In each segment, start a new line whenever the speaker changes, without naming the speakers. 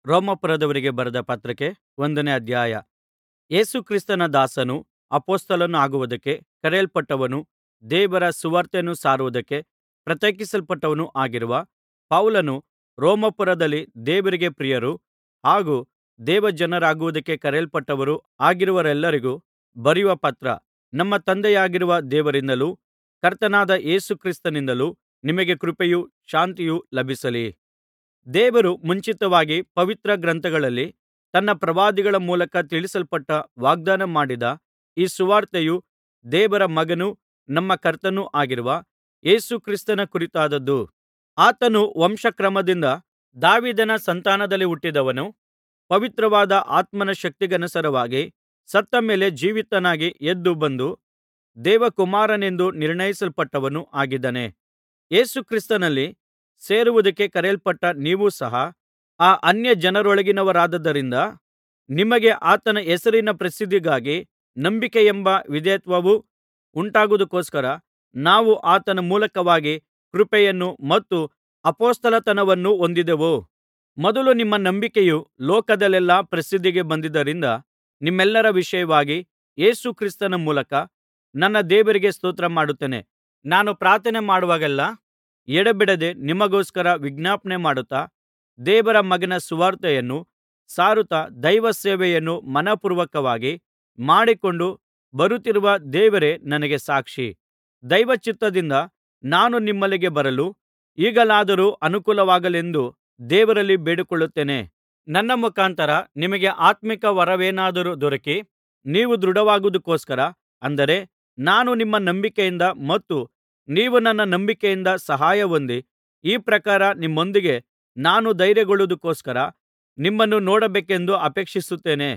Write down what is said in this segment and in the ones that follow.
ರೋಮಾಪುರದವರಿಗೆ ಬರೆದ ಪತ್ರಕ್ಕೆ ಒಂದನೇ ಅಧ್ಯಾಯ ಯೇಸು ಕ್ರಿಸ್ತನ ದಾಸನೂ ಅಪೊಸ್ತಲನಾಗುವುದಕ್ಕೆ ಕರೆಯಲ್ಪಟ್ಟವನೂ ದೇವರ ಸುವಾರ್ತೆಯನ್ನು ಸಾರುವುದಕ್ಕೆ ಪ್ರತ್ಯೇಕಿಸಲ್ಪಟ್ಟವನೂ ಆಗಿರುವ ಪೌಲನು ರೋಮಾಪುರದಲ್ಲಿ ದೇವರಿಗೆ ಪ್ರಿಯರೂ ಹಾಗೂ ದೇವಜನರಾಗುವುದಕ್ಕೆ ಕರೆಯಲ್ಪಟ್ಟವರೂ ಆಗಿರುವವರೆಲ್ಲರಿಗೂ ಬರೆಯುವ ಪತ್ರ ನಮ್ಮ ತಂದೆಯಾಗಿರುವ ದೇವರಿಂದಲೂ ಕರ್ತನಾದ ಯೇಸು ಕ್ರಿಸ್ತನಿಂದಲೂ ನಿಮಗೆ ಕೃಪೆಯೂ ಶಾಂತಿಯೂ ಲಭಿಸಲಿ ದೇವರು ಮುಂಚಿತವಾಗಿ ಪವಿತ್ರ ಗ್ರಂಥಗಳಲ್ಲಿ ತನ್ನ ಪ್ರವಾದಿಗಳ ಮೂಲಕ ತಿಳಿಸಲ್ಪಟ್ಟ ವಾಗ್ದಾನ ಮಾಡಿದ ಈ ಸುವಾರ್ತೆಯು ದೇವರ ಮಗನೂ ನಮ್ಮ ಕರ್ತನೂ ಆಗಿರುವ ಯೇಸು ಕ್ರಿಸ್ತನ ಕುರಿತಾದದ್ದು ಆತನು ವಂಶಕ್ರಮದಿಂದ ದಾವೀದನ ಸಂತಾನದಲ್ಲಿ ಹುಟ್ಟಿದವನು ಪವಿತ್ರವಾದ ಆತ್ಮನ ಶಕ್ತಿಗನುಸಾರವಾಗಿ ಸತ್ತ ಮೇಲೆ ಜೀವಿತನಾಗಿ ಎದ್ದು ಬಂದು ದೇವಕುಮಾರನೆಂದು ನಿರ್ಣಯಿಸಲ್ಪಟ್ಟವನೂ ಆಗಿದ್ದಾನೆ ಯೇಸು ಕ್ರಿಸ್ತನಲ್ಲಿ ಸೇರುವುದಕ್ಕೆ ಕರೆಯಲ್ಪಟ್ಟ ನೀವೂ ಸಹ ಆ ಅನ್ಯಜನರೊಳಗಿನವರಾದ್ದರಿಂದ ನಿಮಗೆ ಆತನ ಹೆಸರಿನ ಪ್ರಸಿದ್ಧಿಗಾಗಿ ನಂಬಿಕೆಯೆಂಬ ವಿಧೇಯತ್ವವು ಉಂಟಾಗುವುದಕ್ಕೋಸ್ಕರ ನಾವು ಆತನ ಮೂಲಕವಾಗಿ ಕೃಪೆಯನ್ನು ಮತ್ತು ಅಪೊಸ್ತಲತನವನ್ನು ಹೊಂದಿದೆವು ಮೊದಲು ನಿಮ್ಮ ನಂಬಿಕೆಯು ಲೋಕದಲ್ಲೆಲ್ಲಾ ಪ್ರಸಿದ್ಧಿಗೆ ಬಂದಿದ್ದರಿಂದ ನಿಮ್ಮೆಲ್ಲರ ವಿಷಯವಾಗಿ ಯೇಸು ಕ್ರಿಸ್ತನ ಮೂಲಕ ನನ್ನ ದೇವರಿಗೆ ಸ್ತೋತ್ರಮಾಡುತ್ತೇನೆ ನಾನು ಪ್ರಾರ್ಥನೆ ಮಾಡುವಾಗೆಲ್ಲಾ ಎಡೆಬಿಡದೆ ನಿಮಗೋಸ್ಕರ ವಿಜ್ಞಾಪನೆ ಮಾಡುತ್ತಾ ದೇವರ ಮಗನ ಸುವಾರ್ತೆಯನ್ನು ಸಾರುತ್ತಾ ದೈವಸೇವೆಯನ್ನು ಮನಃಪೂರ್ವಕವಾಗಿ ಮಾಡಿಕೊಂಡು ಬರುತ್ತಿರುವ ದೇವರೇ ನನಗೆ ಸಾಕ್ಷಿ ದೈವಚಿತ್ತದಿಂದ ನಾನು ನಿಮ್ಮಲ್ಲಿಗೆ ಬರಲು ಈಗಲಾದರೂ ಅನುಕೂಲವಾಗಲೆಂದು ದೇವರಲ್ಲಿ ಬೇಡಿಕೊಳ್ಳುತ್ತೇನೆ ನನ್ನ ಮುಖಾಂತರ ನಿಮಗೆ ಆತ್ಮೀಕ ವರವೇನಾದರೂ ದೊರಕಿ ನೀವು ದೃಢವಾಗುವುದಕ್ಕೋಸ್ಕರ ಅಂದರೆ ನಾನು ನಿಮ್ಮ ನಂಬಿಕೆಯಿಂದ ಮತ್ತು ನೀವು ನನ್ನ ನಂಬಿಕೆಯಿಂದ ಸಹಾಯ ಹೊಂದಿ ಈ ಪ್ರಕಾರ ನಿಮ್ಮೊಂದಿಗೆ ನಾನು ಧೈರ್ಯಗೊಳ್ಳುವುದಕ್ಕೋಸ್ಕರ ನಿಮ್ಮನ್ನು ನೋಡಬೇಕೆಂದು ಅಪೇಕ್ಷಿಸುತ್ತೇನೆ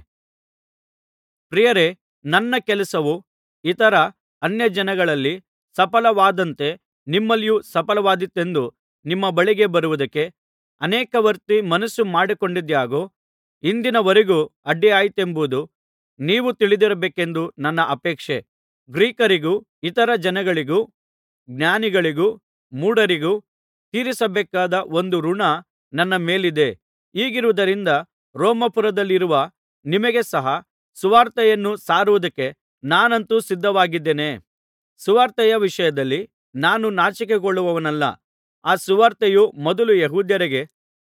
ಪ್ರಿಯರೇ ನನ್ನ ಕೆಲಸವು ಇತರ ಅನ್ಯಜನಗಳಲ್ಲಿ ಸಫಲವಾದಂತೆ ನಿಮ್ಮಲ್ಲಿಯೂ ಸಫಲವಾದೀತೆಂದು ನಿಮ್ಮ ಬಳಿಗೆ ಬರುವುದಕ್ಕೆ ಅನೇಕವರ್ತಿ ಮನಸ್ಸು ಮಾಡಿಕೊಂಡಿದ್ದಾಗ್ಯೂ ಇಂದಿನವರೆಗೂ ಅಡ್ಡಿಯಾಯಿತೆಂಬುದು ನೀವು ತಿಳಿದಿರಬೇಕೆಂದು ನನ್ನ ಅಪೇಕ್ಷೆ ಗ್ರೀಕರಿಗೂ ಇತರ ಜನಗಳಿಗೂ ಜ್ಞಾನಿಗಳಿಗೂ ಮೂಢರಿಗೂ ತೀರಿಸಬೇಕಾದ ಒಂದು ಋಣ ನನ್ನ ಮೇಲಿದೆ ಹೀಗಿರುವುದರಿಂದ ರೋಮಾಪುರದಲ್ಲಿರುವ ನಿಮಗೆ ಸಹ ಸುವಾರ್ತೆಯನ್ನು ಸಾರುವುದಕ್ಕೆ ನಾನಂತೂ ಸಿದ್ಧವಾಗಿದ್ದೇನೆ ಸುವಾರ್ತೆಯ ವಿಷಯದಲ್ಲಿ ನಾನು ನಾಚಿಕೆಗೊಳ್ಳುವವನಲ್ಲ ಆ ಸುವಾರ್ತೆಯು ಮೊದಲು ಯೆಹೂದ್ಯರಿಗೆ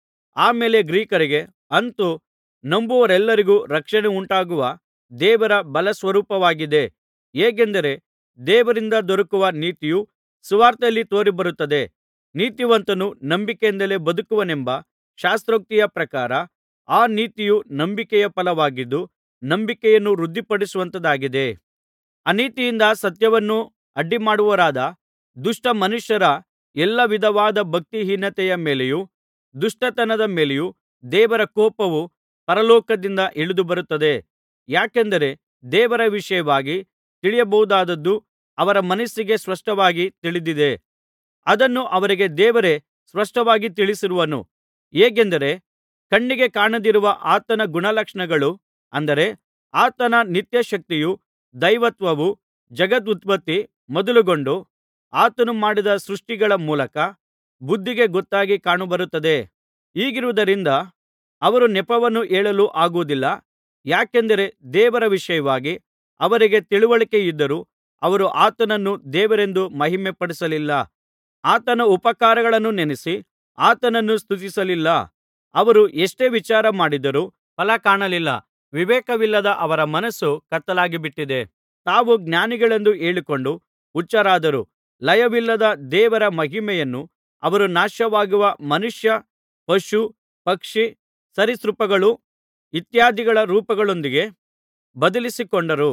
ಆ ಮೇಲೆ ಗ್ರೀಕರಿಗೆ ಅಂತು ನಂಬುವವರೆಲ್ಲರಿಗೂ ರಕ್ಷಣೆ ಉಂಟಾಗುವ ದೇವರ ಬಲಸ್ವರೂಪವಾಗಿದೆ ಹೇಗೆಂದರೆ ದೇವರಿಂದ ದೊರಕುವ ನೀತಿಯು ಸುವಾರ್ತೆಯಲ್ಲಿ ತೋರಿಬರುತ್ತದೆ ನೀತಿವಂತನು ನಂಬಿಕೆಯಿಂದಲೇ ಬದುಕುವನೆಂಬ ಶಾಸ್ತ್ರೋಕ್ತಿಯ ಪ್ರಕಾರ ಆ ನೀತಿಯು ನಂಬಿಕೆಯ ಫಲವಾಗಿದ್ದು ನಂಬಿಕೆಯನ್ನು ವೃದ್ಧಿಪಡಿಸುವಂಥದ್ದಾಗಿದೆ ಅನೀತಿಯಿಂದ ಸತ್ಯವನ್ನು ಅಡ್ಡಿಮಾಡುವವರಾದ ದುಷ್ಟ ಮನುಷ್ಯರ ಎಲ್ಲಾ ವಿಧವಾದ ಭಕ್ತಿಹೀನತೆಯ ಮೇಲೆಯೂ ದುಷ್ಟತನದ ಮೇಲೆಯೂ ದೇವರ ಕೋಪವು ಪರಲೋಕದಿಂದ ಇಳಿದು ಬರುತ್ತದೆ ಯಾಕೆಂದರೆ ದೇವರ ವಿಷಯವಾಗಿ ತಿಳಿಯಬಹುದಾದದ್ದು ಅವರ ಮನಸ್ಸಿಗೆ ಸ್ಪಷ್ಟವಾಗಿ ತಿಳಿದಿದೆ ಅದನ್ನು ಅವರಿಗೆ ದೇವರೇ ಸ್ಪಷ್ಟವಾಗಿ ತಿಳಿಸಿರುವನು ಹೇಗೆಂದರೆ ಕಣ್ಣಿಗೆ ಕಾಣದಿರುವ ಆತನ ಗುಣಲಕ್ಷಣಗಳು ಅಂದರೆ ಆತನ ನಿತ್ಯಶಕ್ತಿಯೂ ದೈವತ್ವವೂ ಜಗದುತ್ಪತ್ತಿ ಮೊದಲುಗೊಂಡು ಆತನು ಮಾಡಿದ ಸೃಷ್ಟಿಗಳ ಮೂಲಕ ಬುದ್ಧಿಗೆ ಗೊತ್ತಾಗಿ ಕಾಣಬರುತ್ತದೆ ಹೀಗಿರುವುದರಿಂದ ಅವರು ನೆಪವನ್ನು ಹೇಳಲು ಆಗುವುದಿಲ್ಲ ಯಾಕೆಂದರೆ ದೇವರ ವಿಷಯವಾಗಿ ಅವರಿಗೆ ತಿಳಿವಳಿಕೆಯಿದ್ದರೂ ಅವರು ಆತನನ್ನು ದೇವರೆಂದು ಮಹಿಮೆಪಡಿಸಲಿಲ್ಲ ಆತನ ಉಪಕಾರಗಳನ್ನು ನೆನಸಿ ಆತನನ್ನು ಸ್ತುತಿಸಲಿಲ್ಲ ಅವರು ಎಷ್ಟೇ ವಿಚಾರ ಮಾಡಿದರೂ ಫಲ ಕಾಣಲಿಲ್ಲ ವಿವೇಕವಿಲ್ಲದ ಅವರ ಮನಸ್ಸು ಕತ್ತಲಾಗಿಬಿಟ್ಟಿದೆ ತಾವು ಜ್ಞಾನಿಗಳೆಂದು ಹೇಳಿಕೊಂಡು ಹುಚ್ಚರಾದರು ಲಯವಿಲ್ಲದ ದೇವರ ಮಹಿಮೆಯನ್ನು ಅವರು ನಾಶವಾಗುವ ಮನುಷ್ಯ ಪಶು ಪಕ್ಷಿ ಸರೀಸೃಪಗಳು ಇತ್ಯಾದಿಗಳ ರೂಪಗಳೊಂದಿಗೆ ಬದಲಿಸಿಕೊಂಡರು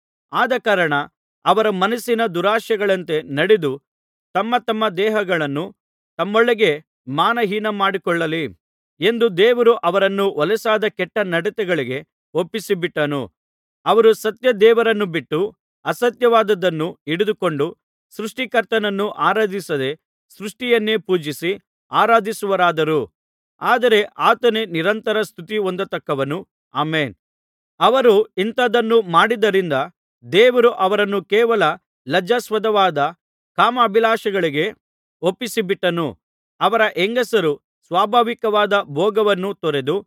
ಆದಕಾರಣ ಅವರ ಮನಸ್ಸಿನ ದುರಾಶೆಗಳಂತೆ ನಡೆದು ತಮ್ಮ ತಮ್ಮ ದೇಹಗಳನ್ನು ತಮ್ಮೊಳಗೆ ಮಾನಹೀನಮಾಡಿಕೊಳ್ಳಲಿ ಎಂದು ದೇವರು ಅವರನ್ನು ಹೊಲಸಾದ ಕೆಟ್ಟ ನಡತೆಗಳಿಗೆ ಒಪ್ಪಿಸಿಬಿಟ್ಟನು ಅವರು ಸತ್ಯ ದೇವರನ್ನು ಬಿಟ್ಟು ಅಸತ್ಯವಾದದ್ದನ್ನು ಹಿಡಿದುಕೊಂಡು ಸೃಷ್ಟಿಕರ್ತನನ್ನು ಆರಾಧಿಸದೆ ಸೃಷ್ಟಿಯನ್ನೇ ಪೂಜಿಸಿ ಆರಾಧಿಸುವವರಾದರು ಆದರೆ ಆತನೇ ನಿರಂತರ ಸ್ತುತಿ ಹೊಂದತಕ್ಕವನು ಆಮೆನ್ ಅವರು ಇಂಥದನ್ನು ಮಾಡಿದ್ದರಿಂದ ದೇವರು ಅವರನ್ನು ಕೇವಲ ಲಜ್ಜಾಸ್ಪದವಾದ ಕಾಮಾಭಿಲಾಷೆಗಳಿಗೆ ಒಪ್ಪಿಸಿಬಿಟ್ಟನು ಅವರ ಹೆಂಗಸರು ಸ್ವಾಭಾವಿಕವಾದ ಭೋಗವನ್ನು ತೊರೆದು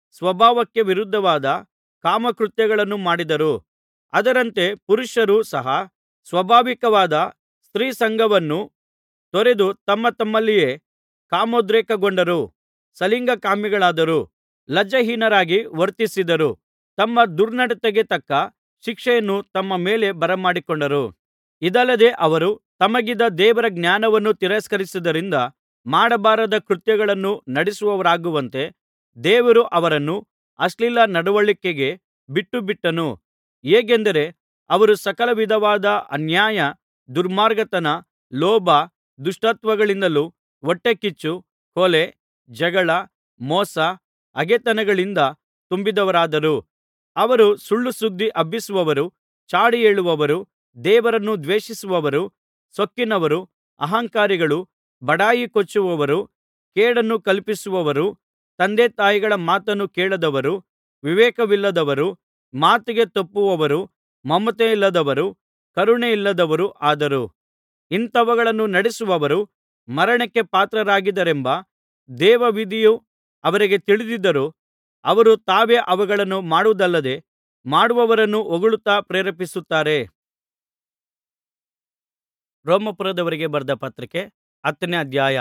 ಸ್ವಭಾವಕ್ಕೆ ವಿರುದ್ಧವಾದ ಕಾಮಕೃತ್ಯಗಳನ್ನು ಮಾಡಿದರು ಅದರಂತೆ ಪುರುಷರೂ ಸಹ ಸ್ವಾಭಾವಿಕವಾದ ಸ್ತ್ರೀಸಂಗವನ್ನು ತೊರೆದು ತಮ್ಮ ತಮ್ಮಲ್ಲಿಯೇ ಕಾಮೋದ್ರೇಕಗೊಂಡರು ಸಲಿಂಗಕಾಮಿಗಳಾದರು ಲಜ್ಜಾಹೀನರಾಗಿ ವರ್ತಿಸಿದರು ತಮ್ಮ ದುರ್ನಡತೆಗೆ ತಕ್ಕ ಶಿಕ್ಷೆಯನ್ನು ತಮ್ಮ ಮೇಲೆ ಬರಮಾಡಿಕೊಂಡರು ಇದಲ್ಲದೆ ಅವರು ತಮಗಿದ್ದ ದೇವರ ಜ್ಞಾನವನ್ನು ತಿರಸ್ಕರಿಸಿದ್ದರಿಂದ ಮಾಡಬಾರದ ಕೃತ್ಯಗಳನ್ನು ನಡೆಸುವವರಾಗುವಂತೆ ದೇವರು ಅವರನ್ನು ಅಶ್ಲೀಲ ನಡವಳಿಕೆಗೆ ಬಿಟ್ಟುಬಿಟ್ಟನು ಹೇಗೆಂದರೆ ಅವರು ಸಕಲ ವಿಧವಾದ ಅನ್ಯಾಯ ದುರ್ಮಾರ್ಗತನ ಲೋಭ ದುಷ್ಟತ್ವಗಳಿಂದಲೂ ಹೊಟ್ಟೆಕಿಚ್ಚು ಕೊಲೆ ಜಗಳ ಮೋಸ ಹಗೆತನಗಳಿಂದ ತುಂಬಿದವರಾದರು ಅವರು ಸುಳ್ಳು ಸುದ್ದಿ ಹಬ್ಬಿಸುವವರು ಚಾಡಿ ಹೇಳುವವರು ದೇವರನ್ನು ದ್ವೇಷಿಸುವವರು ಸೊಕ್ಕಿನವರು ಅಹಂಕಾರಿಗಳು ಬಡಾಯಿ ಕೊಚ್ಚುವವರು ಕೇಡನ್ನು ಕಲ್ಪಿಸುವವರು ತಂದೆತಾಯಿಗಳ ಮಾತನ್ನು ಕೇಳದವರು ವಿವೇಕವಿಲ್ಲದವರು ಮಾತಿಗೆ ತಪ್ಪುವವರು ಮಮತೆಯಿಲ್ಲದವರು ಕರುಣೆಯಿಲ್ಲದವರು ಆದರು ಇಂಥವುಗಳನ್ನು ನಡೆಸುವವರು ಮರಣಕ್ಕೆ ಪಾತ್ರರಾಗಿದ್ದಾರೆಂಬ ದೇವವಿಧಿಯು ಅವರಿಗೆ ತಿಳಿದಿದ್ದರೂ ಅವರು ತಾವೇ ಅವುಗಳನ್ನು ಮಾಡುವುದಲ್ಲದೆ ಮಾಡುವವರನ್ನು ಹೊಗಳುತ್ತಾ ಪ್ರೇರೇಪಿಸುತ್ತಾರೆ ರೋಮಾಪುರದವರಿಗೆ ಬರೆದ ಪತ್ರಿಕೆ ಹತ್ತನೇ ಅಧ್ಯಾಯ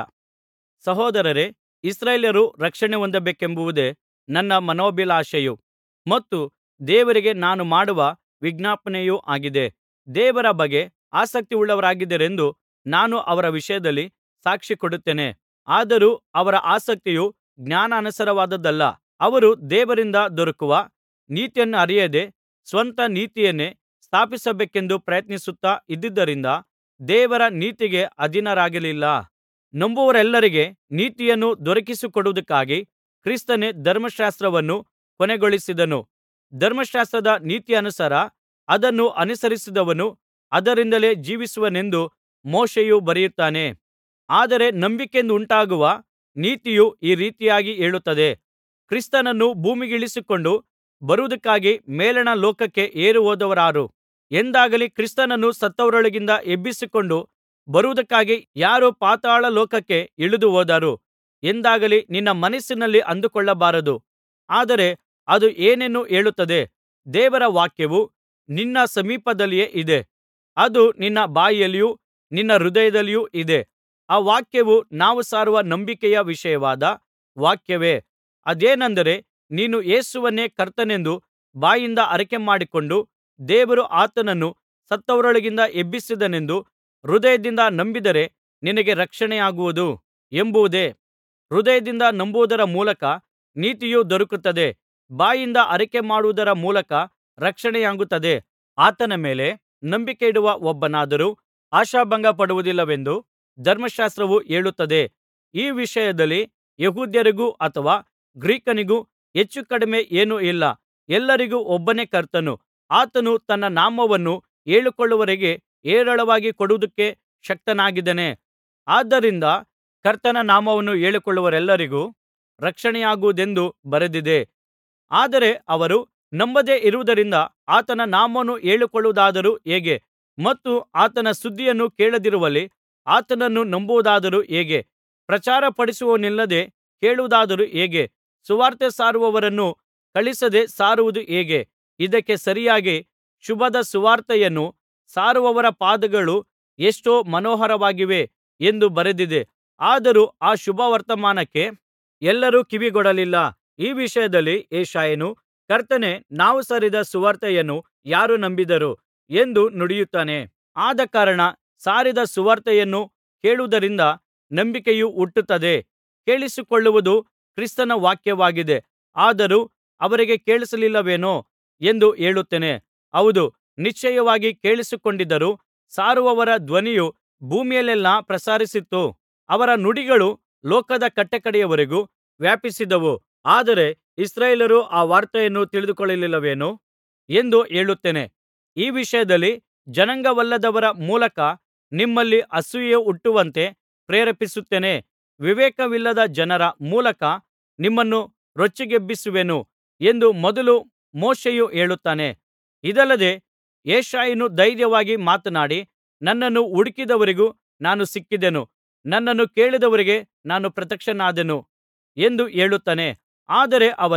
ಸಹೋದರರೇ ಇಸ್ರಾಯೇಲ್ಯರು ರಕ್ಷಣೆ ಹೊಂದಬೇಕೆಂಬುದೇ ನನ್ನ ಮನೋಭಿಲಾಷೆಯೂ ಮತ್ತು ದೇವರಿಗೆ ನಾನು ಮಾಡುವ ವಿಜ್ಞಾಪನೆಯೂ ಆಗಿದೆ ದೇವರ ಬಗ್ಗೆ ಆಸಕ್ತಿಯುಳ್ಳವರಾಗಿದ್ದಾರೆಂದು ನಾನು ಅವರ ವಿಷಯದಲ್ಲಿ ಸಾಕ್ಷಿ ಕೊಡುತ್ತೇನೆ ಆದರೂ ಅವರ ಆಸಕ್ತಿಯು ಜ್ಞಾನಾನುಸಾರವಾದದ್ದಲ್ಲ ಅವರು ದೇವರಿಂದ ದೊರಕುವ ನೀತಿಯನ್ನರಿಯದೆ ಸ್ವಂತ ನೀತಿಯನ್ನೇ ಸ್ಥಾಪಿಸಬೇಕೆಂದು ಪ್ರಯತ್ನಿಸುತ್ತಾ ಇದ್ದುದರಿಂದ ದೇವರ ನೀತಿಗೆ ಅಧೀನರಾಗಲಿಲ್ಲ ನಂಬುವವರೆಲ್ಲರಿಗೆ ನೀತಿಯನ್ನು ದೊರಕಿಸಿಕೊಡುವುದಕ್ಕಾಗಿ ಕ್ರಿಸ್ತನೇ ಧರ್ಮಶಾಸ್ತ್ರವನ್ನು ಕೊನೆಗೊಳಿಸಿದನು ಧರ್ಮಶಾಸ್ತ್ರದ ನೀತಿಯನುಸಾರ ಅದನ್ನು ಅನುಸರಿಸಿದವನು ಅದರಿಂದಲೇ ಜೀವಿಸುವನೆಂದು ಮೋಶೆಯು ಬರೆಯುತ್ತಾನೆ ಆದರೆ ನಂಬಿಕೆಯಿಂದುಂಟಾಗುವ ನೀತಿಯು ಈ ರೀತಿಯಾಗಿ ಹೇಳುತ್ತದೆ ಕ್ರಿಸ್ತನನ್ನು ಭೂಮಿಗಿಳಿಸಿಕೊಂಡು ಬರುವುದಕ್ಕಾಗಿ ಮೇಲಣ ಲೋಕಕ್ಕೆ ಏರಿಹೋದವರಾರು ಎಂದಾಗಲಿ ಕ್ರಿಸ್ತನನ್ನು ಸತ್ತವರೊಳಗಿಂದ ಎಬ್ಬಿಸಿಕೊಂಡು ಬರುವುದಕ್ಕಾಗಿ ಯಾರು ಪಾತಾಳ ಲೋಕಕ್ಕೆ ಇಳಿದು ಹೋದರು ಎಂದಾಗಲಿ ನಿನ್ನ ಮನಸ್ಸಿನಲ್ಲಿ ಅಂದುಕೊಳ್ಳಬಾರದು ಆದರೆ ಅದು ಏನನ್ನು ಹೇಳುತ್ತದೆ ದೇವರ ವಾಕ್ಯವು ನಿನ್ನ ಸಮೀಪದಲ್ಲಿಯೇ ಇದೆ ಅದು ನಿನ್ನ ಬಾಯಲ್ಲಿಯೂ ನಿನ್ನ ಹೃದಯದಲ್ಲಿಯೂ ಇದೆ ಆ ವಾಕ್ಯವು ನಾವು ಸಾರುವ ನಂಬಿಕೆಯ ವಿಷಯವಾದ ವಾಕ್ಯವೇ ಅದೇನೆಂದರೆ ನೀನು ಯೇಸುವನ್ನೇ ಕರ್ತನೆಂದು ಬಾಯಿಂದ ಅರಿಕೆಮಾಡಿಕೊಂಡು ದೇವರು ಆತನನ್ನು ಸತ್ತವರೊಳಗಿಂದ ಎಬ್ಬಿಸಿದನೆಂದು ಹೃದಯದಿಂದ ನಂಬಿದರೆ ನಿನಗೆ ರಕ್ಷಣೆಯಾಗುವುದು ಎಂಬುದೇ ಹೃದಯದಿಂದ ನಂಬುವುದರ ಮೂಲಕ ನೀತಿಯು ದೊರಕುತ್ತದೆ ಬಾಯಿಂದ ಅರಿಕೆಮಾಡುವುದರ ರಕ್ಷಣೆಯಾಗುತ್ತದೆ ಆತನ ಮೇಲೆ ನಂಬಿಕೆಯಿಡುವ ಒಬ್ಬನಾದರೂ ಆಶಾಭಂಗಪಡುವುದಿಲ್ಲವೆಂದು ಧರ್ಮಶಾಸ್ತ್ರವು ಹೇಳುತ್ತದೆ ಈ ವಿಷಯದಲ್ಲಿ ಯೆಹೂದ್ಯರಿಗೂ ಅಥವಾ ಗ್ರೀಕನಿಗೂ ಹೆಚ್ಚುಕಡಿಮೆ ಏನೂ ಇಲ್ಲ ಎಲ್ಲರಿಗೂ ಒಬ್ಬನೇ ಕರ್ತನು ಆತನು ತನ್ನ ನಾಮವನ್ನು ಹೇಳಿಕೊಳ್ಳುವವರಿಗೆ ಹೇರಳವಾಗಿ ಕೊಡುವುದಕ್ಕೆ ಶಕ್ತನಾಗಿದ್ದಾನೆ ಆದ್ದರಿಂದ ಕರ್ತನ ನಾಮವನ್ನು ಹೇಳಿಕೊಳ್ಳುವವರೆಲ್ಲರಿಗೂ ರಕ್ಷಣೆಯಾಗುವುದೆಂದು ಬರೆದಿದೆ ಆದರೆ ಅವರು ನಂಬದೆ ಇರುವುದರಿಂದ ಆತನ ನಾಮವನ್ನು ಹೇಳಿಕೊಳ್ಳುವುದಾದರೂ ಹೇಗೆ ಮತ್ತು ಆತನ ಸುದ್ದಿಯನ್ನು ಕೇಳದಿರುವಲ್ಲಿ ಆತನನ್ನು ನಂಬುವುದಾದರೂ ಹೇಗೆ ಪ್ರಚಾರಪಡಿಸುವವನಿಲ್ಲದೆ ಕೇಳುವುದಾದರೂ ಹೇಗೆ ಸುವಾರ್ತೆ ಸಾರುವವರನ್ನು ಕಳುಹಿಸದೆ ಸಾರುವುದು ಹೇಗೆ ಇದಕ್ಕೆ ಸರಿಯಾಗಿ ಶುಭದ ಸುವಾರ್ತೆಯನ್ನು ಸಾರುವವರ ಪಾದಗಳು ಎಷ್ಟೋ ಮನೋಹರವಾಗಿವೆ ಎಂದು ಬರೆದಿದೆ ಆದರೂ ಆ ಶುಭವರ್ತಮಾನಕ್ಕೆ ಎಲ್ಲರೂ ಕಿವಿಗೊಡಲಿಲ್ಲ ಈ ವಿಷಯದಲ್ಲಿ ಯೆಶಾಯನು ಕರ್ತನೇ ನಾವು ಸಾರಿದ ಸುವಾರ್ತೆಯನ್ನು ಯಾರು ನಂಬಿದರು ಎಂದು ನುಡಿಯುತ್ತಾನೆ ಆದಕಾರಣ ಸಾರಿದ ಸುವಾರ್ತೆಯನ್ನು ಕೇಳುವುದರಿಂದ ನಂಬಿಕೆಯು ಹುಟ್ಟುತ್ತದೆ ಕೇಳಿಸಿಕೊಳ್ಳುವುದು ಕ್ರಿಸ್ತನ ವಾಕ್ಯವಾಗಿದೆ ಆದರೂ ಅವರಿಗೆ ಕೇಳಿಸಲಿಲ್ಲವೇನೋ ಎಂದು ಹೇಳುತ್ತೇನೆ ಹೌದು ನಿಶ್ಚಯವಾಗಿ ಕೇಳಿಸಿಕೊಂಡಿದ್ದರು ಸಾರುವವರ ಧ್ವನಿಯು ಭೂಮಿಯಲ್ಲೆಲ್ಲಾ ಪ್ರಸರಿಸಿತು ಅವರ ನುಡಿಗಳು ಲೋಕದ ಕಟ್ಟಕಡೆಯವರೆಗೂ ವ್ಯಾಪಿಸಿದವು ಆದರೆ ಇಸ್ರಾಯೇಲ್ಯರು ಆ ವಾರ್ತೆಯನ್ನು ತಿಳಿದುಕೊಳ್ಳಲಿಲ್ಲವೇನೋ ಎಂದು ಹೇಳುತ್ತೇನೆ ಈ ವಿಷಯದಲ್ಲಿ ಜನಾಂಗವಲ್ಲದವರ ಮೂಲಕ ನಿಮ್ಮಲ್ಲಿ ಅಸೂಯೆ ಹುಟ್ಟುವಂತೆ ಪ್ರೇರೇಪಿಸುತ್ತೇನೆ ವಿವೇಕವಿಲ್ಲದ ಜನರ ಮೂಲಕ ನಿಮ್ಮನ್ನು ರೊಚ್ಚಿಗೆಬ್ಬಿಸುವೆನು ಎಂದು ಮೊದಲು ಮೋಶೆಯು ಹೇಳುತ್ತಾನೆ ಇದಲ್ಲದೆ ಯೆಶಾಯನು ಧೈರ್ಯವಾಗಿ ಮಾತನಾಡಿ ನನ್ನನ್ನು ಹುಡುಕಿದವರಿಗೂ ನಾನು ಸಿಕ್ಕಿದೆನು ನನ್ನನ್ನು ಕೇಳಿದವರಿಗೆ ನಾನು ಪ್ರತ್ಯಕ್ಷನಾದೆನು ಎಂದು ಹೇಳುತ್ತಾನೆ ಆದರೆ ಅವನು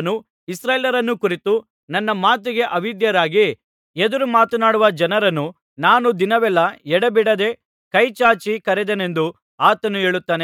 ಇಸ್ರಾಯೇಲರನ್ನು ಕುರಿತು ನನ್ನ ಮಾತಿಗೆ ಅವಿಧೇಯರಾಗಿ ಎದುರು ಮಾತನಾಡುವ ಜನರನ್ನು ನಾನು ದಿನವೆಲ್ಲಾ ಎಡೆಬಿಡದೆ ಕೈಚಾಚಿ ಕರೆದೆನೆಂದು ಆತನು ಹೇಳುತ್ತಾನೆ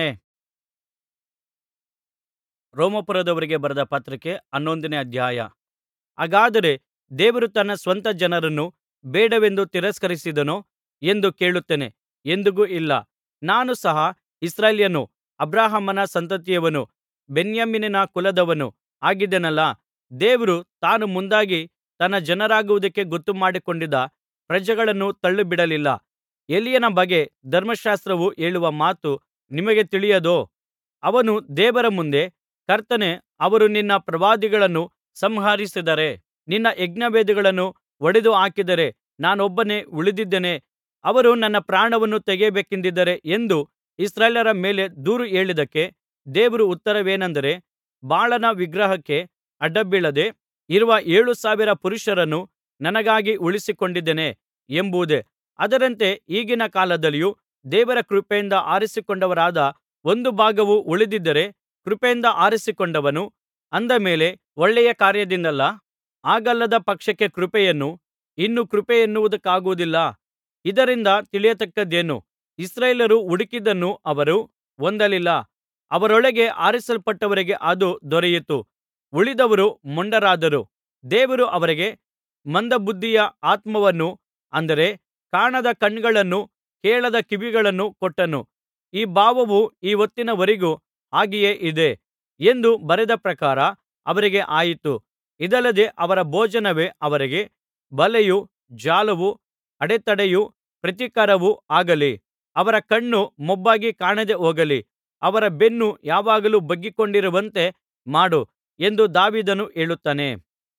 ರೋಮಾಪುರದವರಿಗೆ ಬರೆದ ಪತ್ರಿಕೆ ಹನ್ನೊಂದನೇ ಅಧ್ಯಾಯ ಹಾಗಾದರೆ ದೇವರು ತನ್ನ ಸ್ವಂತ ಜನರನ್ನು ಬೇಡವೆಂದು ತಿರಸ್ಕರಿಸಿದನೋ ಎಂದು ಕೇಳುತ್ತೇನೆ ಎಂದಿಗೂ ಇಲ್ಲ ನಾನು ಸಹ ಇಸ್ರಾಯೇಲ್ಯನು ಅಬ್ರಹಾಮನ ಸಂತತಿಯವನು ಬೆನ್ಯಾಮೀನನ ಕುಲದವನು ಆಗಿದ್ದೇನಲ್ಲಾ ದೇವರು ತಾನು ಮುಂದಾಗಿ ತನ್ನ ಜನರಾಗುವುದಕ್ಕೆ ಗೊತ್ತುಮಾಡಿಕೊಂಡಿದ್ದ ಪ್ರಜೆಗಳನ್ನು ತಳ್ಳಿಬಿಡಲಿಲ್ಲ ಎಲೀಯನ ಬಗ್ಗೆ ಧರ್ಮಶಾಸ್ತ್ರವು ಹೇಳುವ ಮಾತು ನಿಮಗೆ ತಿಳಿಯದೋ ಅವನು ದೇವರ ಮುಂದೆ ಕರ್ತನೇ ಅವರು ನಿನ್ನ ಪ್ರವಾದಿಗಳನ್ನು ಸಂಹರಿಸಿದ್ದಾರೆ ನಿನ್ನ ಯಜ್ಞವೇದಿಗಳನ್ನು ಒಡೆದು ಹಾಕಿದ್ದಾರೆ ನಾನೊಬ್ಬನೇ ಉಳಿದಿದ್ದೇನೆ ಅವರು ನನ್ನ ಪ್ರಾಣವನ್ನು ತೆಗೆಯಬೇಕೆಂದಿದ್ದಾರೆ ಎಂದು ಇಸ್ರಾಯೇಲರ ಮೇಲೆ ದೂರು ಹೇಳಿದ್ದಕ್ಕೆ ದೇವರ ಉತ್ತರವೇನೆಂದರೆ ಬಾಳನ ವಿಗ್ರಹಕ್ಕೆ ಅಡ್ಡಬೀಳದೆ ಇರುವ ಏಳು ಸಾವಿರ ಪುರುಷರನ್ನು ನನಗಾಗಿ ಉಳಿಸಿಕೊಂಡಿದ್ದೇನೆ ಎಂಬುದೇ ಅದರಂತೆ ಈಗಿನ ಕಾಲದಲ್ಲಿಯೂ ದೇವರ ಕೃಪೆಯಿಂದ ಆರಿಸಿಕೊಂಡವರಾದ ಒಂದು ಭಾಗವು ಉಳಿದಿದ್ದರೆ ಕೃಪೆಯಿಂದ ಆರಿಸಿಕೊಂಡವನು ಅಂದ ಮೇಲೆ ಒಳ್ಳೆಯ ಕಾರ್ಯದಿಂದಲ್ಲ ಹಾಗಲ್ಲದ ಪಕ್ಷಕ್ಕೆ ಕೃಪೆಯನ್ನು ಇನ್ನು ಕೃಪೆಯೆನ್ನುವುದಕ್ಕಾಗುವುದಿಲ್ಲ ಇದರಿಂದ ತಿಳಿಯತಕ್ಕದ್ದೇನು ಇಸ್ರಾಯೇಲರು ಹುಡುಕಿದ್ದನ್ನು ಅವರು ಹೊಂದಲಿಲ್ಲ ಅವರೊಳಗೆ ಆರಿಸಲ್ಪಟ್ಟವರಿಗೆ ಅದು ದೊರೆಯಿತು ಉಳಿದವರು ಮೊಂಡರಾದರು ದೇವರು ಅವರಿಗೆ ಮಂದಬುದ್ಧಿಯ ಆತ್ಮವನ್ನು ಅಂದರೆ ಕಾಣದ ಕಣ್ಣುಗಳನ್ನೂ ಕೇಳದ ಕಿವಿಗಳನ್ನೂ ಕೊಟ್ಟನು ಈ ಭಾವವು ಈ ಹೊತ್ತಿನವರೆಗೂ ಹಾಗೆಯೇ ಇದೆ ಎಂದು ಬರೆದ ಪ್ರಕಾರ ಅವರಿಗೆ ಆಯಿತು ಇದಲ್ಲದೆ ಅವರ ಭೋಜನವೇ ಅವರಿಗೆ ಬಲೆಯೂ ಜಾಲವೂ ಅಡೆತಡೆಯೂ ಪ್ರತೀಕಾರವೂ ಆಗಲಿ ಅವರ ಕಣ್ಣು ಮೊಬ್ಬಾಗಿ ಕಾಣದೆ ಹೋಗಲಿ ಅವರ ಬೆನ್ನು ಯಾವಾಗಲೂ ಬಗ್ಗಿಕೊಂಡಿರುವಂತೆ ಮಾಡು ಎಂದು ದಾವೀದನು ಹೇಳುತ್ತಾನೆ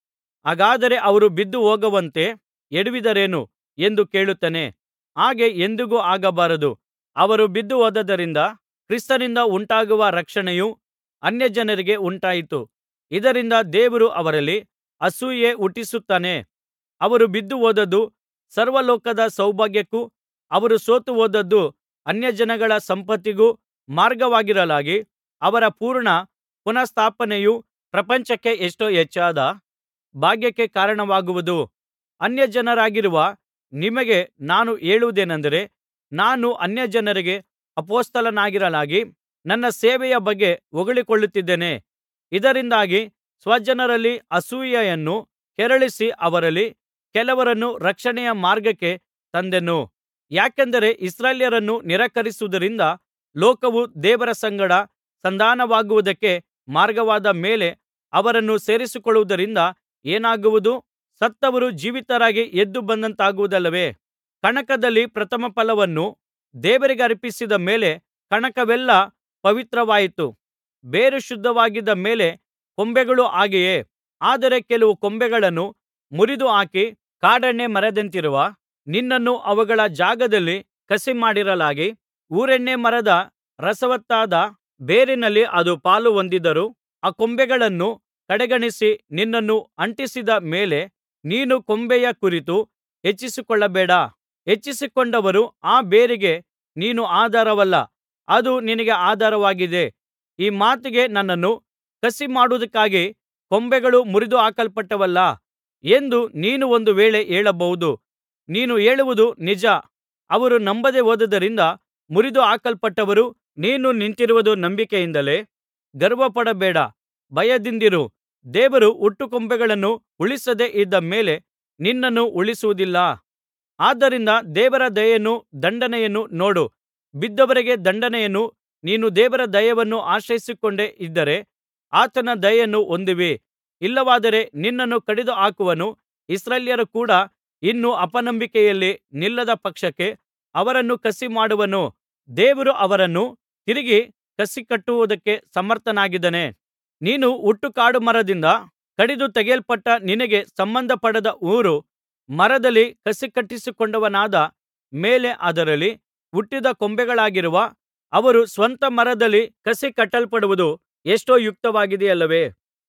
ಹಾಗಾದರೆ ಅವರು ಬಿದ್ದು ಹೋಗುವಂತೆ ಎಡವಿದರೇನು ಎಂದು ಕೇಳುತ್ತಾನೆ ಹಾಗೆ ಎಂದಿಗೂ ಆಗಬಾರದು ಅವರು ಬಿದ್ದು ಹೋದದರಿಂದ ಕ್ರಿಸ್ತನಿಂದ ಉಂಟಾಗುವ ರಕ್ಷಣೆಯು ಅನ್ಯಜನರಿಗೆ ಉಂಟಾಯಿತು ಇದರಿಂದ ದೇವರು ಅವರಲ್ಲಿ ಅಸೂಯೆ ಹುಟ್ಟಿಸುತ್ತಾನೆ ಅವರು ಬಿದ್ದು ಹೋದದ್ದು ಸರ್ವಲೋಕದ ಸೌಭಾಗ್ಯಕ್ಕೂ ಅವರು ಸೋತುಹೋದದ್ದು ಅನ್ಯಜನಗಳ ಸಂಪತ್ತಿಗೂ ಮಾರ್ಗವಾಗಿರಲಾಗಿ ಅವರ ಪೂರ್ಣ ಪುನಃಸ್ಥಾಪನೆಯು ಪ್ರಪಂಚಕ್ಕೆ ಎಷ್ಟೋ ಹೆಚ್ಚಾದ ಭಾಗ್ಯಕ್ಕೆ ಕಾರಣವಾಗುವುದು ಅನ್ಯಜನರಾಗಿರುವ ನಿಮಗೆ ನಾನು ಹೇಳುವುದೇನೆಂದರೆ ನಾನು ಅನ್ಯಜನರಿಗೆ ಅಪೊಸ್ತಲನಾಗಿರಲಾಗಿ ನನ್ನ ಸೇವೆಯ ಬಗ್ಗೆ ಹೊಗಳಿಕೊಳ್ಳುತ್ತಿದ್ದೇನೆ ಇದರಿಂದಾಗಿ ಸ್ವಜನರಲ್ಲಿ ಅಸೂಯೆಯನ್ನು ಕೆರಳಿಸಿ ಅವರಲ್ಲಿ ಕೆಲವರನ್ನು ರಕ್ಷಣೆಯ ಮಾರ್ಗಕ್ಕೆ ತಂದೆನು ಯಾಕೆಂದರೆ ಇಸ್ರಾಯೇಲ್ಯರನ್ನು ನಿರಾಕರಿಸುವುದರಿಂದ ಲೋಕವು ದೇವರ ಸಂಗಡ ಸಂಧಾನವಾಗುವುದಕ್ಕೆ ಮಾರ್ಗವಾದ ಮೇಲೆ ಅವರನ್ನು ಸೇರಿಸಿಕೊಳ್ಳುವುದರಿಂದ ಏನಾಗುವುದು ಸತ್ತವರು ಜೀವಿತರಾಗಿ ಎದ್ದು ಬಂದಂತಾಗುವುದಲ್ಲವೇ ಕಣಕದಲ್ಲಿ ಪ್ರಥಮಫಲವನ್ನು ದೇವರಿಗರ್ಪಿಸಿದ ಮೇಲೆ ಕಣಕವೆಲ್ಲಾ ಪವಿತ್ರವಾಯಿತು ಬೇರು ಶುದ್ಧವಾಗಿದ್ದ ಮೇಲೆ ಕೊಂಬೆಗಳೂ ಹಾಗೆಯೇ ಆದರೆ ಕೆಲವು ಕೊಂಬೆಗಳನ್ನು ಮುರಿದುಹಾಕಿ ಕಾಡೆಣ್ಣೆ ಮರದಂತಿರುವ ನಿನ್ನನ್ನು ಅವುಗಳ ಜಾಗದಲ್ಲಿ ಕಸಿಮಾಡಿರಲಾಗಿ ಊರೆಣ್ಣೇ ಮರದ ರಸವತ್ತಾದ ಬೇರಿನಲ್ಲಿ ಅದು ಪಾಲು ಹೊಂದಿದ್ದರೂ ಆ ಕೊಂಬೆಗಳನ್ನು ಕಡೆಗಣಿಸಿ ನಿನ್ನನ್ನು ಅಂಟಿಸಿದ ಮೇಲೆ ನೀನು ಕೊಂಬೆಯ ಕುರಿತು ಹೆಚ್ಚಿಸಿಕೊಳ್ಳಬೇಡ ಹೆಚ್ಚಿಸಿಕೊಂಡವರು ಆ ಬೇರಿಗೆ ನೀನು ಆಧಾರವಲ್ಲ ಅದು ನಿನಗೆ ಆಧಾರವಾಗಿದೆ ಈ ಮಾತಿಗೆ ನನ್ನನ್ನು ಕಸಿಮಾಡುವುದಕ್ಕಾಗಿ ಕೊಂಬೆಗಳು ಮುರಿದುಹಾಕಲ್ಪಟ್ಟವಲ್ಲಾ ಎಂದು ನೀನು ಒಂದು ವೇಳೆ ಹೇಳಬಹುದು ನೀನು ಹೇಳುವುದು ನಿಜ ಅವರು ನಂಬದೆ ಹೋದುದರಿಂದ ಮುರಿದು ಹಾಕಲ್ಪಟ್ಟವರು ನೀನು ನಿಂತಿರುವುದು ನಂಬಿಕೆಯಿಂದಲೇ ಗರ್ವಪಡಬೇಡ ಭಯದಿಂದಿರು ದೇವರು ಹುಟ್ಟುಕೊಂಬೆಗಳನ್ನು ಉಳಿಸದೆ ಇದ್ದ ಮೇಲೆ ನಿನ್ನನ್ನು ಉಳಿಸುವುದಿಲ್ಲ ಆದ್ದರಿಂದ ದೇವರ ದಯೆಯನ್ನೂ ದಂಡನೆಯನ್ನೂ ನೋಡು ಬಿದ್ದವರಿಗೆ ದಂಡನೆಯನ್ನು ನೀನು ದೇವರ ದಯೆಯನ್ನು ಆಶ್ರಯಿಸಿಕೊಂಡೇ ಇದ್ದರೆ ಆತನ ದಯೆಯನ್ನು ಹೊಂದುವಿ ಇಲ್ಲವಾದರೆ ನಿನ್ನನ್ನು ಕಡಿದುಹಾಕುವನು ಇಸ್ರಾಯೇಲ್ಯರು ಕೂಡ ಇನ್ನು ಅಪನಂಬಿಕೆಯಲ್ಲಿ ನಿಲ್ಲದ ಪಕ್ಷಕ್ಕೆ ಅವರನ್ನು ಕಸಿಮಾಡುವನು ದೇವರು ಅವರನ್ನು ತಿರುಗಿ ಕಸಿಕಟ್ಟುವುದಕ್ಕೆ ಸಮರ್ಥನಾಗಿದ್ದಾನೆ ನೀನು ಹುಟ್ಟುಕಾಡುಮರದಿಂದ ಕಡಿದು ತೆಗೆಯಲ್ಪಟ್ಟ ನಿನಗೆ ಸಂಬಂಧಪಡದ ಊರು ಮರದಲ್ಲಿ ಕಸಿಕಟ್ಟಿಸಿಕೊಂಡವನಾದ ಮೇಲೆ ಅದರಲ್ಲಿ ಹುಟ್ಟಿದ ಕೊಂಬೆಗಳಾಗಿರುವ ಅವರು ಸ್ವಂತ ಮರದಲ್ಲಿ ಕಸಿಕಟ್ಟಲ್ಪಡುವುದು ಎಷ್ಟೋ ಯುಕ್ತವಾಗಿದೆಯಲ್ಲವೇ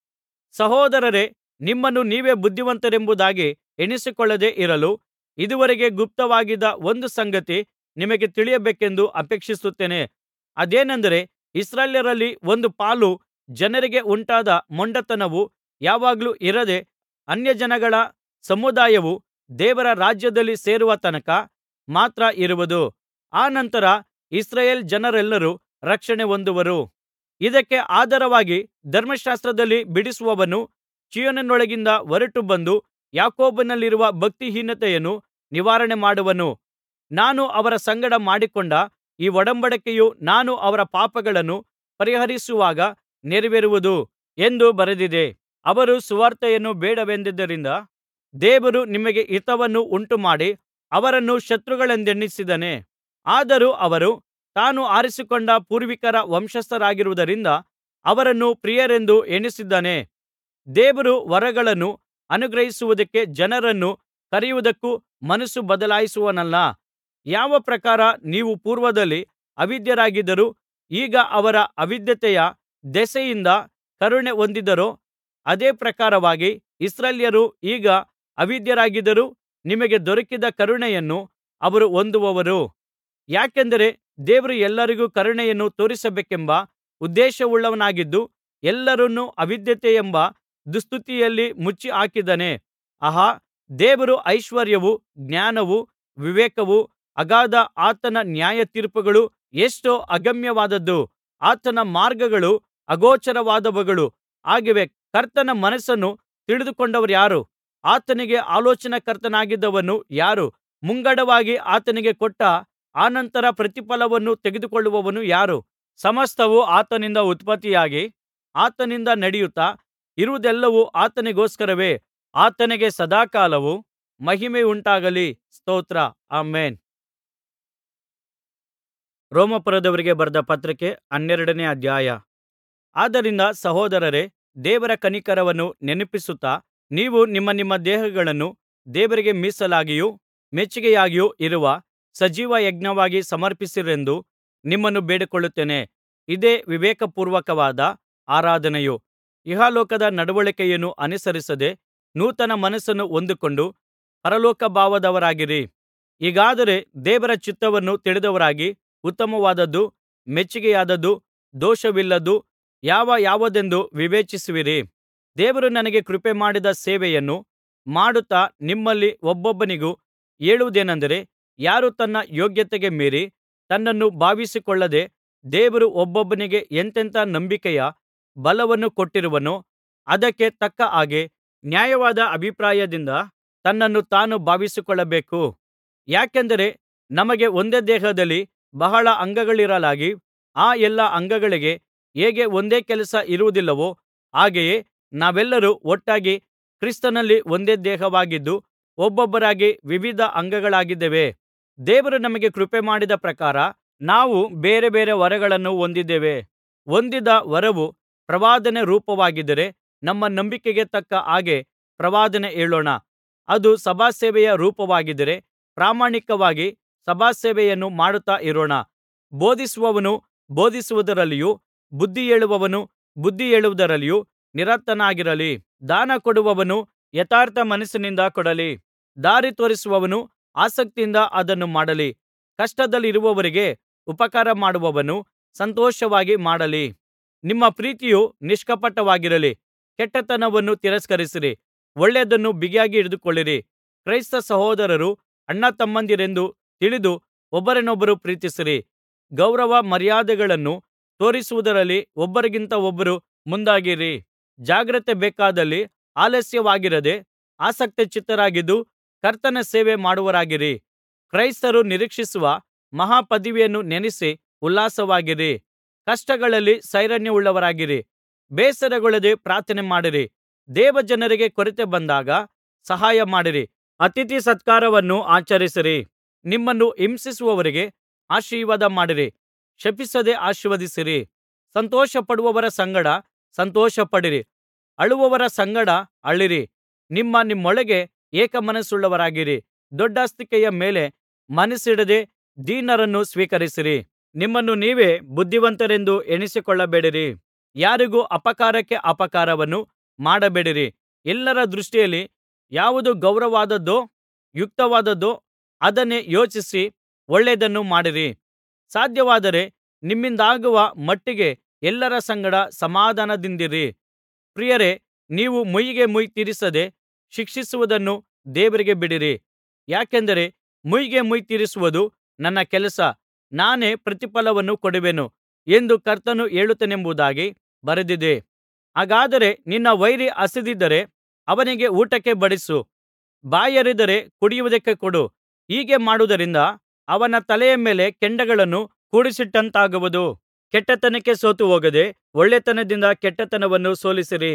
ಸಹೋದರರೇ ನಿಮ್ಮನ್ನು ನೀವೇ ಬುದ್ಧಿವಂತರೆಂಬುದಾಗಿ ಎಣಿಸಿಕೊಳ್ಳದೆ ಇರಲು ಇದುವರೆಗೆ ಗುಪ್ತವಾಗಿದ್ದ ಒಂದು ಸಂಗತಿ ನಿಮಗೆ ತಿಳಿಯಬೇಕೆಂದು ಅಪೇಕ್ಷಿಸುತ್ತೇನೆ ಅದೇನೆಂದರೆ ಇಸ್ರಾಯೇಲ್ಯರಲ್ಲಿ ಒಂದು ಪಾಲು ಜನರಿಗೆ ಉಂಟಾದ ಮೊಂಡತನವು ಯಾವಾಗಲೂ ಇರದೆ ಅನ್ಯಜನಗಳ ಸಮುದಾಯವು ದೇವರ ರಾಜ್ಯದಲ್ಲಿ ಸೇರುವ ತನಕ ಮಾತ್ರ ಇರುವುದು ಅನಂತರ ಇಸ್ರಾಯೇಲ್ ಜನರೆಲ್ಲರೂ ರಕ್ಷಣೆ ಹೊಂದುವರು ಇದಕ್ಕೆ ಆಧಾರವಾಗಿ ಧರ್ಮಶಾಸ್ತ್ರದಲ್ಲಿ ಬಿಡಿಸುವವನು ಚೀಯೋನಿನೊಳಗಿಂದ ಹೊರಟು ಬಂದು ಯಾಕೋಬನಲ್ಲಿರುವ ಭಕ್ತಿಹೀನತೆಯನ್ನು ನಿವಾರಣೆ ಮಾಡುವನು ನಾನು ಅವರ ಸಂಗಡ ಮಾಡಿಕೊಂಡ ಈ ಒಡಂಬಡಿಕೆಯು ನಾನು ಅವರ ಪಾಪಗಳನ್ನು ಪರಿಹರಿಸುವಾಗ ನೆರವೇರುವುದು ಎಂದು ಬರೆದಿದೆ ಅವರು ಸುವಾರ್ತೆಯನ್ನು ಬೇಡವೆಂದದ್ದರಿಂದ ದೇವರು ನಿಮಗೆ ಹಿತವನ್ನು ಉಂಟುಮಾಡಿ ಅವರನ್ನು ಶತ್ರುಗಳೆಂದೆಣಿಸಿದ್ದಾನೆ ಆದರೂ ಅವರು ತಾನು ಆರಿಸಿಕೊಂಡ ಪೂರ್ವಿಕರ ವಂಶಸ್ಥರಾಗಿರುವುದರಿಂದ ಅವರನ್ನು ಪ್ರಿಯರೆಂದು ಎಣಿಸಿದ್ದಾನೆ ದೇವರು ವರಗಳನ್ನು ಅನುಗ್ರಹಿಸುವುದಕ್ಕೆ ಜನರನ್ನು ಕರೆಯುವುದಕ್ಕೂ ಮನಸ್ಸು ಬದಲಾಯಿಸುವವನಲ್ಲ ಯಾವ ಪ್ರಕಾರ ನೀವು ಪೂರ್ವದಲ್ಲಿ ಅವಿಧೇಯರಾಗಿದ್ದರೂ ಈಗ ಅವರ ಅವಿಧೇಯತೆಯ ದೆಸೆಯಿಂದ ಕರುಣೆ ಹೊಂದಿದ್ದೀರೋ ಅದೇ ಪ್ರಕಾರವಾಗಿ ಇಸ್ರಾಯೇಲ್ಯರು ಈಗ ಅವಿಧೇಯರಾಗಿದ್ದರೂ ನಿಮಗೆ ದೊರಕಿದ ಕರುಣೆಯನ್ನು ಅವರು ಹೊಂದುವರು ಯಾಕೆಂದರೆ ದೇವರು ಎಲ್ಲರಿಗೂ ಕರುಣೆಯನ್ನು ತೋರಿಸಬೇಕೆಂಬ ಉದ್ದೇಶವುಳ್ಳವನಾಗಿದ್ದು ಎಲ್ಲರನ್ನೂ ಅವಿಧೇಯತೆಯೆಂಬ ದುಸ್ಥಿತಿಯಲ್ಲಿ ಮುಚ್ಚಿಹಾಕಿದ್ದಾನೆ ಆಹಾ ದೇವರ ಐಶ್ವರ್ಯವೂ ಜ್ಞಾನವೂ ವಿವೇಕವೂ ಅಗಾಧ ಆತನ ನ್ಯಾಯತೀರ್ಪುಗಳು ಎಷ್ಟೋ ಅಗಮ್ಯವಾದದ್ದು ಆತನ ಮಾರ್ಗಗಳು ಅಗೋಚರವಾದವುಗಳು ಆಗಿವೆ ಕರ್ತನ ಮನಸ್ಸನ್ನು ತಿಳಿದುಕೊಂಡವರಾರು ಆತನಿಗೆ ಆಲೋಚನಾಕರ್ತನಾಗಿದ್ದವನು ಯಾರು ಮುಂಗಡವಾಗಿ ಆತನಿಗೆ ಕೊಟ್ಟ ಅನಂತರ ಪ್ರತಿಫಲವನ್ನು ತೆಗೆದುಕೊಳ್ಳುವವನು ಯಾರು ಸಮಸ್ತವು ಆತನಿಂದ ಉತ್ಪತ್ತಿಯಾಗಿ ಆತನಿಂದ ನಡೆಯುತ್ತಾ ಇರುವುದೆಲ್ಲವೂ ಆತನಿಗೋಸ್ಕರವೇ ಆತನಿಗೆ ಸದಾಕಾಲವು ಮಹಿಮೆಯುಂಟಾಗಲಿ ಸ್ತೋತ್ರ ಆಮೆನ್ ರೋಮಾಪುರದವರಿಗೆ ಬರೆದ ಪತ್ರಿಕೆ ಹನ್ನೆರಡನೇ ಅಧ್ಯಾಯ ಆದ್ದರಿಂದ ಸಹೋದರರೇ ದೇವರ ಕನಿಕರವನ್ನು ನೆನಪಿಸುತ್ತಾ ನೀವು ನಿಮ್ಮ ನಿಮ್ಮ ದೇಹಗಳನ್ನು ದೇವರಿಗೆ ಮೀಸಲಾಗಿಯೂ ಮೆಚ್ಚಿಕೆಯಾಗಿಯೂ ಇರುವ ಸಜೀವ ಯಜ್ಞವಾಗಿ ಸಮರ್ಪಿಸಿರೆಂದು ನಿಮ್ಮನ್ನು ಬೇಡಿಕೊಳ್ಳುತ್ತೇನೆ ಇದೇ ವಿವೇಕಪೂರ್ವಕವಾದ ಆರಾಧನೆಯು ಇಹಲೋಕದ ನಡವಳಿಕೆಯನ್ನು ಅನುಸರಿಸದೆ ನೂತನ ಮನಸ್ಸನ್ನು ಹೊಂದಿಕೊಂಡು ಪರಲೋಕ ಭಾವದವರಾಗಿರಿ ಹೀಗಾದರೆ ದೇವರ ಚಿತ್ತವನ್ನು ತಿಳಿದವರಾಗಿ ಉತ್ತಮವಾದದ್ದು ಮೆಚ್ಚಿಕೆಯಾದದ್ದು ದೋಷವಿಲ್ಲದ್ದು ಯಾವ ಯಾವುದೆಂದು ವಿವೇಚಿಸುವಿರಿ ದೇವರು ನನಗೆ ಕೃಪೆ ಮಾಡಿದ ಸೇವೆಯನ್ನು ಮಾಡುತ್ತಾ ನಿಮ್ಮಲ್ಲಿ ಒಬ್ಬೊಬ್ಬನಿಗೂ ಹೇಳುವುದೇನಂದರೆ ಯಾರು ತನ್ನ ಯೋಗ್ಯತೆಗೆ ಮೀರಿ ತನ್ನನ್ನು ಭಾವಿಸಿಕೊಳ್ಳದೆ ದೇವರು ಒಬ್ಬೊಬ್ಬನಿಗೆ ಎಂತೆಂಥ ನಂಬಿಕೆಯ ಬಲವನ್ನು ಕೊಟ್ಟಿರುವನೋ ಅದಕ್ಕೆ ತಕ್ಕ ಹಾಗೆ ನ್ಯಾಯವಾದ ಅಭಿಪ್ರಾಯದಿಂದ ತನ್ನನ್ನು ತಾನು ಭಾವಿಸಿಕೊಳ್ಳಬೇಕು ಯಾಕೆಂದರೆ ನಮಗೆ ಒಂದೇ ದೇಹದಲ್ಲಿ ಬಹಳ ಅಂಗಗಳಿರಲಾಗಿ ಆ ಎಲ್ಲಾ ಅಂಗಗಳಿಗೆ ಹೇಗೆ ಒಂದೇ ಕೆಲಸ ಇರುವುದಿಲ್ಲವೋ ಹಾಗೆಯೇ ನಾವೆಲ್ಲರೂ ಒಟ್ಟಾಗಿ ಕ್ರಿಸ್ತನಲ್ಲಿ ಒಂದೇ ದೇಹವಾಗಿದ್ದು ಒಬ್ಬೊಬ್ಬರಾಗಿ ವಿವಿಧ ಅಂಗಗಳಾಗಿದ್ದೇವೆ ದೇವರು ನಮಗೆ ಕೃಪೆಮಾಡಿದ ಪ್ರಕಾರ ನಾವು ಬೇರೆ ಬೇರೆ ವರಗಳನ್ನು ಹೊಂದಿದ್ದೇವೆ ಹೊಂದಿದ ವರವು ಪ್ರವಾದನೆ ರೂಪವಾಗಿದ್ದರೆ ನಮ್ಮ ನಂಬಿಕೆಗೆ ತಕ್ಕ ಹಾಗೆ ಪ್ರವಾದನೆ ಹೇಳೋಣ ಅದು ಸಭಾಸೇವೆಯ ರೂಪವಾಗಿದ್ದರೆ ಪ್ರಾಮಾಣಿಕವಾಗಿ ಸಭಾಸೇವೆಯನ್ನು ಮಾಡುತ್ತಾ ಇರೋಣ ಬೋಧಿಸುವವನು ಬೋಧಿಸುವುದರಲ್ಲಿಯೂ ಬುದ್ಧಿ ಹೇಳುವವನು ಬುದ್ಧಿ ಹೇಳುವುದರಲ್ಲಿಯೂ ನಿರತನಾಗಿರಲಿ ದಾನ ಕೊಡುವವನು ಯಥಾರ್ಥ ಮನಸ್ಸಿನಿಂದ ಕೊಡಲಿ ದಾರಿ ತೋರಿಸುವವನು ಆಸಕ್ತಿಯಿಂದ ಅದನ್ನು ಮಾಡಲಿ ಕಷ್ಟದಲ್ಲಿರುವವರಿಗೆ ಉಪಕಾರ ಮಾಡುವವನು ಸಂತೋಷವಾಗಿ ಮಾಡಲಿ ನಿಮ್ಮ ಪ್ರೀತಿಯು ನಿಷ್ಕಪಟವಾಗಿರಲಿ ಕೆಟ್ಟತನವನ್ನು ತಿರಸ್ಕರಿಸಿರಿ ಒಳ್ಳೆಯದನ್ನು ಬಿಗಿಯಾಗಿ ಹಿಡಿದುಕೊಳ್ಳಿರಿ ಕ್ರೈಸ್ತ ಸಹೋದರರು ಅಣ್ಣತಮ್ಮಂದಿರೆಂದು ತಿಳಿದು ಒಬ್ಬರನ್ನೊಬ್ಬರು ಪ್ರೀತಿಸಿರಿ ಗೌರವ ಮರ್ಯಾದೆಗಳನ್ನು ತೋರಿಸುವುದರಲ್ಲಿ ಒಬ್ಬರಿಗಿಂತ ಒಬ್ಬರು ಮುಂದಾಗಿರಿ ಜಾಗ್ರತೆ ಬೇಕಾದಲ್ಲಿ ಆಲಸ್ಯವಾಗಿರದೆ ಆಸಕ್ತಚಿತ್ತರಾಗಿದ್ದು ಕರ್ತನ ಸೇವೆ ಮಾಡುವವರಾಗಿರಿ ಕ್ರೈಸ್ತರು ನಿರೀಕ್ಷಿಸುವ ಮಹಾಪದವಿಯನ್ನು ನೆನಸಿ ಉಲ್ಲಾಸವಾಗಿರಿ ಕಷ್ಟಗಳಲ್ಲಿ ಸೈರಣೆಯುಳ್ಳವರಾಗಿರಿ ಬೇಸರಗೊಳ್ಳದೆ ಪ್ರಾರ್ಥನೆ ಮಾಡಿರಿ ದೇವಜನರಿಗೆ ಕೊರತೆ ಬಂದಾಗ ಸಹಾಯ ಮಾಡಿರಿ ಅತಿಥಿ ಸತ್ಕಾರವನ್ನು ಆಚರಿಸಿರಿ ನಿಮ್ಮನ್ನು ಹಿಂಸಿಸುವವರಿಗೆ ಆಶೀರ್ವಾದ ಮಾಡಿರಿ ಶಪಿಸದೆ ಆಶೀರ್ವದಿಸಿರಿ ಸಂತೋಷಪಡುವವರ ಸಂಗಡ ಸಂತೋಷಪಡಿರಿ ಅಳುವವರ ಸಂಗಡ ಅಳಿರಿ ನಿಮ್ಮ ನಿಮ್ಮೊಳಗೆ ಏಕಮನಸ್ಸುಳ್ಳವರಾಗಿರಿ ದೊಡ್ಡಸ್ತಿಕೆಯ ಮೇಲೆ ಮನಸ್ಸಿಡದೆ ದೀನರನ್ನು ಸ್ವೀಕರಿಸಿರಿ ನಿಮ್ಮನ್ನು ನೀವೇ ಬುದ್ಧಿವಂತರೆಂದು ಎಣಿಸಿಕೊಳ್ಳಬೇಡಿರಿ ಯಾರಿಗೂ ಅಪಕಾರಕ್ಕೆ ಅಪಕಾರವನ್ನು ಮಾಡಬೇಡಿರಿ ಎಲ್ಲರ ದೃಷ್ಟಿಯಲ್ಲಿ ಯಾವುದು ಗೌರವವಾದದ್ದೋ ಯುಕ್ತವಾದದ್ದೋ ಅದನ್ನೇ ಯೋಚಿಸಿ ಒಳ್ಳೆಯದನ್ನು ಮಾಡಿರಿ ಸಾಧ್ಯವಾದರೆ ನಿಮ್ಮಿಂದಾಗುವ ಮಟ್ಟಿಗೆ ಎಲ್ಲರ ಸಂಗಡ ಸಮಾಧಾನದಿಂದಿರಿ ಪ್ರಿಯರೇ ನೀವು ಮುಯ್ಯಿಗೆ ಮುಯ್ಯಿ ತೀರಿಸದೆ ಶಿಕ್ಷಿಸುವುದನ್ನು ದೇವರಿಗೆ ಬಿಡಿರಿ ಯಾಕೆಂದರೆ ಮುಯ್ಯಿಗೆ ಮುಯ್ಯಿ ತೀರಿಸುವುದು ನನ್ನ ಕೆಲಸ ನಾನೇ ಪ್ರತಿಫಲವನ್ನು ಕೊಡುವೆನು ಎಂದು ಕರ್ತನು ಹೇಳುತ್ತಾನೆಂಬುದಾಗಿ ಬರೆದಿದೆ ಹಾಗಾದರೆ ನಿನ್ನ ವೈರಿ ಹಸಿದಿದ್ದರೆ ಅವನಿಗೆ ಊಟಕ್ಕೆ ಬಡಿಸು ಬಾಯಾರಿದ್ದರೆ ಕುಡಿಯುವುದಕ್ಕೆ ಕೊಡು ಹೀಗೆ ಮಾಡುವುದರಿಂದ ಅವನ ತಲೆಯ ಮೇಲೆ ಕೆಂಡಗಳನ್ನು ಕೂಡಿಸಿಟ್ಟಂತಾಗುವುದು ಕೆಟ್ಟತನಕ್ಕೆ ಸೋತುಹೋಗದೆ ಒಳ್ಳೆತನದಿಂದ ಕೆಟ್ಟತನವನ್ನು ಸೋಲಿಸಿರಿ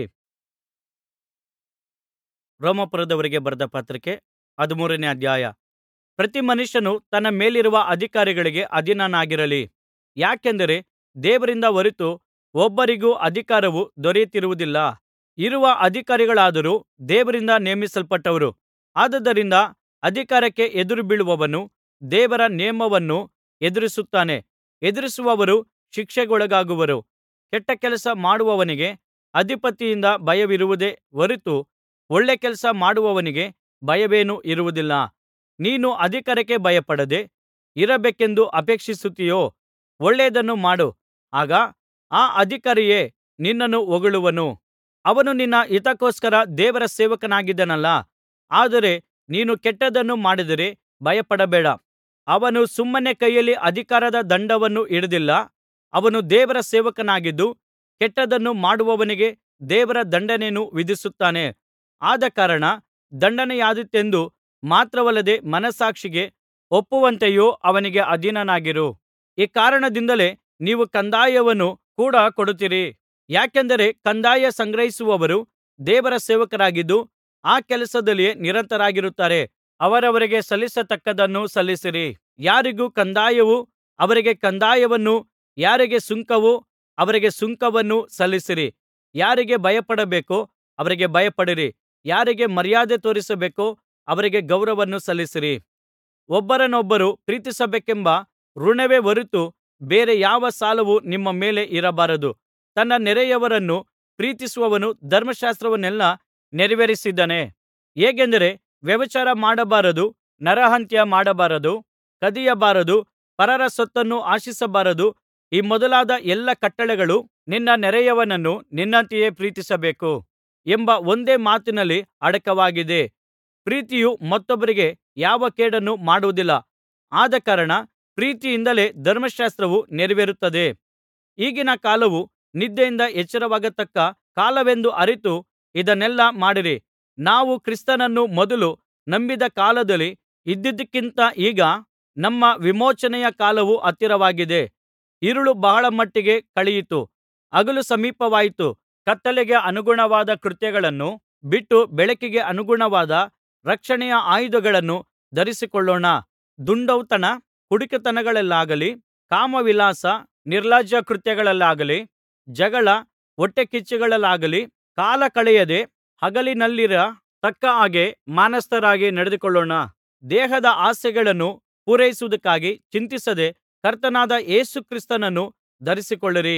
ರೋಮಾಪುರದವರಿಗೆ ಬರೆದ ಪತ್ರಿಕೆ ಹದಿಮೂರನೇ ಅಧ್ಯಾಯ ಪ್ರತಿ ಮನುಷ್ಯನು ತನ್ನ ಮೇಲಿರುವ ಅಧಿಕಾರಿಗಳಿಗೆ ಅಧೀನನಾಗಿರಲಿ ಯಾಕೆಂದರೆ ದೇವರಿಂದ ಹೊರತು ಒಬ್ಬರಿಗೂ ಅಧಿಕಾರವು ದೊರೆಯುತ್ತಿರುವುದಿಲ್ಲ ಇರುವ ಅಧಿಕಾರಿಗಳಾದರೂ ದೇವರಿಂದ ನೇಮಿಸಲ್ಪಟ್ಟವರು ಆದುದರಿಂದ ಅಧಿಕಾರಕ್ಕೆ ಎದುರುಬೀಳುವವನು ದೇವರ ನೇಮವನ್ನು ಎದುರಿಸುತ್ತಾನೆ ಎದುರಿಸುವವರು ಶಿಕ್ಷೆಗೊಳಗಾಗುವರು ಕೆಟ್ಟ ಕೆಲಸ ಮಾಡುವವನಿಗೆ ಅಧಿಪತಿಯಿಂದ ಭಯವಿರುವುದೇ ಹೊರತು ಒಳ್ಳೆ ಕೆಲಸ ಮಾಡುವವನಿಗೆ ಭಯವೇನೂ ಇರುವುದಿಲ್ಲ ನೀನು ಅಧಿಕಾರಕ್ಕೆ ಭಯಪಡದೆ ಇರಬೇಕೆಂದು ಅಪೇಕ್ಷಿಸುತ್ತೀಯೋ ಒಳ್ಳೆಯದನ್ನು ಮಾಡು ಆಗ ಆ ಅಧಿಕಾರಿಯೇ ನಿನ್ನನ್ನು ಹೊಗಳುವನು ಅವನು ನಿನ್ನ ಹಿತಕ್ಕೋಸ್ಕರ ದೇವರ ಸೇವಕನಾಗಿದ್ದಾನಲ್ಲಾ ಆದರೆ ನೀನು ಕೆಟ್ಟದ್ದನ್ನು ಮಾಡಿದರೆ ಭಯಪಡಬೇಡ ಅವನು ಸುಮ್ಮನೆ ಕೈಯಲ್ಲಿ ಅಧಿಕಾರದ ದಂಡವನ್ನು ಹಿಡಿದಿಲ್ಲ ಅವನು ದೇವರ ಸೇವಕನಾಗಿದ್ದು ಕೆಟ್ಟದ್ದನ್ನು ಮಾಡುವವನಿಗೆ ದೇವರ ದಂಡನೆಯನ್ನು ವಿಧಿಸುತ್ತಾನೆ ಆದಕಾರಣ ದಂಡನೆಯಾದೀತೆಂದು ಮಾತ್ರವಲ್ಲದೆ ಮನಸ್ಸಾಕ್ಷಿಗೆ ಒಪ್ಪುವಂತೆಯೂ ಅವನಿಗೆ ಅಧೀನನಾಗಿರು ಈ ಕಾರಣದಿಂದಲೇ ನೀವು ಕಂದಾಯವನ್ನು ಕೂಡ ಕೊಡುತ್ತೀರಿ ಯಾಕೆಂದರೆ ಕಂದಾಯ ಸಂಗ್ರಹಿಸುವವರು ದೇವರ ಸೇವಕರಾಗಿದ್ದು ಆ ಕೆಲಸದಲ್ಲಿಯೇ ನಿರತರಾಗಿರುತ್ತಾರೆ ಅವರವರಿಗೆ ಸಲ್ಲಿಸತಕ್ಕದ್ದನ್ನು ಸಲ್ಲಿಸಿರಿ ಯಾರಿಗೂ ಕಂದಾಯವೂ ಅವರಿಗೆ ಕಂದಾಯವನ್ನು ಯಾರಿಗೆ ಸುಂಕವೋ ಅವರಿಗೆ ಸುಂಕವನ್ನು ಸಲ್ಲಿಸಿರಿ ಯಾರಿಗೆ ಭಯಪಡಬೇಕೋ ಅವರಿಗೆ ಭಯಪಡಿರಿ ಯಾರಿಗೆ ಮರ್ಯಾದೆ ತೋರಿಸಬೇಕೋ ಅವರಿಗೆ ಗೌರವವನ್ನು ಸಲ್ಲಿಸಿರಿ ಒಬ್ಬರನೊಬ್ಬರು ಪ್ರೀತಿಸಬೇಕೆಂಬ ಋಣವೇ ಹೊರತು ಬೇರೆ ಯಾವ ಸಾಲವೂ ನಿಮ್ಮ ಮೇಲೆ ಇರಬಾರದು ತನ್ನ ನೆರೆಯವರನ್ನು ಪ್ರೀತಿಸುವವನು ಧರ್ಮಶಾಸ್ತ್ರವನ್ನೆಲ್ಲಾ ನೆರವೇರಿಸಿದ್ದಾನೆ ಹೇಗೆಂದರೆ ವ್ಯಭಿಚಾರ ಮಾಡಬಾರದು ನರಹತ್ಯ ಮಾಡಬಾರದು ಕದಿಯಬಾರದು ಪರರ ಸೊತ್ತನ್ನು ಆಶಿಸಬಾರದು ಈ ಮೊದಲಾದ ಎಲ್ಲಾ ಕಟ್ಟಳೆಗಳು ನಿನ್ನ ನೆರೆಯವನನ್ನು ನಿನ್ನಂತೆಯೇ ಪ್ರೀತಿಸಬೇಕು ಎಂಬ ಒಂದೇ ಮಾತಿನಲ್ಲಿ ಅಡಕವಾಗಿದೆ ಪ್ರೀತಿಯು ಮತ್ತೊಬ್ಬರಿಗೆ ಯಾವ ಕೇಡನ್ನೂ ಮಾಡುವುದಿಲ್ಲ ಆದಕಾರಣ ಪ್ರೀತಿಯಿಂದಲೇ ಧರ್ಮಶಾಸ್ತ್ರವು ನೆರವೇರುತ್ತದೆ ಈಗಿನ ಕಾಲವು ನಿದ್ದೆಯಿಂದ ಎಚ್ಚರವಾಗತಕ್ಕ ಕಾಲವೆಂದು ಅರಿತು ಇದನ್ನೆಲ್ಲಾ ಮಾಡಿರಿ ನಾವು ಕ್ರಿಸ್ತನನ್ನು ಮೊದಲು ನಂಬಿದ ಕಾಲದಲ್ಲಿ ಇದ್ದುದಕ್ಕಿಂತ ಈಗ ನಮ್ಮ ವಿಮೋಚನೆಯ ಕಾಲವು ಹತ್ತಿರವಾಗಿದೆ ഇരുಳು ಬಹಳ ಮಟ್ಟಿಗೆ ಕಳೆಯಿತು ಹಗಲು ಸಮೀಪವಾಯಿತು ಕತ್ತಲೆಗೆ ಅನುಗುಣವಾದ ಕೃತ್ಯಗಳನ್ನು ಬಿಟ್ಟು ಬೆಳಕಿಗೆ ಅನುಗುಣವಾದ ರಕ್ಷಣೆಯ ಆಯುಧಗಳನ್ನು ಧರಿಸಿಕೊಳ್ಳೋಣ ದುಂದೌತಣ ಕುಡಿಕತನಗಳಲ್ಲಾಗಲಿ ಕಾಮವಿಲಾಸ ನಿರ್ಲಜ್ಜ ಕೃತ್ಯಗಳಲ್ಲಾಗಲಿ ಜಗಳ ಹೊಟ್ಟೆಕಿಚ್ಚುಗಳಲ್ಲಾಗಲಿ ಕಾಲ ಕಳೆಯದೆ ಹಗಲಿನಲ್ಲಿರ ತಕ್ಕ ಹಾಗೆ ಮಾನಸ್ಥರಾಗಿ ನಡೆದುಕೊಳ್ಳೋಣ ದೇಹದ ಆಸೆಗಳನ್ನು ಪೂರೈಸುವುದಕ್ಕಾಗಿ ಚಿಂತಿಸದೆ ಕರ್ತನಾದ ಯೇಸು ಕ್ರಿಸ್ತನನ್ನು ಧರಿಸಿಕೊಳ್ಳಿರಿ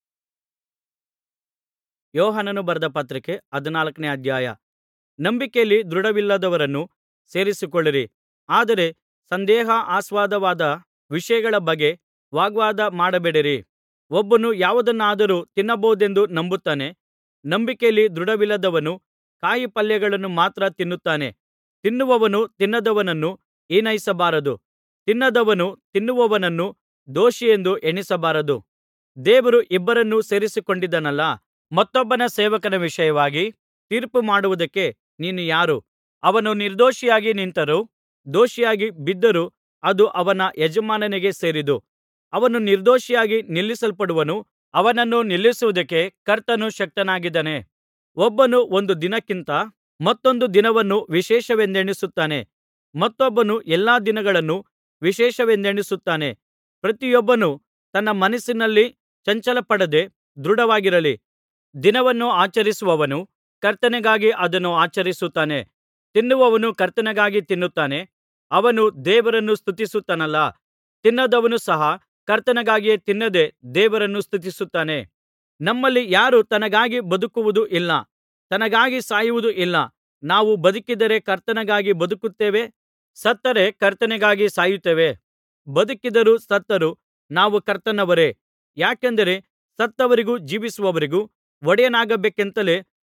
ಯೋಹಾನನು ಬರೆದ ಪತ್ರಿಕೆ ಹದಿನಾಲ್ಕನೇ ಅಧ್ಯಾಯ ನಂಬಿಕೆಯಲ್ಲಿ ದೃಢವಿಲ್ಲದವರನ್ನು ಸೇರಿಸಿಕೊಳ್ಳಿರಿ ಆದರೆ ಸಂದೇಹಾಸ್ಪದವಾದ ವಿಷಯಗಳ ಬಗ್ಗೆ ವಾಗ್ವಾದ ಮಾಡಬೇಡಿರಿ ಒಬ್ಬನು ಯಾವುದನ್ನಾದರೂ ತಿನ್ನಬಹುದೆಂದು ನಂಬುತ್ತಾನೆ ನಂಬಿಕೆಯಲ್ಲಿ ದೃಢವಿಲ್ಲದವನು ಕಾಯಿಪಲ್ಯಗಳನ್ನು ಮಾತ್ರ ತಿನ್ನುತ್ತಾನೆ ತಿನ್ನುವವನು ತಿನ್ನದವನನ್ನು ಹೀನೈಸಬಾರದು ತಿನ್ನದವನು ತಿನ್ನುವವನನ್ನು ದೋಷಿಯೆಂದು ಎಣಿಸಬಾರದು ದೇವರು ಇಬ್ಬರನ್ನು ಸೇರಿಸಿಕೊಂಡಿದ್ದಾನಲ್ಲಾ ಮತ್ತೊಬ್ಬನ ಸೇವಕನ ವಿಷಯವಾಗಿ ತೀರ್ಪು ಮಾಡುವುದಕ್ಕೆ ನೀನು ಯಾರು ಅವನು ನಿರ್ದೋಷಿಯಾಗಿ ನಿಂತರೂ ದೋಷಿಯಾಗಿ ಬಿದ್ದರೂ ಅದು ಅವನ ಯಜಮಾನನಿಗೆ ಸೇರಿದ್ದು ಅವನು ನಿರ್ದೋಷಿಯಾಗಿ ನಿಲ್ಲಿಸಲ್ಪಡುವನು ಅವನನ್ನು ನಿಲ್ಲಿಸುವುದಕ್ಕೆ ಕರ್ತನು ಶಕ್ತನಾಗಿದ್ದಾನೆ ಒಬ್ಬನು ಒಂದು ದಿನಕ್ಕಿಂತ ಮತ್ತೊಂದು ದಿನವನ್ನು ವಿಶೇಷವೆಂದೆಣಿಸುತ್ತಾನೆ ಮತ್ತೊಬ್ಬನು ಎಲ್ಲಾ ದಿನಗಳನ್ನು ವಿಶೇಷವೆಂದೆಣಿಸುತ್ತಾನೆ ಪ್ರತಿಯೊಬ್ಬನು ತನ್ನ ಮನಸ್ಸಿನಲ್ಲಿ ಚಂಚಲಪಡದೆ ದೃಢವಾಗಿರಲಿ ದಿನವನ್ನು ಆಚರಿಸುವವನು ಕರ್ತನಿಗಾಗಿ ಅದನ್ನು ಆಚರಿಸುತ್ತಾನೆ ತಿನ್ನುವವನು ಕರ್ತನಿಗಾಗಿ ತಿನ್ನುತ್ತಾನೆ ಅವನು ದೇವರನ್ನು ಸ್ತುತಿಸುತ್ತಾನಲ್ಲಾ ತಿನ್ನದವನು ಸಹ ಕರ್ತನಿಗಾಗಿಯೇ ತಿನ್ನದೆ ದೇವರನ್ನು ಸ್ತುತಿಸುತ್ತಾನೆ ನಮ್ಮಲ್ಲಿ ಯಾರೂ ತನಗಾಗಿ ಬದುಕುವುದೂ ಇಲ್ಲ ತನಗಾಗಿ ಸಾಯುವುದೂ ಇಲ್ಲ ನಾವು ಬದುಕಿದರೆ ಕರ್ತನಿಗಾಗಿ ಬದುಕುತ್ತೇವೆ ಸತ್ತರೆ ಕರ್ತನಿಗಾಗಿ ಸಾಯುತ್ತೇವೆ ಬದುಕಿದರೂ ಸತ್ತರೂ ನಾವು ಕರ್ತನವರೇ ಯಾಕೆಂದರೆ ಸತ್ತವರಿಗೂ ಜೀವಿಸುವವರಿಗೂ ಒಡೆಯನಾಗಬೇಕೆಂತಲೇ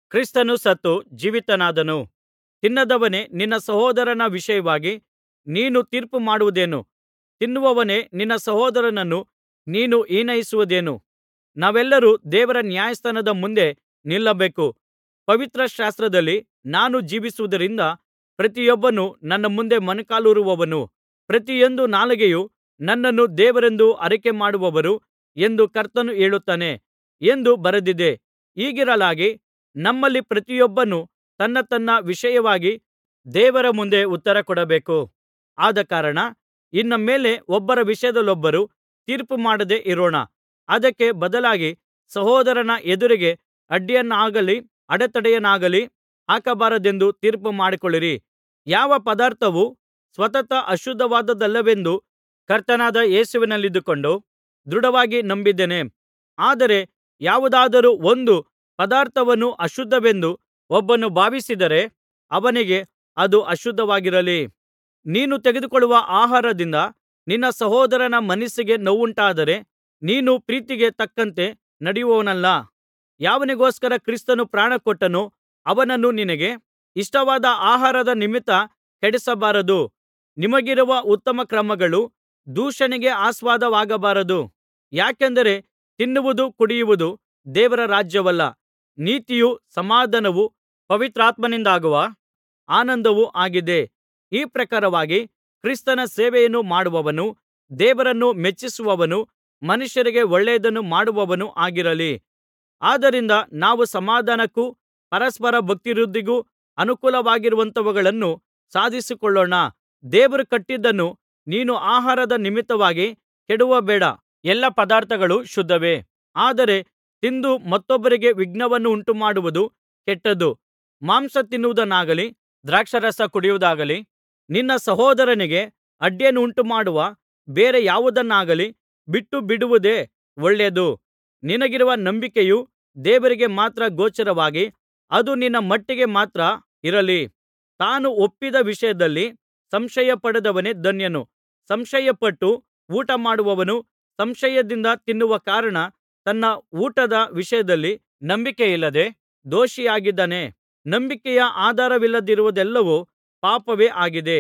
ಕ್ರಿಸ್ತನು ಸತ್ತು ಜೀವಿತನಾದನು ತಿನ್ನದವನೇ ನಿನ್ನ ಸಹೋದರನ ವಿಷಯವಾಗಿ ನೀನು ತೀರ್ಪುಮಾಡುವುದೇನು ತಿನ್ನುವವನೇ ನಿನ್ನ ಸಹೋದರನನ್ನು ನೀನು ಹೀನೈಸುವುದೇನು ನಾವೆಲ್ಲರೂ ದೇವರ ನ್ಯಾಯಸ್ಥಾನದ ಮುಂದೆ ನಿಲ್ಲಬೇಕು ಪವಿತ್ರಶಾಸ್ತ್ರದಲ್ಲಿ ನಾನು ಜೀವಿಸುವುದರಿಂದ ಪ್ರತಿಯೊಬ್ಬನು ನನ್ನ ಮುಂದೆ ಮೊಣಕಾಲೂರುವನು ಪ್ರತಿಯೊಂದು ನಾಲಿಗೆಯೂ ನನ್ನನ್ನು ದೇವರೆಂದು ಆರಿಕೆಮಾಡುವರು ಎಂದು ಕರ್ತನು ಹೇಳುತ್ತಾನೆ ಎಂದು ಬರೆದಿದೆ ಹೀಗಿರಲಾಗಿ ನಮ್ಮಲ್ಲಿ ಪ್ರತಿಯೊಬ್ಬನು ತನ್ನ ತನ್ನ ವಿಷಯವಾಗಿ ದೇವರ ಮುಂದೆ ಉತ್ತರಕೊಡಬೇಕು ಆದಕಾರಣ ಇನ್ನು ಮೇಲೆ ಒಬ್ಬರ ವಿಷಯದಲ್ಲೊಬ್ಬರು ತೀರ್ಪುಮಾಡದೆ ಇರೋಣ ಅದಕ್ಕೆ ಬದಲಾಗಿ ಸಹೋದರನ ಎದುರಿಗೆ ಅಡ್ಡಿಯನ್ನಾಗಲಿ ಅಡೆತಡೆಯನ್ನಾಗಲಿ ಹಾಕಬಾರದೆಂದು ತೀರ್ಪುಮಾಡಿಕೊಳ್ಳಿರಿ ಯಾವ ಪದಾರ್ಥವು ಸ್ವತಃ ಅಶುದ್ಧವಾದದ್ದಲ್ಲವೆಂದು ಕರ್ತನಾದ ಯೇಸುವಿನಲ್ಲಿದ್ದುಕೊಂಡು ದೃಢವಾಗಿ ನಂಬಿದ್ದೇನೆ ಆದರೆ ಯಾವುದಾದರೂ ಒಂದು ಪದಾರ್ಥವನ್ನು ಅಶುದ್ಧವೆಂದು ಒಬ್ಬನು ಭಾವಿಸಿದರೆ ಅವನಿಗೆ ಅದು ಅಶುದ್ಧವಾಗಿರಲಿ ನೀನು ತೆಗೆದುಕೊಳ್ಳುವ ಆಹಾರದಿಂದ ನಿನ್ನ ಸಹೋದರನ ಮನಸ್ಸಿಗೆ ನೋವುಂಟಾದರೆ ನೀನು ಪ್ರೀತಿಗೆ ತಕ್ಕಂತೆ ನಡೆಯುವವನಲ್ಲ ಯಾವನಿಗೋಸ್ಕರ ಕ್ರಿಸ್ತನು ಪ್ರಾಣಕೊಟ್ಟನೋ ಅವನನ್ನು ನಿನಗೆ ಇಷ್ಟವಾದ ಆಹಾರದ ನಿಮಿತ್ತ ಕೆಡಿಸಬಾರದು ನಿಮಗಿರುವ ಉತ್ತಮ ಕ್ರಮಗಳು ದೂಷಣೆಗೆ ಆಸ್ಪದವಾಗಬಾರದು ಯಾಕೆಂದರೆ ತಿನ್ನುವುದು ಕುಡಿಯುವುದು ದೇವರ ರಾಜ್ಯವಲ್ಲ ನೀತಿಯೂ ಸಮಾಧಾನವೂ ಪವಿತ್ರಾತ್ಮನಿಂದಾಗುವ ಆನಂದವೂ ಆಗಿದೆ ಈ ಪ್ರಕಾರವಾಗಿ ಕ್ರಿಸ್ತನ ಸೇವೆಯನ್ನು ಮಾಡುವವನು ದೇವರನ್ನು ಮೆಚ್ಚಿಸುವವನೂ ಮನುಷ್ಯರಿಗೆ ಒಳ್ಳೆಯದನ್ನು ಮಾಡುವವನೂ ಆಗಿರಲಿ ಆದ್ದರಿಂದ ನಾವು ಸಮಾಧಾನಕ್ಕೂ ಪರಸ್ಪರ ಭಕ್ತಿವೃದ್ಧಿಗೂ ಅನುಕೂಲವಾಗಿರುವಂಥವುಗಳನ್ನು ಸಾಧಿಸಿಕೊಳ್ಳೋಣ ದೇವರು ಕಟ್ಟಿದ್ದನ್ನು ನೀನು ಆಹಾರದ ನಿಮಿತ್ತವಾಗಿ ಕೆಡವಬೇಡ ಎಲ್ಲಾ ಪದಾರ್ಥಗಳು ಶುದ್ಧವೇ ಆದರೆ ತಿಂದು ಮತ್ತೊಬ್ಬರಿಗೆ ವಿಘ್ನವನ್ನು ಉಂಟುಮಾಡುವುದು ಕೆಟ್ಟದ್ದು ಮಾಂಸ ತಿನ್ನುವುದನ್ನಾಗಲಿ ದ್ರಾಕ್ಷಾರಸ ಕುಡಿಯುವುದಾಗಲಿ ನಿನ್ನ ಸಹೋದರನಿಗೆ ಅಡ್ಡಿಯನ್ನುಂಟುಮಾಡುವ ಬೇರೆ ಯಾವುದನ್ನಾಗಲಿ ಬಿಟ್ಟುಬಿಡುವುದೇ ಒಳ್ಳೆಯದು ನಿನಗಿರುವ ನಂಬಿಕೆಯು ದೇವರಿಗೆ ಮಾತ್ರ ಗೋಚರವಾಗಿ ಅದು ನಿನ್ನ ಮಟ್ಟಿಗೆ ಮಾತ್ರ ಇರಲಿ ತಾನು ಒಪ್ಪಿದ ವಿಷಯದಲ್ಲಿ ಸಂಶಯಪಡದವನೇ ಧನ್ಯನು ಸಂಶಯಪಟ್ಟು ಊಟಮಾಡುವವನು ಸಂಶಯದಿಂದ ತಿನ್ನುವ ಕಾರಣ ತನ್ನ ಊಟದ ವಿಷಯದಲ್ಲಿ ನಂಬಿಕೆಯಿಲ್ಲದೆ ದೋಷಿಯಾಗಿದ್ದಾನೆ ನಂಬಿಕೆಯ ಆಧಾರವಿಲ್ಲದಿರುವುದೆಲ್ಲವೂ ಪಾಪವೇ ಆಗಿದೆ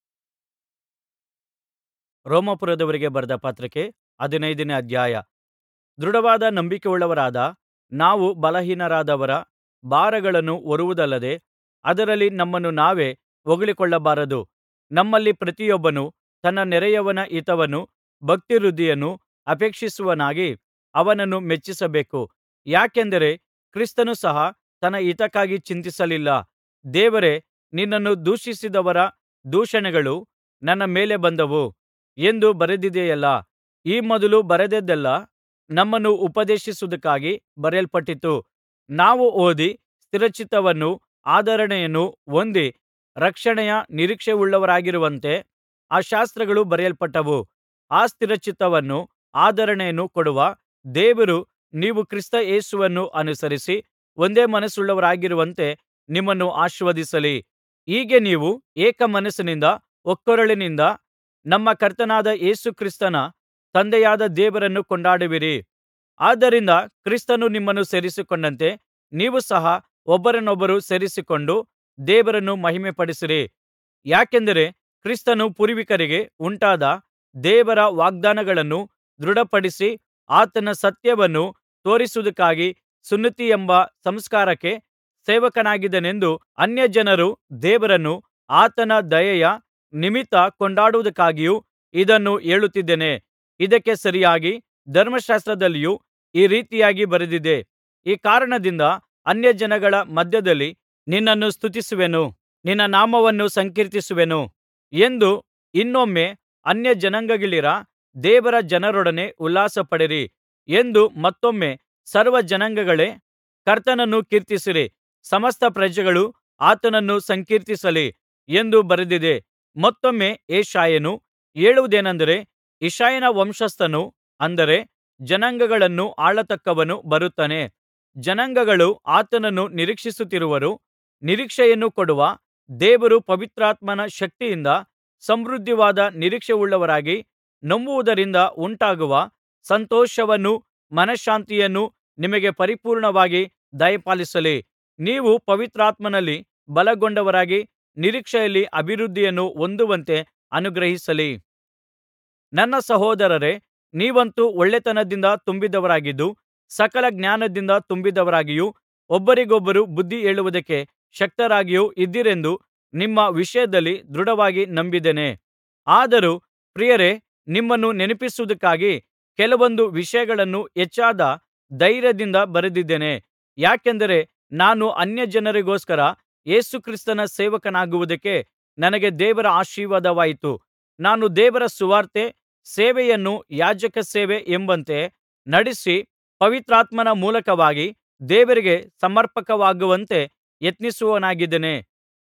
ರೋಮಾಪುರದವರಿಗೆ ಬರೆದ ಪತ್ರಿಕೆ ಹದಿನೈದನೇ ಅಧ್ಯಾಯ ದೃಢವಾದ ನಂಬಿಕೆಯುಳ್ಳವರಾದ ನಾವು ಬಲಹೀನರಾದವರ ಭಾರಗಳನ್ನು ಹೊರುವುದಲ್ಲದೆ ಅದರಲ್ಲಿ ನಮ್ಮನ್ನು ನಾವೇ ಹೊಗಳಿಕೊಳ್ಳಬಾರದು ನಮ್ಮಲ್ಲಿ ಪ್ರತಿಯೊಬ್ಬನು ತನ್ನ ನೆರೆಯವನ ಹಿತವನ್ನೂ ಭಕ್ತಿವೃದ್ಧಿಯನ್ನೂ ಅಪೇಕ್ಷಿಸುವವನಾಗಿ ಅವನನ್ನು ಮೆಚ್ಚಿಸಬೇಕು ಯಾಕೆಂದರೆ ಕ್ರಿಸ್ತನು ಸಹ ತನ್ನ ಹಿತಕ್ಕಾಗಿ ಚಿಂತಿಸಲಿಲ್ಲ ದೇವರೇ ನಿನ್ನನ್ನು ದೂಷಿಸಿದವರ ದೂಷಣೆಗಳು ನನ್ನ ಮೇಲೆ ಬಂದವು ಎಂದು ಬರೆದಿದೆಯಲ್ಲಾ ಈ ಮೊದಲು ಬರೆದದ್ದೆಲ್ಲಾ ನಮ್ಮನ್ನು ಉಪದೇಶಿಸುವುದಕ್ಕಾಗಿ ಬರೆಯಲ್ಪಟ್ಟಿತು ನಾವು ಓದಿ ಸ್ಥಿರಚಿತ್ತವನ್ನೂ ಆದರಣೆಯನ್ನೂ ಹೊಂದಿ ರಕ್ಷಣೆಯ ನಿರೀಕ್ಷೆಯುಳ್ಳವರಾಗಿರುವಂತೆ ಆ ಶಾಸ್ತ್ರಗಳು ಬರೆಯಲ್ಪಟ್ಟವು ಆ ಸ್ಥಿರಚಿತ್ತವನ್ನೂ ಆದರಣೆಯನ್ನೂ ಕೊಡುವ ದೇವರು ನೀವು ಕ್ರಿಸ್ತ ಯೇಸುವನ್ನು ಅನುಸರಿಸಿ ಒಂದೇ ಮನಸ್ಸುಳ್ಳವರಾಗಿರುವಂತೆ ನಿಮ್ಮನ್ನು ಆಶೀರ್ವದಿಸಲಿ ಹೀಗೆ ನೀವು ಏಕ ಮನಸ್ಸಿನಿಂದ ಒಕ್ಕೊರಲಿನಿಂದ ನಮ್ಮ ಕರ್ತನಾದ ಯೇಸು ಕ್ರಿಸ್ತನ ತಂದೆಯಾದ ದೇವರನ್ನು ಕೊಂಡಾಡುವಿರಿ ಆದ್ದರಿಂದ ಕ್ರಿಸ್ತನು ನಿಮ್ಮನ್ನು ಸೇರಿಸಿಕೊಂಡಂತೆ ನೀವು ಸಹ ಒಬ್ಬರನ್ನೊಬ್ಬರು ಸೇರಿಸಿಕೊಂಡು ದೇವರನ್ನು ಮಹಿಮೆಪಡಿಸಿರಿ ಯಾಕೆಂದರೆ ಕ್ರಿಸ್ತನು ಪೂರ್ವಿಕರಿಗೆ ಉಂಟಾದ ದೇವರ ವಾಗ್ದಾನಗಳನ್ನು ದೃಢಪಡಿಸಿ ಆತನ ಸತ್ಯವನ್ನು ತೋರಿಸುವುದಕ್ಕಾಗಿ ಸುನ್ನತಿಯೆಂಬ ಸಂಸ್ಕಾರಕ್ಕೆ ಸೇವಕನಾಗಿದ್ದಾನೆಂದು ಅನ್ಯಜನರು ದೇವರನ್ನು ಆತನ ದಯೆಯ ನಿಮಿತ್ತ ಕೊಂಡಾಡುವುದಕ್ಕಾಗಿಯೂ ಇದನ್ನು ಹೇಳುತ್ತಿದ್ದೇನೆ ಇದಕ್ಕೆ ಸರಿಯಾಗಿ ಧರ್ಮಶಾಸ್ತ್ರದಲ್ಲಿಯೂ ಈ ರೀತಿಯಾಗಿ ಬರೆದಿದೆ ಈ ಕಾರಣದಿಂದ ಅನ್ಯಜನಗಳ ಮಧ್ಯದಲ್ಲಿ ನಿನ್ನನ್ನು ಸ್ತುತಿಸುವೆನು ನಿನ್ನ ನಾಮವನ್ನು ಸಂಕೀರ್ತಿಸುವೆನು ಎಂದು ಇನ್ನೊಮ್ಮೆ ಅನ್ಯಜನಾಂಗಗಳಿರ ದೇವರ ಜನರೊಡನೆ ಉಲ್ಲಾಸಪಡಿರಿ ಎಂದು ಮತ್ತೊಮ್ಮೆ ಸರ್ವಜನಾಂಗಗಳೇ ಕರ್ತನನ್ನು ಕೀರ್ತಿಸಿರಿ ಸಮಸ್ತ ಪ್ರಜೆಗಳು ಆತನನ್ನು ಸಂಕೀರ್ತಿಸಲಿ ಎಂದು ಬರೆದಿದೆ ಮತ್ತೊಮ್ಮೆ ಯೆಶಾಯನು ಹೇಳುವುದೇನೆಂದರೆ ಇಷಯನ ವಂಶಸ್ಥನು ಅಂದರೆ ಜನಾಂಗಗಳನ್ನು ಆಳತಕ್ಕವನು ಬರುತ್ತಾನೆ ಜನಾಂಗಗಳು ಆತನನ್ನು ನಿರೀಕ್ಷಿಸುತ್ತಿರುವರು ನಿರೀಕ್ಷೆಯನ್ನು ಕೊಡುವ ದೇವರು ಪವಿತ್ರಾತ್ಮನ ಶಕ್ತಿಯಿಂದ ಸಮೃದ್ಧಿವಾದ ನಿರೀಕ್ಷೆಯುಳ್ಳವರಾಗಿ ನಂಬುವುದರಿಂದ ಉಂಟಾಗುವ ಸಂತೋಷವನ್ನೂ ಮನಃಶಾಂತಿಯನ್ನೂ ನಿಮಗೆ ಪರಿಪೂರ್ಣವಾಗಿ ದಯಪಾಲಿಸಲಿ ನೀವು ಪವಿತ್ರಾತ್ಮನಲ್ಲಿ ಬಲಗೊಂಡವರಾಗಿ ನಿರೀಕ್ಷೆಯಲ್ಲಿ ಅಭಿವೃದ್ಧಿಯನ್ನು ಹೊಂದುವಂತೆ ಅನುಗ್ರಹಿಸಲಿ ನನ್ನ ಸಹೋದರರೇ ನೀವಂತೂ ಒಳ್ಳೆತನದಿಂದ ತುಂಬಿದವರಾಗಿದ್ದು ಸಕಲ ಜ್ಞಾನದಿಂದ ತುಂಬಿದವರಾಗಿಯೂ ಒಬ್ಬರಿಗೊಬ್ಬರು ಬುದ್ಧಿ ಹೇಳುವುದಕ್ಕೆ ಶಕ್ತರಾಗಿಯೂ ಇದ್ದೀರೆಂದು ನಿಮ್ಮ ವಿಷಯದಲ್ಲಿ ದೃಢವಾಗಿ ನಂಬಿದ್ದೇನೆ ಆದರೂ ಪ್ರಿಯರೇ ನಿಮ್ಮನ್ನು ನೆನಪಿಸುವುದಕ್ಕಾಗಿ ಕೆಲವೊಂದು ವಿಷಯಗಳನ್ನು ಹೆಚ್ಚಾದ ಧೈರ್ಯದಿಂದ ಬರೆದಿದ್ದೇನೆ ಯಾಕೆಂದರೆ ನಾನು ಅನ್ಯಜನರಿಗೋಸ್ಕರ ಯೇಸುಕ್ರಿಸ್ತನ ಸೇವಕನಾಗುವುದಕ್ಕೆ ನನಗೆ ದೇವರ ಆಶೀರ್ವಾದವಾಯಿತು ನಾನು ದೇವರ ಸುವಾರ್ತೆ ಸೇವೆಯನ್ನು ಯಾಜಕ ಸೇವೆ ಎಂಬಂತೆ ನಡೆಸಿ ಪವಿತ್ರಾತ್ಮನ ಮೂಲಕವಾಗಿ ದೇವರಿಗೆ ಸಮರ್ಪಕವಾಗುವಂತೆ ಯತ್ನಿಸುವವನಾಗಿದ್ದೇನೆ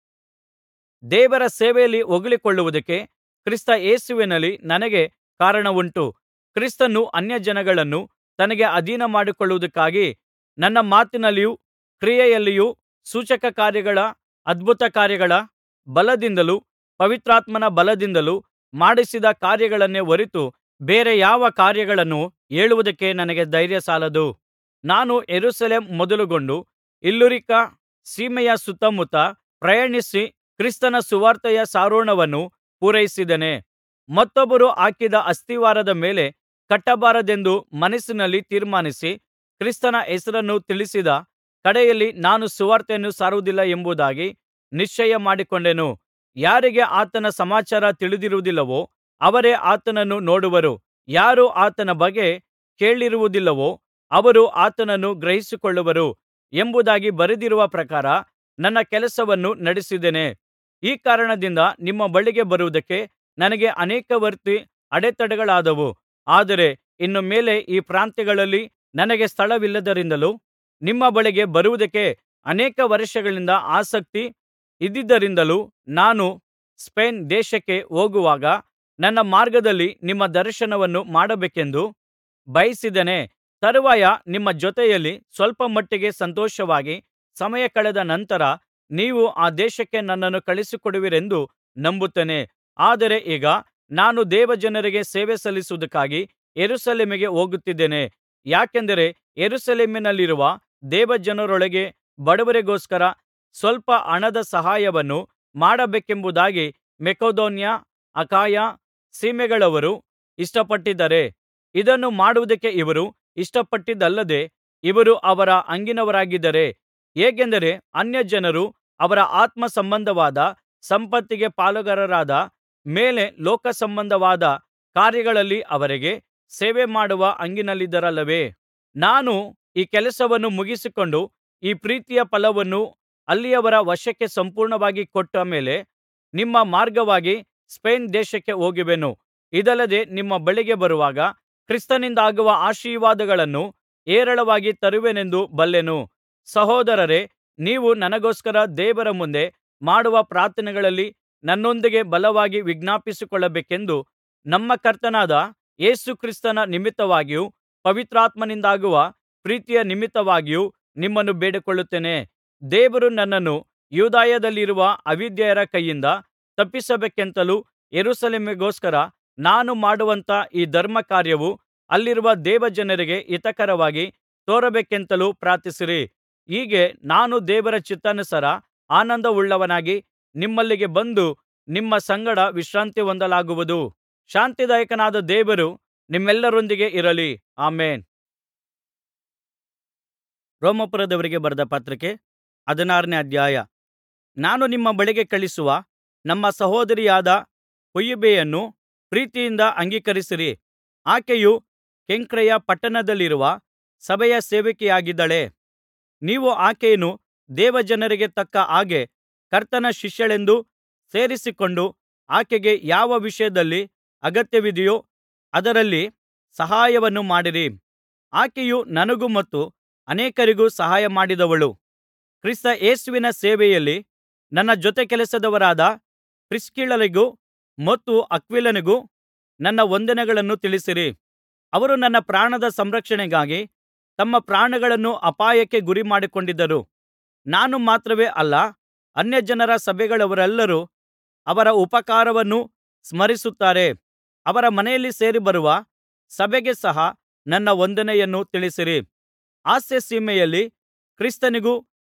ದೇವರ ಸೇವೆಯಲ್ಲಿ ಹೊಗಳಿಕೊಳ್ಳುವುದಕ್ಕೆ ಕ್ರಿಸ್ತ ಯೇಸುವಿನಲ್ಲಿ ನನಗೆ ಕಾರಣವುಂಟು ಕ್ರಿಸ್ತನು ಅನ್ಯಜನಗಳನ್ನು ತನಗೆ ಅಧೀನಮಾಡಿಕೊಳ್ಳುವುದಕ್ಕಾಗಿ ನನ್ನ ಮಾತಿನಲ್ಲಿಯೂ ಕ್ರಿಯೆಯಲ್ಲಿಯೂ ಸೂಚಕಕಾರ್ಯಗಳ ಅದ್ಭುತಕಾರ್ಯಗಳ ಬಲದಿಂದಲೂ ಪವಿತ್ರಾತ್ಮನ ಬಲದಿಂದಲೂ ಮಾಡಿಸಿದ ಕಾರ್ಯಗಳನ್ನೇ ಹೊರತು ಬೇರೆ ಯಾವ ಕಾರ್ಯಗಳನ್ನು ಹೇಳುವುದಕ್ಕೆ ನನಗೆ ಧೈರ್ಯ ಸಾಲದು ನಾನು ಯೆರೂಸಲೇಮ್ ಮೊದಲುಗೊಂಡು ಇಲ್ಲುರಿಕ ಸೀಮೆಯ ಸುತ್ತಮುತ್ತ ಪ್ರಯಾಣಿಸಿ ಕ್ರಿಸ್ತನ ಸುವಾರ್ತೆಯ ಸಾರೋಣವನ್ನು ಪೂರೈಸಿದ್ದೇನೆ ಮತ್ತೊಬ್ಬರು ಹಾಕಿದ ಅಸ್ತಿವಾರದ ಮೇಲೆ ಕಟ್ಟಬಾರದೆಂದು ಮನಸ್ಸಿನಲ್ಲಿ ತೀರ್ಮಾನಿಸಿ ಕ್ರಿಸ್ತನ ಹೆಸರನ್ನು ತಿಳಿಸಿದ ಕಡೆಯಲ್ಲಿ ನಾನು ಸುವಾರ್ತೆಯನ್ನು ಸಾರುವುದಿಲ್ಲ ಎಂಬುದಾಗಿ ನಿಶ್ಚಯ ಮಾಡಿಕೊಂಡೆನು ಯಾರಿಗೆ ಆತನ ಸಮಾಚಾರ ತಿಳಿದಿರುವುದಿಲ್ಲವೋ ಅವರೇ ಆತನನ್ನು ನೋಡುವರು ಯಾರು ಆತನ ಬಗ್ಗೆ ಕೇಳಿರುವುದಿಲ್ಲವೋ ಅವರು ಆತನನ್ನು ಗ್ರಹಿಸಿಕೊಳ್ಳುವರು ಎಂಬುದಾಗಿ ಬರೆದಿರುವ ಪ್ರಕಾರ ನನ್ನ ಕೆಲಸವನ್ನು ನಡೆಸಿದ್ದೇನೆ ಈ ಕಾರಣದಿಂದ ನಿಮ್ಮ ಬಳಿಗೆ ಬರುವುದಕ್ಕೆ ನನಗೆ ಅನೇಕವರ್ತಿ ಅಡೆತಡೆಗಳಾದವು ಆದರೆ ಇನ್ನು ಮೇಲೆ ಈ ಪ್ರಾಂತ್ಯಗಳಲ್ಲಿ ನನಗೆ ಸ್ಥಳವಿಲ್ಲದ್ದರಿಂದಲೂ ನಿಮ್ಮ ಬಳಿಗೆ ಬರುವುದಕ್ಕೆ ಅನೇಕ ವರ್ಷಗಳಿಂದ ಆಸಕ್ತಿ ಇದ್ದುದರಿಂದಲೂ ನಾನು ಸ್ಪೇನ್ ದೇಶಕ್ಕೆ ಹೋಗುವಾಗ ನನ್ನ ಮಾರ್ಗದಲ್ಲಿ ನಿಮ್ಮ ದರ್ಶನವನ್ನು ಮಾಡಬೇಕೆಂದು ಬಯಸಿದ್ದೇನೆ ತರುವಾಯ ನಿಮ್ಮ ಜೊತೆಯಲ್ಲಿ ಸ್ವಲ್ಪ ಮಟ್ಟಿಗೆ ಸಂತೋಷವಾಗಿ ಸಮಯ ಕಳೆದ ನಂತರ ನೀವು ಆ ದೇಶಕ್ಕೆ ನನ್ನನ್ನು ಕಳುಹಿಸಿಕೊಡುವಿರೆಂದು ನಂಬುತ್ತೇನೆ ಆದರೆ ಈಗ ನಾನು ದೇವಜನರಿಗೆ ಸೇವೆ ಸಲ್ಲಿಸುವುದಕ್ಕಾಗಿ ಯೆರೂಸಲೇಮಿಗೆ ಹೋಗುತ್ತಿದ್ದೇನೆ ಯಾಕೆಂದರೆ ಯೆರೂಸಲೇಮಿನಲ್ಲಿರುವ ದೇವಜನರೊಳಗೆ ಬಡವರಿಗೋಸ್ಕರ ಸ್ವಲ್ಪ ಹಣದ ಸಹಾಯವನ್ನು ಮಾಡಬೇಕೆಂಬುದಾಗಿ ಮಕೆದೋನ್ಯ ಅಖಾಯ ಸೀಮೆಗಳವರು ಇಷ್ಟಪಟ್ಟಿದ್ದಾರೆ ಇದನ್ನು ಮಾಡುವುದಕ್ಕೆ ಇವರು ಇಷ್ಟಪಟ್ಟಿದ್ದಲ್ಲದೆ ಇವರು ಅವರ ಹಂಗಿನವರಾಗಿದ್ದಾರೆ ಹೇಗೆಂದರೆ ಅನ್ಯಜನರು ಅವರ ಆತ್ಮ ಸಂಬಂಧವಾದ ಸಂಪತ್ತಿಗೆ ಪಾಲುಗಾರರಾದ ಮೇಲೆ ಲೋಕಸಂಬಂಧವಾದ ಕಾರ್ಯಗಳಲ್ಲಿ ಅವರಿಗೆ ಸೇವೆಮಾಡುವ ಹಂಗಿನಲ್ಲಿದ್ದಾರಲ್ಲವೇ ನಾನು ಈ ಕೆಲಸವನ್ನು ಮುಗಿಸಿಕೊಂಡು ಈ ಪ್ರೀತಿಯ ಫಲವನ್ನು ಅಲ್ಲಿಯವರ ವಶಕ್ಕೆ ಸಂಪೂರ್ಣವಾಗಿ ಕೊಟ್ಟ ಮೇಲೆ ನಿಮ್ಮ ಮಾರ್ಗವಾಗಿ ಸ್ಪೇನ್ ದೇಶಕ್ಕೆ ಹೋಗುವೆನು ಇದಲ್ಲದೆ ನಿಮ್ಮ ಬಳಿಗೆ ಬರುವಾಗ ಕ್ರಿಸ್ತನಿಂದಾಗುವ ಆಶೀರ್ವಾದಗಳನ್ನು ಹೇರಳವಾಗಿ ತರುವೆನೆಂದು ಬಲ್ಲೆನು ಸಹೋದರರೇ ನೀವು ನನಗೋಸ್ಕರ ದೇವರ ಮುಂದೆ ಮಾಡುವ ಪ್ರಾರ್ಥನೆಗಳಲ್ಲಿ ನನ್ನೊಂದಿಗೆ ಬಲವಾಗಿ ವಿಜ್ಞಾಪಿಸಿಕೊಳ್ಳಬೇಕೆಂದು ನಮ್ಮ ಕರ್ತನಾದ ಯೇಸು ಕ್ರಿಸ್ತನ ನಿಮಿತ್ತವಾಗಿಯೂ ಪವಿತ್ರಾತ್ಮನಿಂದಾಗುವ ಪ್ರೀತಿಯ ನಿಮಿತ್ತವಾಗಿಯೂ ನಿಮ್ಮನ್ನು ಬೇಡಿಕೊಳ್ಳುತ್ತೇನೆ ದೇವರು ನನ್ನನ್ನು ಯೂದಾಯದಲ್ಲಿರುವ ಅವಿಧೇಯರ ಕೈಯಿಂದ ತಪ್ಪಿಸಬೇಕೆಂತಲೂ ಯೆರೂಸಲೇಮಿಗೋಸ್ಕರ ನಾನು ಮಾಡುವಂಥ ಈ ಧರ್ಮಕಾರ್ಯವು ಅಲ್ಲಿರುವ ದೇವಜನರಿಗೆ ಹಿತಕರವಾಗಿ ತೋರಬೇಕೆಂತಲೂ ಪ್ರಾರ್ಥಿಸಿರಿ ಹೀಗೆ ನಾನು ದೇವರ ಚಿತ್ತಾನುಸಾರ ಆನಂದವುಳ್ಳವನಾಗಿ ನಿಮ್ಮಲ್ಲಿಗೆ ಬಂದು ನಿಮ್ಮ ಸಂಗಡ ವಿಶ್ರಾಂತಿ ಹೊಂದಲಾಗುವುದು ಶಾಂತಿದಾಯಕನಾದ ದೇವರು ನಿಮ್ಮೆಲ್ಲರೊಂದಿಗೆ ಇರಲಿ ಆಮೆನ್ ರೋಮಾಪುರದವರಿಗೆ ಬರೆದ ಪತ್ರಿಕೆ ಹದಿನಾರನೇ ಅಧ್ಯಾಯ ನಾನು ನಿಮ್ಮ ಬಳಿಗೆ ಕಳುಹಿಸುವ ನಮ್ಮ ಸಹೋದರಿಯಾದ ಫೊಯಿಬೆಯನ್ನು ಪ್ರೀತಿಯಿಂದ ಅಂಗೀಕರಿಸಿರಿ ಆಕೆಯು ಕೆಂಕ್ರೆಯ ಪಟ್ಟಣದಲ್ಲಿರುವ ಸಭೆಯ ಸೇವಕಿಯಾಗಿದ್ದಾಳೆ ನೀವು ಆಕೆಯನ್ನು ದೇವಜನರಿಗೆ ತಕ್ಕ ಹಾಗೆ ಕರ್ತನ ಶಿಷ್ಯಳೆಂದು ಸೇರಿಸಿಕೊಂಡು ಆಕೆಗೆ ಯಾವ ವಿಷಯದಲ್ಲಿ ಅಗತ್ಯವಿದೆಯೋ ಅದರಲ್ಲಿ ಸಹಾಯವನ್ನು ಮಾಡಿರಿ ಆಕೆಯು ನನಗೂ ಮತ್ತು ಅನೇಕರಿಗೂ ಸಹಾಯ ಮಾಡಿದವಳು ಕ್ರಿಸ್ತ ಯೇಸುವಿನ ಸೇವೆಯಲ್ಲಿ ನನ್ನ ಜೊತೆಕೆಲಸದವರಾದ ಪ್ರಿಸ್ಕಿಲ್ಲಳಿಗೂ ಮತ್ತು ಅಕ್ವಿಲನಿಗೂ ನನ್ನ ವಂದನೆಗಳನ್ನು ತಿಳಿಸಿರಿ ಅವರು ನನ್ನ ಪ್ರಾಣದ ಸಂರಕ್ಷಣೆಗಾಗಿ ತಮ್ಮ ಪ್ರಾಣಗಳನ್ನು ಅಪಾಯಕ್ಕೆ ಗುರಿಮಾಡಿಕೊಂಡಿದ್ದರು ನಾನು ಮಾತ್ರವೇ ಅಲ್ಲ ಅನ್ಯಜನರ ಸಭೆಗಳವರೆಲ್ಲರೂ ಅವರ ಉಪಕಾರವನ್ನು ಸ್ಮರಿಸುತ್ತಾರೆ ಅವರ ಮನೆಯಲ್ಲಿ ಸೇರಿಬರುವ ಸಭೆಗೆ ಸಹ ನನ್ನ ವಂದನೆಯನ್ನು ತಿಳಿಸಿರಿ ಆಸ್ಯಸೀಮೆಯಲ್ಲಿ ಕ್ರಿಸ್ತನಿಗೂ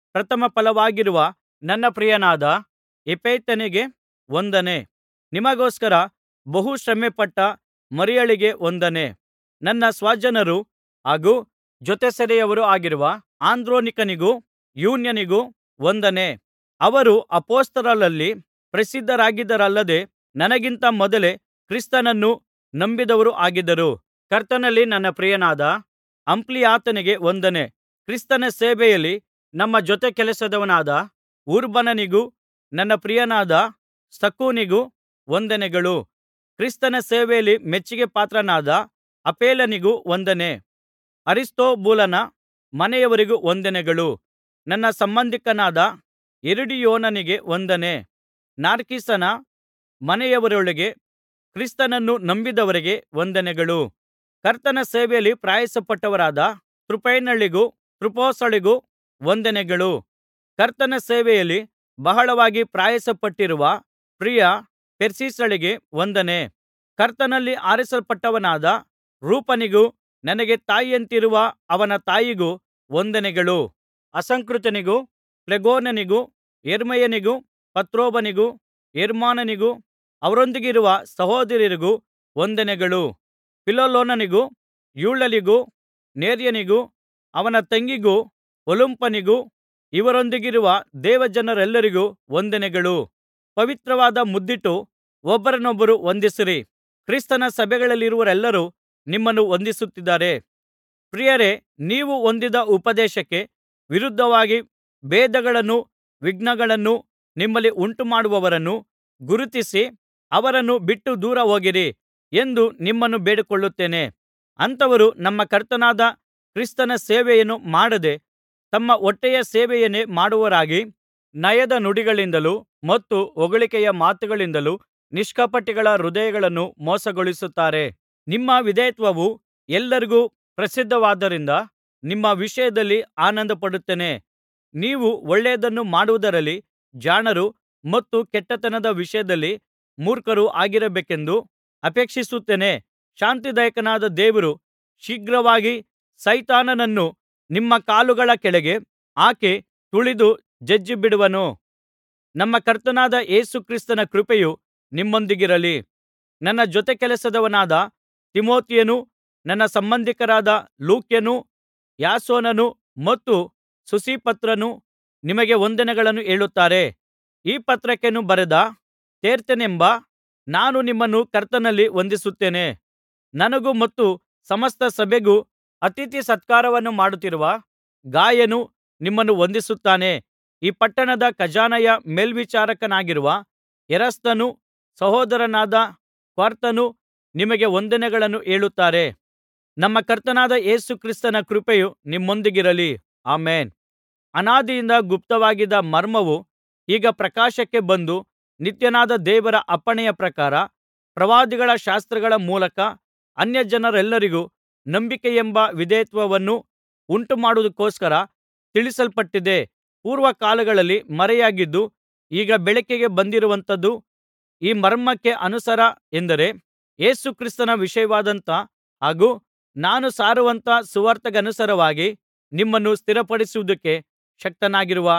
ಪ್ರಥಮ ಫಲವಾಗಿರುವ ನನ್ನ ಪ್ರಿಯನಾದ ಎಪೈತನಿಗೆ ವಂದನೆ ನಿಮಗೋಸ್ಕರ ಬಹು ಶ್ರಮೆಪಟ್ಟ ಮರಿಯಳಿಗೆ ವಂದನೆ ನನ್ನ ಸ್ವಜನರೂ ಹಾಗೂ ಜೊತೆಸೆರೆಯವರೂ ಆಗಿರುವ ಅಂದ್ರೋನಿಕನಿಗೂ ಯೂನ್ಯನಿಗೂ ವಂದನೆ ಅವರು ಅಪೊಸ್ತಲರಲ್ಲಿ ಪ್ರಸಿದ್ಧರಾಗಿದ್ದರಲ್ಲದೆ ನನಗಿಂತ ಮೊದಲೇ ಕ್ರಿಸ್ತನನ್ನು ನಂಬಿದವರೂ ಆಗಿದ್ದರು ಕರ್ತನಲ್ಲಿ ನನ್ನ ಪ್ರಿಯನಾದ ಅಂಪ್ಲಿಯಾತನಿಗೆ ವಂದನೆ ಕ್ರಿಸ್ತನ ಸೇವೆಯಲ್ಲಿ ನಮ್ಮ ಜೊತೆಕೆಲಸದವನಾದ ಉರ್ಬಾನನಿಗೂ ನನ್ನ ಪ್ರಿಯನಾದ ಸ್ತಕೂನಿಗೂ ವಂದನೆಗಳು ಕ್ರಿಸ್ತನ ಸೇವೆಯಲ್ಲಿ ಮೆಚ್ಚಿಗೆ ಪಾತ್ರನಾದ ಅಪೆಲನಿಗೂ ವಂದನೆ ಅರಿಸ್ಟೊಬೂಲನ ಮನೆಯವರಿಗೂ ವಂದನೆಗಳು ನನ್ನ ಸಂಬಂಧಿಕನಾದ ಹೆರೋದಿಯೋನನಿಗೆ ವಂದನೆ ನಾರ್ಕಿಸನ ಮನೆಯವರೊಳಗೆ ಕ್ರಿಸ್ತನನ್ನು ನಂಬಿದವರಿಗೆ ವಂದನೆಗಳು ಕರ್ತನ ಸೇವೆಯಲ್ಲಿ ಪ್ರಯಾಸಪಟ್ಟವರಾದ ತ್ರೂಫೈನಳಿಗೂ ತ್ರುಫೋಸಳಿಗೂ ವಂದನೆಗಳು ಕರ್ತನ ಸೇವೆಯಲ್ಲಿ ಬಹಳವಾಗಿ ಪ್ರಯಾಸಪಟ್ಟಿರುವ ಪ್ರಿಯ ಪೆರ್ಸಿಸಳಿಗೆ ವಂದನೆ ಕರ್ತನಲ್ಲಿ ಆರಿಸಲ್ಪಟ್ಟವನಾದ ರೂಫನಿಗೂ ನನಗೆ ತಾಯಿಯಂತಿರುವ ಅವನ ತಾಯಿಗೂ ವಂದನೆಗಳು ಅಸಂಕೃತನಿಗೂ ಫ್ಲೆಗೋನನಿಗೂ ಹೆರ್ಮೆಯನಿಗೂ ಪತ್ರೋಬನಿಗೂ ಹೆರ್ಮಾನನಿಗೂ ಅವರೊಂದಿಗಿರುವ ಸಹೋದರರಿಗೂ ವಂದನೆಗಳು ಫಿಲೋಲೋನನಿಗೂ ಯೂಳಳಿಗೂ ನೇರ್ಯನಿಗೂ ಅವನ ತಂಗಿಗೂ ಒಲುಂಪನಿಗೂ ಇವರೊಂದಿಗಿರುವ ದೇವಜನರೆಲ್ಲರಿಗೂ ವಂದನೆಗಳು ಪವಿತ್ರವಾದ ಮುದ್ದಿಟ್ಟು ಒಬ್ಬರನ್ನೊಬ್ಬರು ವಂದಿಸಿರಿ ಕ್ರಿಸ್ತನ ಸಭೆಗಳಲ್ಲಿರುವವರೆಲ್ಲರೂ ನಿಮ್ಮನ್ನು ವಂದಿಸುತ್ತಿದ್ದಾರೆ ಪ್ರಿಯರೇ ನೀವು ಹೊಂದಿದ ಉಪದೇಶಕ್ಕೆ ವಿರುದ್ಧವಾಗಿ ಭೇದಗಳನ್ನೂ ವಿಘ್ನಗಳನ್ನೂ ನಿಮ್ಮಲ್ಲಿ ಉಂಟುಮಾಡುವವರನ್ನು ಗುರುತಿಸಿ ಅವರನ್ನು ಬಿಟ್ಟು ದೂರ ಹೋಗಿರಿ ಎಂದು ನಿಮ್ಮನ್ನು ಬೇಡಿಕೊಳ್ಳುತ್ತೇನೆ ಅಂಥವರು ನಮ್ಮ ಕರ್ತನಾದ ಕ್ರಿಸ್ತನ ಸೇವೆಯನ್ನು ಮಾಡದೆ ತಮ್ಮ ಹೊಟ್ಟೆಯ ಸೇವೆಯನ್ನೇ ಮಾಡುವವರಾಗಿ ನಯದ ನುಡಿಗಳಿಂದಲೂ ಮತ್ತು ಹೊಗಳಿಕೆಯ ಮಾತುಗಳಿಂದಲೂ ನಿಷ್ಕಪಟಿಗಳ ಹೃದಯಗಳನ್ನು ಮೋಸಗೊಳಿಸುತ್ತಾರೆ ನಿಮ್ಮ ವಿಧೇಯತ್ವವು ಎಲ್ಲರಿಗೂ ಪ್ರಸಿದ್ಧವಾದ್ದರಿಂದ ನಿಮ್ಮ ವಿಷಯದಲ್ಲಿ ಆನಂದಪಡುತ್ತೇನೆ ನೀವು ಒಳ್ಳೆಯದನ್ನು ಮಾಡುವುದರಲ್ಲಿ ಜಾಣರೂ ಮತ್ತು ಕೆಟ್ಟತನದ ವಿಷಯದಲ್ಲಿ ಮೂರ್ಖರೂ ಆಗಿರಬೇಕೆಂದು ಅಪೇಕ್ಷಿಸುತ್ತೇನೆ ಶಾಂತಿದಾಯಕನಾದ ದೇವರು ಶೀಘ್ರವಾಗಿ ಸೈತಾನನನ್ನು ನಿಮ್ಮ ಕಾಲುಗಳ ಕೆಳಗೆ ಹಾಕಿ ತುಳಿದು ಜಜ್ಜಿಬಿಡುವನು ನಮ್ಮ ಕರ್ತನಾದ ಯೇಸು ಕ್ರಿಸ್ತನ ಕೃಪೆಯು ನಿಮ್ಮೊಂದಿಗಿರಲಿ ನನ್ನ ಜೊತೆಕೆಲಸದವನಾದ ತಿಮೊಥೆಯನೂ ನನ್ನ ಸಂಬಂಧಿಕರಾದ ಲೂಕ್ಯನೂ ಯಾಸೋನನೂ ಮತ್ತು ಸುಸಿಪತ್ರನೂ ನಿಮಗೆ ವಂದನೆಗಳನ್ನು ಹೇಳುತ್ತಾರೆ ಈ ಪತ್ರಕೆಯನ್ನು ಬರೆದ ತೇರ್ತನೆಂಬ ನಾನು ನಿಮ್ಮನ್ನು ಕರ್ತನಲ್ಲಿ ವಂದಿಸುತ್ತೇನೆ ನನಗೂ ಮತ್ತು ಸಮಸ್ತ ಸಭೆಗೂ ಅತಿಥಿ ಸತ್ಕಾರವನ್ನು ಮಾಡುತ್ತಿರುವ ಗಾಯನು ನಿಮ್ಮನ್ನು ವಂದಿಸುತ್ತಾನೆ ಈ ಪಟ್ಟಣದ ಖಜಾನೆಯ ಮೇಲ್ವಿಚಾರಕನಾಗಿರುವ ಎರಸ್ತನೂ ಸಹೋದರನಾದ ಕ್ವಾರ್ತನೂ ನಿಮಗೆ ವಂದನೆಗಳನ್ನು ಹೇಳುತ್ತಾರೆ ನಮ್ಮ ಕರ್ತನಾದ ಯೇಸು ಕ್ರಿಸ್ತನ ಕೃಪೆಯು ನಿಮ್ಮೊಂದಿಗಿರಲಿ ಆಮೆನ್ ಅನಾದಿಯಿಂದ ಗುಪ್ತವಾಗಿದ್ದ ಮರ್ಮವು ಈಗ ಪ್ರಕಾಶಕ್ಕೆ ಬಂದು ನಿತ್ಯನಾದ ದೇವರ ಅಪ್ಪಣೆಯ ಪ್ರಕಾರ ಪ್ರವಾದಿಗಳ ಶಾಸ್ತ್ರಗಳ ಮೂಲಕ ಅನ್ಯಜನರೆಲ್ಲರಿಗೂ ನಂಬಿಕೆಯೆಂಬ ವಿಧೇಯತ್ವವನ್ನು ಉಂಟುಮಾಡುವುದಕ್ಕೋಸ್ಕರ ತಿಳಿಸಲ್ಪಟ್ಟಿದೆ ಪೂರ್ವಕಾಲಗಳಲ್ಲಿ ಮರೆಯಾಗಿದ್ದು ಈಗ ಬೆಳಕಿಗೆ ಬಂದಿರುವಂಥದ್ದು ಈ ಮರ್ಮಕ್ಕೆ ಅನುಸಾರ ಎಂದರೆ ಯೇಸು ಕ್ರಿಸ್ತನ ವಿಷಯವಾದಂಥ ಹಾಗೂ ನಾನು ಸಾರುವಂಥ ಸುವಾರ್ತೆಗನುಸಾರವಾಗಿ ನಿಮ್ಮನ್ನು ಸ್ಥಿರಪಡಿಸುವುದಕ್ಕೆ ಶಕ್ತನಾಗಿರುವ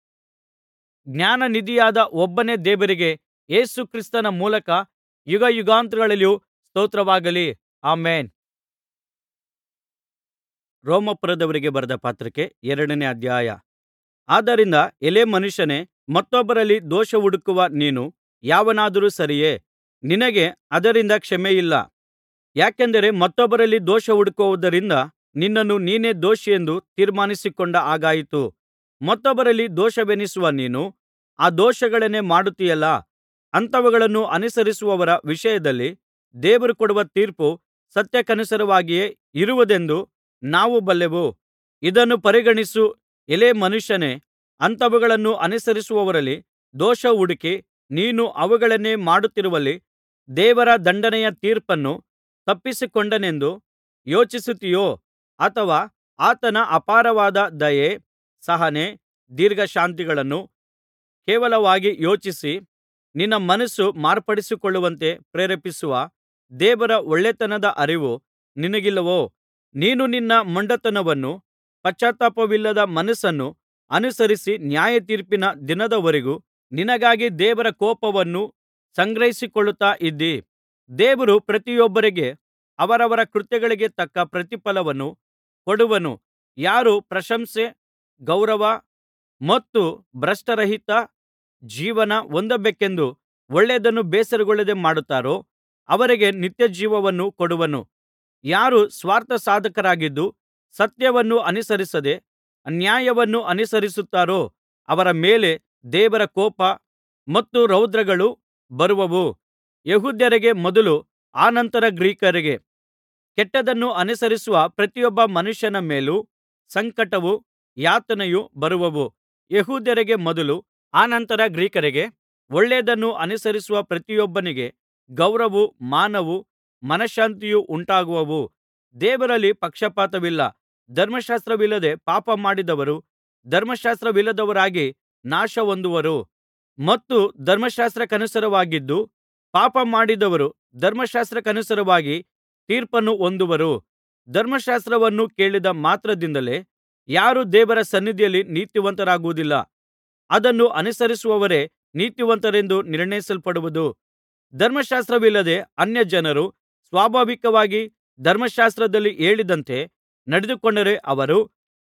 ಜ್ಞಾನನಿಧಿಯಾದ ಒಬ್ಬನೇ ದೇವರಿಗೆ ಯೇಸು ಕ್ರಿಸ್ತನ ಮೂಲಕ ಯುಗಯುಗಾಂತರಗಳಲ್ಲಿಯೂ ಸ್ತೋತ್ರವಾಗಲಿ ಆಮೆನ್ ರೋಮಾಪುರದವರಿಗೆ ಬರೆದ ಪತ್ರಿಕೆ ಎರಡನೇ ಅಧ್ಯಾಯ ಆದ್ದರಿಂದ ಎಲೈ ಮನುಷ್ಯನೇ ಮತ್ತೊಬ್ಬರಲ್ಲಿ ದೋಷ ಹುಡುಕುವ ನೀನು ಯಾವನಾದರೂ ಸರಿಯೇ ನಿನಗೆ ಅದರಿಂದ ಕ್ಷಮೆಯಿಲ್ಲ ಯಾಕೆಂದರೆ ಮತ್ತೊಬ್ಬರಲ್ಲಿ ದೋಷ ಹುಡುಕುವುದರಿಂದ ನಿನ್ನನ್ನು ನೀನೇ ದೋಷಿಯೆಂದು ತೀರ್ಮಾನಿಸಿಕೊಂಡ ಹಾಗಾಯಿತು ಮತ್ತೊಬ್ಬರಲ್ಲಿ ದೋಷವೆಣಿಸುವ ನೀನು ಆ ದೋಷಗಳನ್ನೇ ಮಾಡುತ್ತೀಯಲ್ಲಾ ಅಂಥವುಗಳನ್ನು ಅನುಸರಿಸುವವರ ವಿಷಯದಲ್ಲಿ ದೇವರು ಕೊಡುವ ತೀರ್ಪು ಸತ್ಯಕ್ಕನುಸಾರವಾಗಿಯೇ ಇರುವುದೆಂದು ನಾವು ಬಲ್ಲೆವು ಇದನ್ನು ಪರಿಗಣಿಸು ಎಲೈ ಮನುಷ್ಯನೇ ಅಂಥವುಗಳನ್ನು ಅನುಸರಿಸುವವರಲ್ಲಿ ದೋಷ ಹುಡುಕಿ ನೀನು ಅವುಗಳನ್ನೇ ಮಾಡುತ್ತಿರುವಲ್ಲಿ ದೇವರ ದಂಡನೆಯ ತೀರ್ಪನ್ನು ತಪ್ಪಿಸಿಕೊಂಡೇನೆಂದು ಯೋಚಿಸುತ್ತೀಯೋ ಅಥವಾ ಆತನ ಅಪಾರವಾದ ದಯೆ ಸಹನೆ ದೀರ್ಘಶಾಂತಿಗಳನ್ನು ಕೇವಲವಾಗಿ ಯೋಚಿಸಿ ನಿನ್ನ ಮನಸ್ಸು ಮಾರ್ಪಡಿಸಿಕೊಳ್ಳುವಂತೆ ಪ್ರೇರೇಪಿಸುವ ದೇವರ ಒಳ್ಳೆತನದ ಅರಿವು ನಿನಗಿಲ್ಲವೋ ನೀನು ನಿನ್ನ ಮೊಂಡತನವನ್ನೂ ಪಶ್ಚಾತ್ತಾಪವಿಲ್ಲದ ಮನಸ್ಸನ್ನೂ ಅನುಸರಿಸಿ ನ್ಯಾಯತೀರ್ಪಿನ ದಿನದವರೆಗೂ ನಿನಗಾಗಿ ದೇವರ ಕೋಪವನ್ನು ಸಂಗ್ರಹಿಸಿಕೊಳ್ಳುತ್ತಾ ಇದ್ದೀ ದೇವರು ಪ್ರತಿಯೊಬ್ಬರಿಗೆ ಅವರವರ ಕೃತ್ಯಗಳಿಗೆ ತಕ್ಕ ಪ್ರತಿಫಲವನ್ನು ಕೊಡುವನು ಯಾರು ಪ್ರಶಂಸೆ ಗೌರವ ಮತ್ತು ಭ್ರಷ್ಟರಹಿತ ಜೀವನ ಹೊಂದಬೇಕೆಂದು ಒಳ್ಳೆಯದನ್ನು ಬೇಸರಗೊಳ್ಳದೆ ಮಾಡುತ್ತಾರೋ ಅವರಿಗೆ ನಿತ್ಯಜೀವವನ್ನು ಕೊಡುವನು ಯಾರು ಸ್ವಾರ್ಥಸಾಧಕರಾಗಿದ್ದು ಸತ್ಯವನ್ನು ಅನುಸರಿಸದೆ ಅನ್ಯಾಯವನ್ನು ಅನುಸರಿಸುತ್ತಾರೋ ಅವರ ಮೇಲೆ ದೇವರ ಕೋಪ ಮತ್ತು ರೌದ್ರಗಳು ಬರುವವು ಯೆಹೂದ್ಯರಿಗೆ ಮೊದಲು ಅನಂತರ ಗ್ರೀಕರಿಗೆ ಕೆಟ್ಟದ್ದನ್ನು ಅನುಸರಿಸುವ ಪ್ರತಿಯೊಬ್ಬ ಮನುಷ್ಯನ ಮೇಲೂ ಸಂಕಟವೂ ಯಾತನೆಯೂ ಬರುವವು ಯೆಹೂದ್ಯರಿಗೆ ಮೊದಲು ಅನಂತರ ಗ್ರೀಕರಿಗೆ ಒಳ್ಳೆಯದನ್ನು ಅನುಸರಿಸುವ ಪ್ರತಿಯೊಬ್ಬನಿಗೆ ಗೌರವವೂ ಮಾನವೂ ಮನಶಾಂತಿಯೂ ಉಂಟಾಗುವವು ದೇವರಲ್ಲಿ ಪಕ್ಷಪಾತವಿಲ್ಲ ಧರ್ಮಶಾಸ್ತ್ರವಿಲ್ಲದೆ ಪಾಪ ಮಾಡಿದವರು ಧರ್ಮಶಾಸ್ತ್ರವಿಲ್ಲದವರಾಗಿ ನಾಶಹೊಂದುವರು ಮತ್ತು ಧರ್ಮಶಾಸ್ತ್ರಕ್ಕನುಸಾರವಾಗಿದ್ದು ಪಾಪ ಮಾಡಿದವರು ಧರ್ಮಶಾಸ್ತ್ರಕ್ಕನುಸಾರವಾಗಿ ತೀರ್ಪನ್ನು ಹೊಂದುವರು ಧರ್ಮಶಾಸ್ತ್ರವನ್ನು ಕೇಳಿದ ಮಾತ್ರದಿಂದಲೇ ಯಾರೂ ದೇವರ ಸನ್ನಿಧಿಯಲ್ಲಿ ನೀತಿವಂತರಾಗುವುದಿಲ್ಲ ಅದನ್ನು ಅನುಸರಿಸುವವರೇ ನೀತಿವಂತರೆಂದು ನಿರ್ಣಯಿಸಲ್ಪಡುವುದು ಧರ್ಮಶಾಸ್ತ್ರವಿಲ್ಲದೆ ಅನ್ಯಜನರು ಸ್ವಾಭಾವಿಕವಾಗಿ ಧರ್ಮಶಾಸ್ತ್ರದಲ್ಲಿ ಹೇಳಿದಂತೆ ನಡೆದುಕೊಂಡರೆ ಅವರು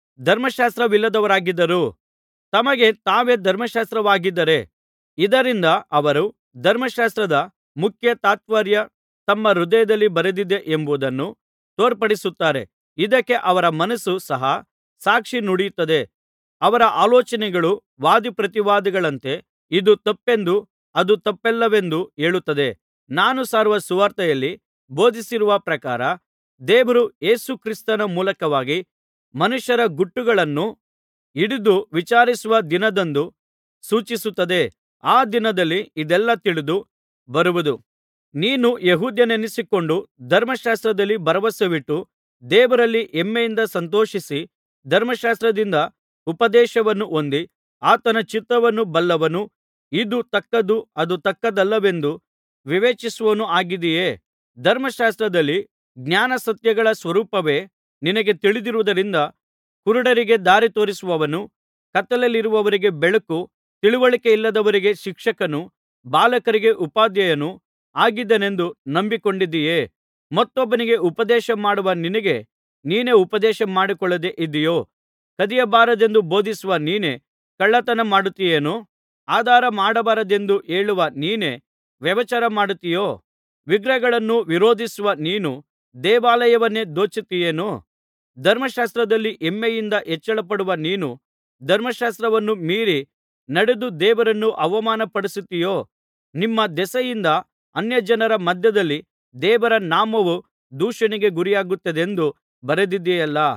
ಧರ್ಮಶಾಸ್ತ್ರವಿಲ್ಲದವರಾಗಿದ್ದರೂ ತಮಗೆ ತಾವೇ ಧರ್ಮಶಾಸ್ತ್ರವಾಗಿದ್ದಾರೆ ಇದರಿಂದ ಅವರು ಧರ್ಮಶಾಸ್ತ್ರದ ಮುಖ್ಯ ತಾತ್ಪರ್ಯ ತಮ್ಮ ಹೃದಯದಲ್ಲಿ ಬರೆದಿದೆ ಎಂಬುದನ್ನು ತೋರ್ಪಡಿಸುತ್ತಾರೆ ಇದಕ್ಕೆ ಅವರ ಮನಸ್ಸು ಸಹ ಸಾಕ್ಷಿ ನುಡಿಯುತ್ತದೆ ಅವರ ಆಲೋಚನೆಗಳು ವಾದಿಪ್ರತಿವಾದಿಗಳಂತೆ ಇದು ತಪ್ಪೆಂದು ಅದು ತಪ್ಪಲ್ಲವೆಂದು ಹೇಳುತ್ತದೆ ನಾನು ಸಾರುವ ಸುವಾರ್ತೆಯಲ್ಲಿ ಬೋಧಿಸಿರುವ ಪ್ರಕಾರ ದೇವರು ಯೇಸು ಕ್ರಿಸ್ತನ ಮೂಲಕವಾಗಿ ಮನುಷ್ಯರ ಗುಟ್ಟುಗಳನ್ನು ಹಿಡಿದು ವಿಚಾರಿಸುವ ದಿನದಂದು ಸೂಚಿಸುತ್ತದೆ ಆ ದಿನದಲ್ಲಿ ಇದೆಲ್ಲಾ ತಿಳಿದು ಬರುವುದು ನೀನು ಯೆಹೂದ್ಯನೆನಿಸಿಕೊಂಡು ಧರ್ಮಶಾಸ್ತ್ರದಲ್ಲಿ ಭರವಸವಿಟ್ಟು ದೇವರಲ್ಲಿ ಹೆಮ್ಮೆಯಿಂದ ಸಂತೋಷಿಸಿ ಧರ್ಮಶಾಸ್ತ್ರದಿಂದ ಉಪದೇಶವನ್ನು ಹೊಂದಿ ಆತನ ಚಿತ್ತವನ್ನು ಬಲ್ಲವನೂ ಇದು ತಕ್ಕದ್ದು ಅದು ತಕ್ಕದ್ದಲ್ಲವೆಂದು ವಿವೇಚಿಸುವವನೂ ಆಗಿದ್ದೀಯೆ ಧರ್ಮಶಾಸ್ತ್ರದಲ್ಲಿ ಜ್ಞಾನಸತ್ಯಗಳ ಸ್ವರೂಪವೇ ನಿನಗೆ ತಿಳಿದಿರುವುದರಿಂದ ಕುರುಡರಿಗೆ ದಾರಿ ತೋರಿಸುವವನೂ ಕತ್ತಲೆಯಲ್ಲಿರುವವರಿಗೆ ಬೆಳಕು ತಿಳಿವಳಿಕೆಯಿಲ್ಲದವರಿಗೆ ಶಿಕ್ಷಕನೂ ಬಾಲಕರಿಗೆ ಉಪಾಧ್ಯಾಯನೂ ಆಗಿದ್ದೇನೆಂದು ನಂಬಿಕೊಂಡಿದ್ದೀಯೆ ಮತ್ತೊಬ್ಬನಿಗೆ ಉಪದೇಶ ಮಾಡುವ ನಿನಗೆ ನೀನೇ ಉಪದೇಶ ಮಾಡಿಕೊಳ್ಳದೆ ಇದ್ದೀಯೋ ಕದಿಯಬಾರದೆಂದು ಬೋಧಿಸುವ ನೀನೇ ಕಳ್ಳತನ ಮಾಡುತ್ತೀಯೇನೋ ಆಧಾರ ಮಾಡಬಾರದೆಂದು ಹೇಳುವ ನೀನೇ ವ್ಯಭಿಚಾರ ಮಾಡುತ್ತೀಯೋ ವಿಗ್ರಹಗಳನ್ನು ವಿರೋಧಿಸುವ ನೀನು ದೇವಾಲಯವನ್ನೇ ದೋಚುತ್ತೀಯೇನೋ ಧರ್ಮಶಾಸ್ತ್ರದಲ್ಲಿ ಹೆಮ್ಮೆಯಿಂದ ಹೆಚ್ಚಳಪಡುವ ನೀನು ಧರ್ಮಶಾಸ್ತ್ರವನ್ನು ಮೀರಿ ನಡೆದು ದೇವರನ್ನು ಅವಮಾನಪಡಿಸುತ್ತೀಯೋ ನಿಮ್ಮ ದೆಸೆಯಿಂದ ಅನ್ಯಜನರ ಮಧ್ಯದಲ್ಲಿ ದೇವರ ನಾಮವು ದೂಷಣೆಗೆ ಗುರಿಯಾಗುತ್ತದೆಂದು ಬರೆದಿದೆಯಲ್ಲಾ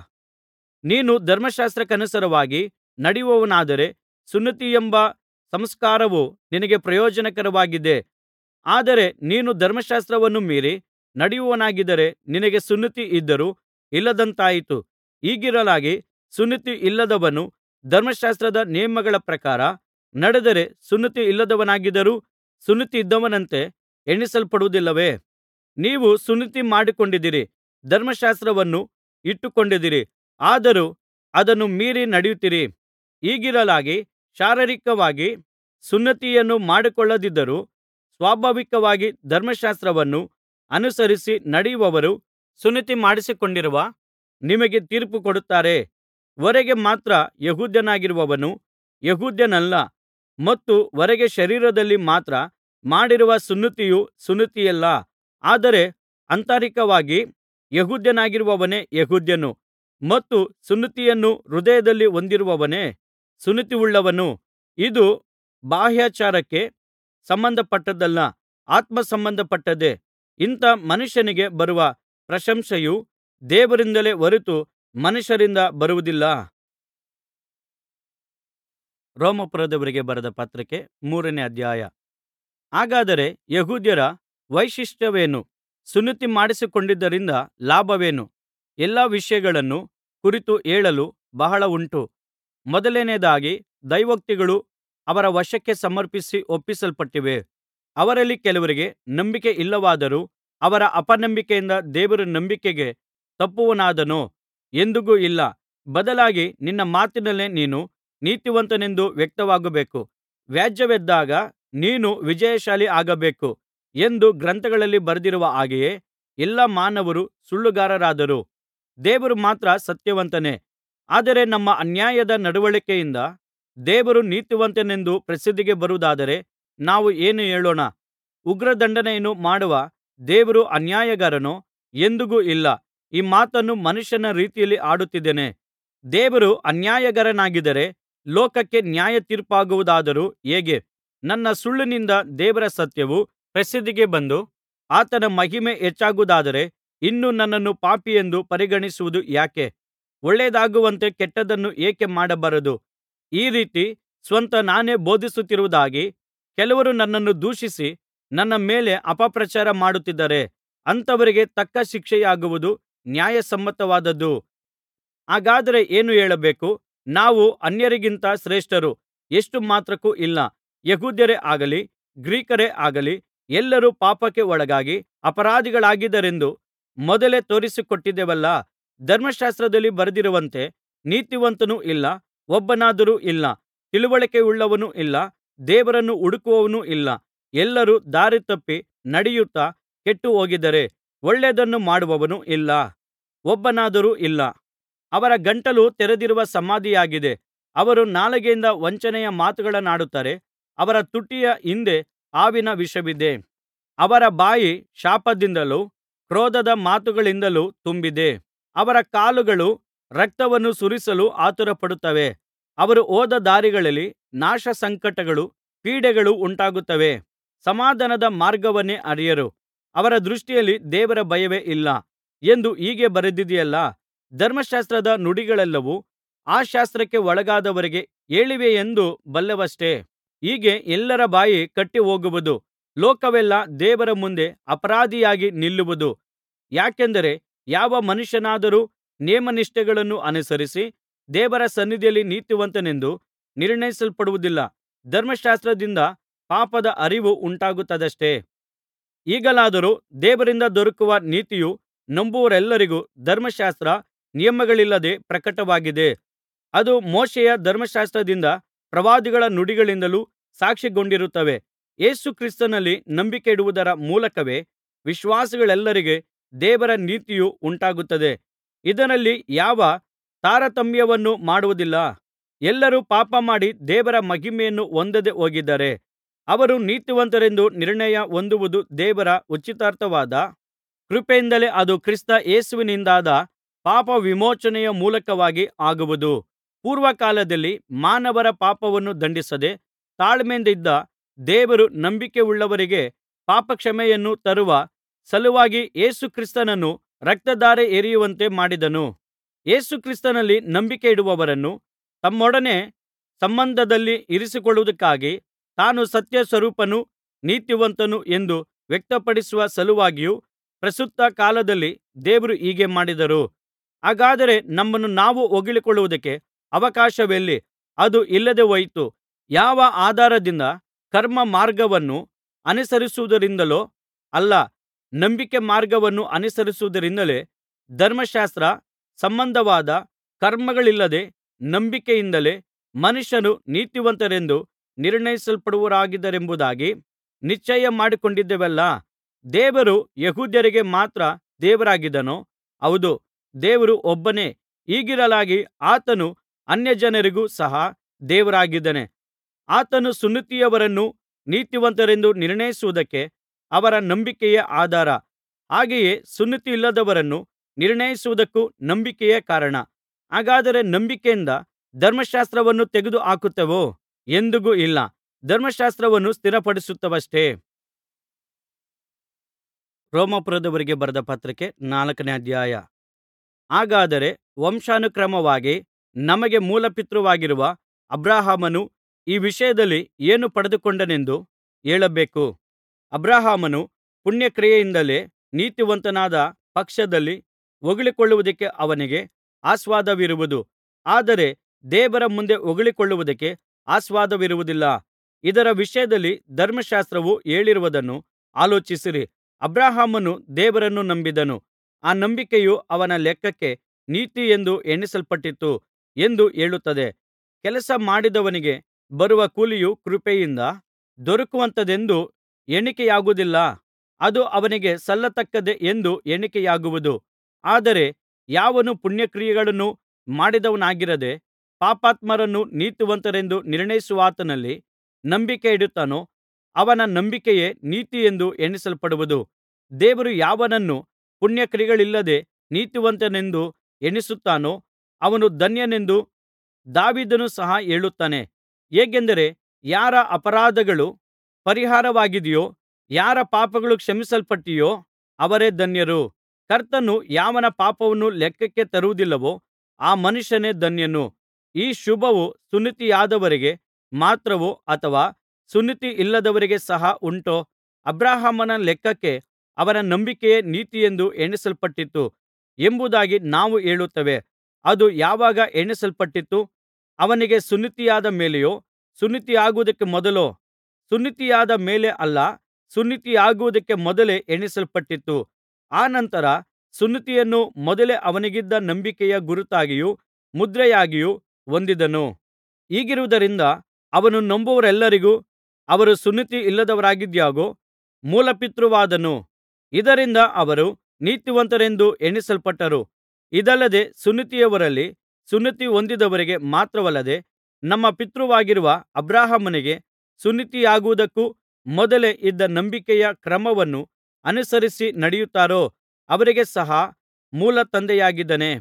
ನೀನು ಧರ್ಮಶಾಸ್ತ್ರಕ್ಕನುಸಾರವಾಗಿ ನಡೆಯುವವನಾದರೆ ಸುನ್ನತಿಯೆಂಬ ಸಂಸ್ಕಾರವು ನಿನಗೆ ಪ್ರಯೋಜನಕರವಾಗಿದೆ ಆದರೆ ನೀನು ಧರ್ಮಶಾಸ್ತ್ರವನ್ನು ಮೀರಿ ನಡೆಯುವವನಾಗಿದ್ದರೆ ನಿನಗೆ ಸುನ್ನತಿ ಇದ್ದರೂ ಇಲ್ಲದಂತಾಯಿತು ಹೀಗಿರಲಾಗಿ ಸುನ್ನತಿ ಇಲ್ಲದವನು ಧರ್ಮಶಾಸ್ತ್ರದ ನೇಮಗಳ ಪ್ರಕಾರ ನಡೆದರೆ ಸುನ್ನತಿ ಇಲ್ಲದವನಾಗಿದ್ದರೂ ಸುನ್ನತಿಯಿದ್ದವನಂತೆ ಎಣಿಸಲ್ಪಡುವುದಿಲ್ಲವೇ ನೀವು ಸುನ್ನತಿ ಮಾಡಿಕೊಂಡಿದ್ದೀರಿ ಧರ್ಮಶಾಸ್ತ್ರವನ್ನು ಇಟ್ಟುಕೊಂಡಿದ್ದೀರಿ ಆದರೂ ಅದನ್ನು ಮೀರಿ ನಡೆಯುತ್ತೀರಿ ಹೀಗಿರಲಾಗಿ ಶಾರೀರಿಕವಾಗಿ ಸುನ್ನತಿಯನ್ನು ಮಾಡಿಕೊಳ್ಳದಿದ್ದರೂ ಸ್ವಾಭಾವಿಕವಾಗಿ ಧರ್ಮಶಾಸ್ತ್ರವನ್ನು ಅನುಸರಿಸಿ ನಡೆಯುವವರು ಸುನ್ನತಿ ಮಾಡಿಸಿಕೊಂಡಿರುವ ನಿಮಗೆ ತೀರ್ಪು ಕೊಡುತ್ತಾರೆ ಹೊರಗೆ ಮಾತ್ರ ಯೆಹೂದ್ಯನಾಗಿರುವವನು ಯೆಹೂದ್ಯನಲ್ಲ ಮತ್ತು ಹೊರಗೆ ಶರೀರದಲ್ಲಿ ಮಾತ್ರ ಮಾಡಿರುವ ಸುನ್ನತಿಯು ಸುನ್ನತಿಯಲ್ಲ ಆದರೆ ಆಂತರಿಕವಾಗಿ ಯೆಹೂದ್ಯನಾಗಿರುವವನೇ ಯೆಹೂದ್ಯನು ಮತ್ತು ಸುನ್ನತಿಯನ್ನು ಹೃದಯದಲ್ಲಿ ಹೊಂದಿರುವವನೇ ಸುನ್ನತಿಯುಳ್ಳವನು ಇದು ಬಾಹ್ಯಾಚಾರಕ್ಕೆ ಸಂಬಂಧಪಟ್ಟದ್ದಲ್ಲ ಆತ್ಮಸಂಬಂಧಪಟ್ಟದ್ದೇ ಇಂಥ ಮನುಷ್ಯನಿಗೆ ಬರುವ ಪ್ರಶಂಸೆಯು ದೇವರಿಂದಲೇ ಹೊರತು ಮನುಷ್ಯರಿಂದ ಬರುವುದಿಲ್ಲ ರೋಮಾಪುರದವರಿಗೆ ಬರೆದ ಪತ್ರಿಕೆ ಮೂರನೇ ಅಧ್ಯಾಯ ಹಾಗಾದರೆ ಯೆಹೂದ್ಯರ ವೈಶಿಷ್ಟ್ಯವೇನು ಸುನ್ನತಿ ಮಾಡಿಸಿಕೊಂಡಿದ್ದರಿಂದ ಲಾಭವೇನು ಎಲ್ಲಾ ವಿಷಯಗಳನ್ನು ಕುರಿತು ಹೇಳಲು ಬಹಳ ಉಂಟು ಮೊದಲನೆಯದಾಗಿ ದೈವೋಕ್ತಿಗಳು ಅವರ ವಶಕ್ಕೆ ಸಮರ್ಪಿಸಿ ಒಪ್ಪಿಸಲ್ಪಟ್ಟಿವೆ ಅವರಲ್ಲಿ ಕೆಲವರಿಗೆ ನಂಬಿಕೆ ಇಲ್ಲವಾದರೂ ಅವರ ಅಪನಂಬಿಕೆಯಿಂದ ದೇವರು ನಂಬಿಕೆಗೆ ತಪ್ಪುವವನಾದನೋ ಎಂದಿಗೂ ಇಲ್ಲ ಬದಲಾಗಿ ನಿನ್ನ ಮಾತಿನಲ್ಲೇ ನೀನು ನೀತಿವಂತನೆಂದು ವ್ಯಕ್ತವಾಗಬೇಕು ವ್ಯಾಜ್ಯವೆದ್ದಾಗ ನೀನು ವಿಜಯಶಾಲಿ ಆಗಬೇಕು ಎಂದು ಗ್ರಂಥಗಳಲ್ಲಿ ಬರೆದಿರುವ ಹಾಗೆಯೇ ಎಲ್ಲಾ ಮಾನವರು ಸುಳ್ಳುಗಾರರಾದರು ದೇವರು ಮಾತ್ರ ಸತ್ಯವಂತನೇ ಆದರೆ ನಮ್ಮ ಅನ್ಯಾಯದ ನಡವಳಿಕೆಯಿಂದ ದೇವರು ನೀತಿವಂತನೆಂದು ಪ್ರಸಿದ್ಧಿಗೆ ಬರುವುದಾದರೆ ನಾವು ಏನು ಹೇಳೋಣ ಉಗ್ರದಂಡನೆಯನ್ನು ಮಾಡುವ ದೇವರು ಅನ್ಯಾಯಗಾರನೋ ಎಂದಿಗೂ ಇಲ್ಲ ಈ ಮಾತನ್ನು ಮನುಷ್ಯನ ರೀತಿಯಲ್ಲಿ ಆಡುತ್ತಿದ್ದೇನೆ ದೇವರು ಅನ್ಯಾಯಗಾರನಾಗಿದ್ದರೆ ಲೋಕಕ್ಕೆ ನ್ಯಾಯತೀರ್ಪಾಗುವುದಾದರೂ ಹೇಗೆ ನನ್ನ ಸುಳ್ಳಿನಿಂದ ದೇವರ ಸತ್ಯವು ಪ್ರಸಿದ್ಧಿಗೆ ಬಂದು ಆತನ ಮಹಿಮೆ ಹೆಚ್ಚಾಗುವುದಾದರೆ ಇನ್ನು ನನ್ನನ್ನು ಪಾಪಿಯೆಂದು ಪರಿಗಣಿಸುವುದು ಯಾಕೆ ಒಳ್ಳೆಯದಾಗುವಂತೆ ಕೆಟ್ಟದ್ದನ್ನು ಏಕೆ ಮಾಡಬಾರದು ಈ ರೀತಿ ಸ್ವತಃ ನಾನೇ ಬೋಧಿಸುತ್ತಿರುವುದಾಗಿ ಕೆಲವರು ನನ್ನನ್ನು ದೂಷಿಸಿ ನನ್ನ ಮೇಲೆ ಅಪಪ್ರಚಾರ ಮಾಡುತ್ತಿದ್ದಾರೆ ಅಂಥವರಿಗೆ ತಕ್ಕ ಶಿಕ್ಷೆಯಾಗುವುದು ನ್ಯಾಯಸಮ್ಮತವಾದದ್ದು ಹಾಗಾದರೆ ಏನು ಹೇಳಬೇಕು ನಾವು ಅನ್ಯರಿಗಿಂತ ಶ್ರೇಷ್ಠರು ಎಷ್ಟು ಮಾತ್ರಕ್ಕೂ ಇಲ್ಲ ಯೆಹೂದ್ಯರೇ ಆಗಲಿ ಗ್ರೀಕರೇ ಆಗಲಿ ಎಲ್ಲರೂ ಪಾಪಕ್ಕೆ ಒಳಗಾಗಿ ಅಪರಾಧಿಗಳಾಗಿದ್ದಾರೆಂದು ಮೊದಲೇ ತೋರಿಸಿಕೊಟ್ಟಿದ್ದೇವಲ್ಲಾ ಧರ್ಮಶಾಸ್ತ್ರದಲ್ಲಿ ಬರೆದಿರುವಂತೆ ನೀತಿವಂತನೂ ಇಲ್ಲ ಒಬ್ಬನಾದರೂ ಇಲ್ಲ ತಿಳಿವಳಿಕೆಯುಳ್ಳವನೂ ಇಲ್ಲ ದೇವರನ್ನು ಹುಡುಕುವವನೂ ಇಲ್ಲ ಎಲ್ಲರೂ ದಾರಿ ತಪ್ಪಿ ನಡೆಯುತ್ತಾ ಕೆಟ್ಟುಹೋಗಿದ್ದಾರೆ ಒಳ್ಳೆಯದನ್ನು ಮಾಡುವವನು ಇಲ್ಲ ಒಬ್ಬನಾದರೂ ಇಲ್ಲ ಅವರ ಗಂಟಲು ತೆರೆದಿರುವ ಸಮಾಧಿಯಾಗಿದೆ ಅವರು ನಾಲಿಗೆಯಿಂದ ವಂಚನೆಯ ಮಾತುಗಳನ್ನಾಡುತ್ತಾರೆ ಅವರ ತುಟಿಯ ಹಿಂದೆ ಹಾವಿನ ವಿಷವಿದೆ ಅವರ ಬಾಯಿ ಶಾಪದಿಂದಲೂ ಕ್ರೋಧದ ಮಾತುಗಳಿಂದಲೂ ತುಂಬಿದೆ ಅವರ ಕಾಲುಗಳು ರಕ್ತವನ್ನು ಸುರಿಸಲು ಆತುರಪಡುತ್ತವೆ ಅವರು ಹೋದ ದಾರಿಗಳಲ್ಲಿ ನಾಶಸಂಕಟಗಳೂ ಪೀಡೆಗಳೂ ಉಂಟಾಗುತ್ತವೆ ಸಮಾಧಾನದ ಮಾರ್ಗವನ್ನೇ ಅರಿಯರು ಅವರ ದೃಷ್ಟಿಯಲ್ಲಿ ದೇವರ ಭಯವೇ ಇಲ್ಲ ಎಂದು ಹೀಗೆ ಬರೆದಿದೆಯಲ್ಲಾ ಧರ್ಮಶಾಸ್ತ್ರದ ನುಡಿಗಳೆಲ್ಲವೂ ಆ ಶಾಸ್ತ್ರಕ್ಕೆ ಒಳಗಾದವರಿಗೆ ಹೇಳಿವೆಯೆಂದು ಬಲ್ಲೆವಷ್ಟೆ ಹೀಗೆ ಎಲ್ಲರ ಬಾಯಿ ಕಟ್ಟಿಹೋಗುವುದು ಲೋಕವೆಲ್ಲಾ ದೇವರ ಮುಂದೆ ಅಪರಾಧಿಯಾಗಿ ನಿಲ್ಲುವುದು ಯಾಕೆಂದರೆ ಯಾವ ಮನುಷ್ಯನಾದರೂ ನೇಮನಿಷ್ಠೆಗಳನ್ನು ಅನುಸರಿಸಿ ದೇವರ ಸನ್ನಿಧಿಯಲ್ಲಿ ನೀತಿವಂತನೆಂದು ನಿರ್ಣಯಿಸಲ್ಪಡುವುದಿಲ್ಲ ಧರ್ಮಶಾಸ್ತ್ರದಿಂದ ಪಾಪದ ಅರಿವು ಉಂಟಾಗುತ್ತದಷ್ಟೆ ಈಗಲಾದರೋ ದೇವರಿಂದ ದೊರಕುವ ನೀತಿಯು ನಂಬುವವರೆಲ್ಲರಿಗೂ ಧರ್ಮಶಾಸ್ತ್ರ ನಿಯಮಗಳಿಲ್ಲದೆ ಪ್ರಕಟವಾಗಿದೆ ಅದು ಮೋಶೆಯ ಧರ್ಮಶಾಸ್ತ್ರದಿಂದ ಪ್ರವಾದಿಗಳ ನುಡಿಗಳಿಂದಲೂ ಸಾಕ್ಷಿಗೊಂಡಿರುತ್ತವೆ ಯೇಸು ಕ್ರಿಸ್ತನಲ್ಲಿ ನಂಬಿಕೆಯಿಡುವುದರ ಮೂಲಕವೇ ವಿಶ್ವಾಸಿಗಳೆಲ್ಲರಿಗೆ ದೇವರ ನೀತಿಯು ಉಂಟಾಗುತ್ತದೆ ಇದರಲ್ಲಿ ಯಾವ ತಾರತಮ್ಯವನ್ನೂ ಮಾಡುವುದಿಲ್ಲ ಎಲ್ಲರೂ ಪಾಪಮಾಡಿ ದೇವರ ಮಹಿಮೆಯನ್ನು ಹೊಂದದೆ ಹೋಗಿದ್ದಾರೆ ಅವರು ನೀತಿವಂತರೆಂದು ನಿರ್ಣಯ ಹೊಂದುವುದು ದೇವರ ಉಚಿತಾರ್ಥವಾದ ಕೃಪೆಯಿಂದಲೇ ಅದು ಕ್ರಿಸ್ತ ಯೇಸುವಿನಿಂದಾದ ಪಾಪ ವಿಮೋಚನೆಯ ಮೂಲಕವಾಗಿ ಆಗುವುದು ಪೂರ್ವಕಾಲದಲ್ಲಿ ಮಾನವರ ಪಾಪವನ್ನು ದಂಡಿಸದೆ ತಾಳ್ಮೆಯಿಂದಿದ್ದ ದೇವರು ನಂಬಿಕೆಯುಳ್ಳವರಿಗೆ ಪಾಪಕ್ಷಮೆಯನ್ನು ತರುವ ಸಲುವಾಗಿ ಯೇಸು ಕ್ರಿಸ್ತನನ್ನು ರಕ್ತಧಾರೆ ಎರೆಯುವಂತೆ ಮಾಡಿದನು ಯೇಸು ಕ್ರಿಸ್ತನಲ್ಲಿ ನಂಬಿಕೆಯಿಡುವವರನ್ನು ತಮ್ಮೊಡನೆ ಸಂಬಂಧದಲ್ಲಿ ಇರಿಸಿಕೊಳ್ಳುವುದಕ್ಕಾಗಿ ತಾನು ಸತ್ಯಸ್ವರೂಪನೂ ನೀತಿವಂತನೂ ಎಂದು ವ್ಯಕ್ತಪಡಿಸುವ ಸಲುವಾಗಿಯೂ ಪ್ರಸ್ತುತ ಕಾಲದಲ್ಲಿ ದೇವರು ಹೀಗೆ ಮಾಡಿದರು ಹಾಗಾದರೆ ನಮ್ಮನ್ನು ನಾವು ಹೊಗಳಿಕೊಳ್ಳುವುದಕ್ಕೆ ಅವಕಾಶವೆಲ್ಲಿ ಅದು ಇಲ್ಲದೆ ಹೋಯಿತು ಯಾವ ಆಧಾರದಿಂದ ಕರ್ಮ ಮಾರ್ಗವನ್ನು ಅನುಸರಿಸುವುದರಿಂದಲೋ ಅಲ್ಲ ನಂಬಿಕೆ ಮಾರ್ಗವನ್ನು ಅನುಸರಿಸುವುದರಿಂದಲೇ ಧರ್ಮಶಾಸ್ತ್ರ ಸಂಬಂಧವಾದ ಕರ್ಮಗಳಿಲ್ಲದೆ ನಂಬಿಕೆಯಿಂದಲೇ ಮನುಷ್ಯರು ನೀತಿವಂತರೆಂದು ನಿರ್ಣಯಿಸಲ್ಪಡುವವರಾಗಿದ್ದಾರೆಂಬುದಾಗಿ ನಿಶ್ಚಯ ಮಾಡಿಕೊಂಡಿದ್ದೇವಲ್ಲಾ ದೇವರು ಯೆಹೂದ್ಯರಿಗೆ ಮಾತ್ರ ದೇವರಾಗಿದ್ದಾನೋ ಹೌದು ದೇವರು ಒಬ್ಬನೇ ಹೀಗಿರಲಾಗಿ ಆತನು ಅನ್ಯಜನರಿಗೂ ಸಹ ದೇವರಾಗಿದ್ದಾನೆ ಆತನು ಸುನ್ನತಿಯವರನ್ನು ನೀತಿವಂತರೆಂದು ನಿರ್ಣಯಿಸುವುದಕ್ಕೆ ಅವರ ನಂಬಿಕೆಯೇ ಆಧಾರ ಹಾಗೆಯೇ ಸುನ್ನತಿಯಿಲ್ಲದವರನ್ನು ನಿರ್ಣಯಿಸುವುದಕ್ಕೂ ನಂಬಿಕೆಯೇ ಕಾರಣ ಹಾಗಾದರೆ ನಂಬಿಕೆಯಿಂದ ಧರ್ಮಶಾಸ್ತ್ರವನ್ನು ತೆಗೆದು ಹಾಕುತ್ತೇವೋ ಎಂದಿಗೂ ಇಲ್ಲ ಧರ್ಮಶಾಸ್ತ್ರವನ್ನು ಸ್ಥಿರಪಡಿಸುತ್ತವಷ್ಟೇ ರೋಮಾಪುರದವರಿಗೆ ಬರೆದ ಪತ್ರಿಕೆ ನಾಲ್ಕನೇ ಅಧ್ಯಾಯ ಹಾಗಾದರೆ ವಂಶಾನುಕ್ರಮವಾಗಿ ನಮಗೆ ಮೂಲಪಿತೃವಾಗಿರುವ ಅಬ್ರಹಾಮನು ಈ ವಿಷಯದಲ್ಲಿ ಏನು ಪಡೆದುಕೊಂಡನೆಂದು ಹೇಳಬೇಕು ಅಬ್ರಹಾಮನು ಪುಣ್ಯಕ್ರಿಯೆಯಿಂದಲೇ ನೀತಿವಂತನಾದ ಪಕ್ಷದಲ್ಲಿ ಹೊಗಳಿಕೊಳ್ಳುವುದಕ್ಕೆ ಅವನಿಗೆ ಆಸ್ಪದವಿರುವುದು ಆದರೆ ದೇವರ ಮುಂದೆ ಹೊಗಳಿಕೊಳ್ಳುವುದಕ್ಕೆ ಆಸ್ಪದವಿರುವುದಿಲ್ಲ ಇದರ ವಿಷಯದಲ್ಲಿ ಧರ್ಮಶಾಸ್ತ್ರವು ಹೇಳಿರುವುದನ್ನು ಆಲೋಚಿಸಿರಿ ಅಬ್ರಹಾಮನು ದೇವರನ್ನು ನಂಬಿದನು ಆ ನಂಬಿಕೆಯು ಅವನ ಲೆಕ್ಕಕ್ಕೆ ನೀತಿ ಎಂದು ಎಣಿಸಲ್ಪಟ್ಟಿತು ಎಂದು ಹೇಳುತ್ತದೆ ಕೆಲಸ ಮಾಡಿದವನಿಗೆ ಬರುವ ಕೂಲಿಯು ಕೃಪೆಯಿಂದ ದೊರಕುವಂಥದೆಂದು ಎಣಿಕೆಯಾಗುವುದಿಲ್ಲ ಅದು ಅವನಿಗೆ ಸಲ್ಲತಕ್ಕದ್ದೇ ಎಂದು ಎಣಿಕೆಯಾಗುವುದು ಆದರೆ ಯಾವನು ಪುಣ್ಯಕ್ರಿಯೆಗಳನ್ನು ಮಾಡಿದವನಾಗಿರದೆ ಪಾಪಾತ್ಮರನ್ನು ನೀತಿವಂತರೆಂದು ನಿರ್ಣಯಿಸುವಾತನಲ್ಲಿ ನಂಬಿಕೆಯಿಡುತ್ತಾನೋ ಅವನ ನಂಬಿಕೆಯೇ ನೀತಿಯೆಂದು ಎಣಿಸಲ್ಪಡುವುದು ದೇವರು ಯಾವನನ್ನು ಪುಣ್ಯಕ್ರಿಯೆಗಳಿಲ್ಲದೆ ನೀತಿವಂತನೆಂದು ಎಣಿಸುತ್ತಾನೋ ಅವನು ಧನ್ಯನೆಂದು ದಾವೀದನು ಸಹ ಹೇಳುತ್ತಾನೆ ಹೇಗೆಂದರೆ ಯಾರ ಅಪರಾಧಗಳು ಪರಿಹಾರವಾಗಿದೆಯೋ ಯಾರ ಪಾಪಗಳು ಕ್ಷಮಿಸಲ್ಪಟ್ಟಿವೆಯೋ ಅವರೇ ಧನ್ಯರು ಕರ್ತನು ಯಾವನ ಪಾಪವನ್ನು ಲೆಕ್ಕಕ್ಕೆ ತರುವುದಿಲ್ಲವೋ ಆ ಮನುಷ್ಯನೇ ಧನ್ಯನು ಈ ಶುಭವು ಸುನ್ನತಿಯಾದವರಿಗೆ ಮಾತ್ರವೋ ಅಥವಾ ಸುನ್ನತಿ ಇಲ್ಲದವರಿಗೆ ಸಹ ಉಂಟೋ ಅಬ್ರಹಾಮನ ಲೆಕ್ಕಕ್ಕೆ ಅವನ ನಂಬಿಕೆಯೇ ನೀತಿಯೆಂದು ಎಣಿಸಲ್ಪಟ್ಟಿತು ಎಂಬುದಾಗಿ ನಾವು ಹೇಳುತ್ತೇವೆ ಅದು ಯಾವಾಗ ಎಣಿಸಲ್ಪಟ್ಟಿತು ಅವನಿಗೆ ಸುನ್ನತಿಯಾದ ಮೇಲೆಯೋ ಸುನ್ನತಿಯಾಗುವುದಕ್ಕೆ ಮೊದಲೋ ಸುನ್ನತಿಯಾದ ಮೇಲೆ ಅಲ್ಲ ಸುನ್ನತಿಯಾಗುವುದಕ್ಕೆ ಮೊದಲೇ ಎಣಿಸಲ್ಪಟ್ಟಿತು ಅನಂತರ ಸುನ್ನತಿಯನ್ನು ಮೊದಲೇ ಅವನಿಗಿದ್ದ ನಂಬಿಕೆಯ ಗುರುತಾಗಿಯೂ ಮುದ್ರೆಯಾಗಿಯೂ ಹೊಂದಿದನು ಹೀಗಿರುವುದರಿಂದ ಅವನು ನಂಬುವವರೆಲ್ಲರಿಗೂ ಅವರು ಸುನ್ನತಿ ಇಲ್ಲದವರಾಗಿದಾಗ್ಯೂ ಮೂಲಪಿತೃವಾದನು ಇದರಿಂದ ಅವರು ನೀತಿವಂತರೆಂದು ಎಣಿಸಲ್ಪಟ್ಟರು ಇದಲ್ಲದೆ ಸುನ್ನತಿಯವರಲ್ಲಿ ಸುನ್ನತಿ ಹೊಂದಿದವರಿಗೆ ಮಾತ್ರವಲ್ಲದೆ ನಮ್ಮ ಪಿತೃವಾಗಿರುವ ಅಬ್ರಹಾಮನಿಗೆ ಸುನ್ನತಿಯಾಗುವುದಕ್ಕೂ ಮೊದಲೇ ಇದ್ದ ನಂಬಿಕೆಯ ಕ್ರಮವನ್ನು ಅನುಸರಿಸಿ ನಡೆಯುತ್ತಾರೋ ಅವರಿಗೆ ಸಹ ಮೂಲತಂದೆಯಾಗಿದ್ದಾನೆ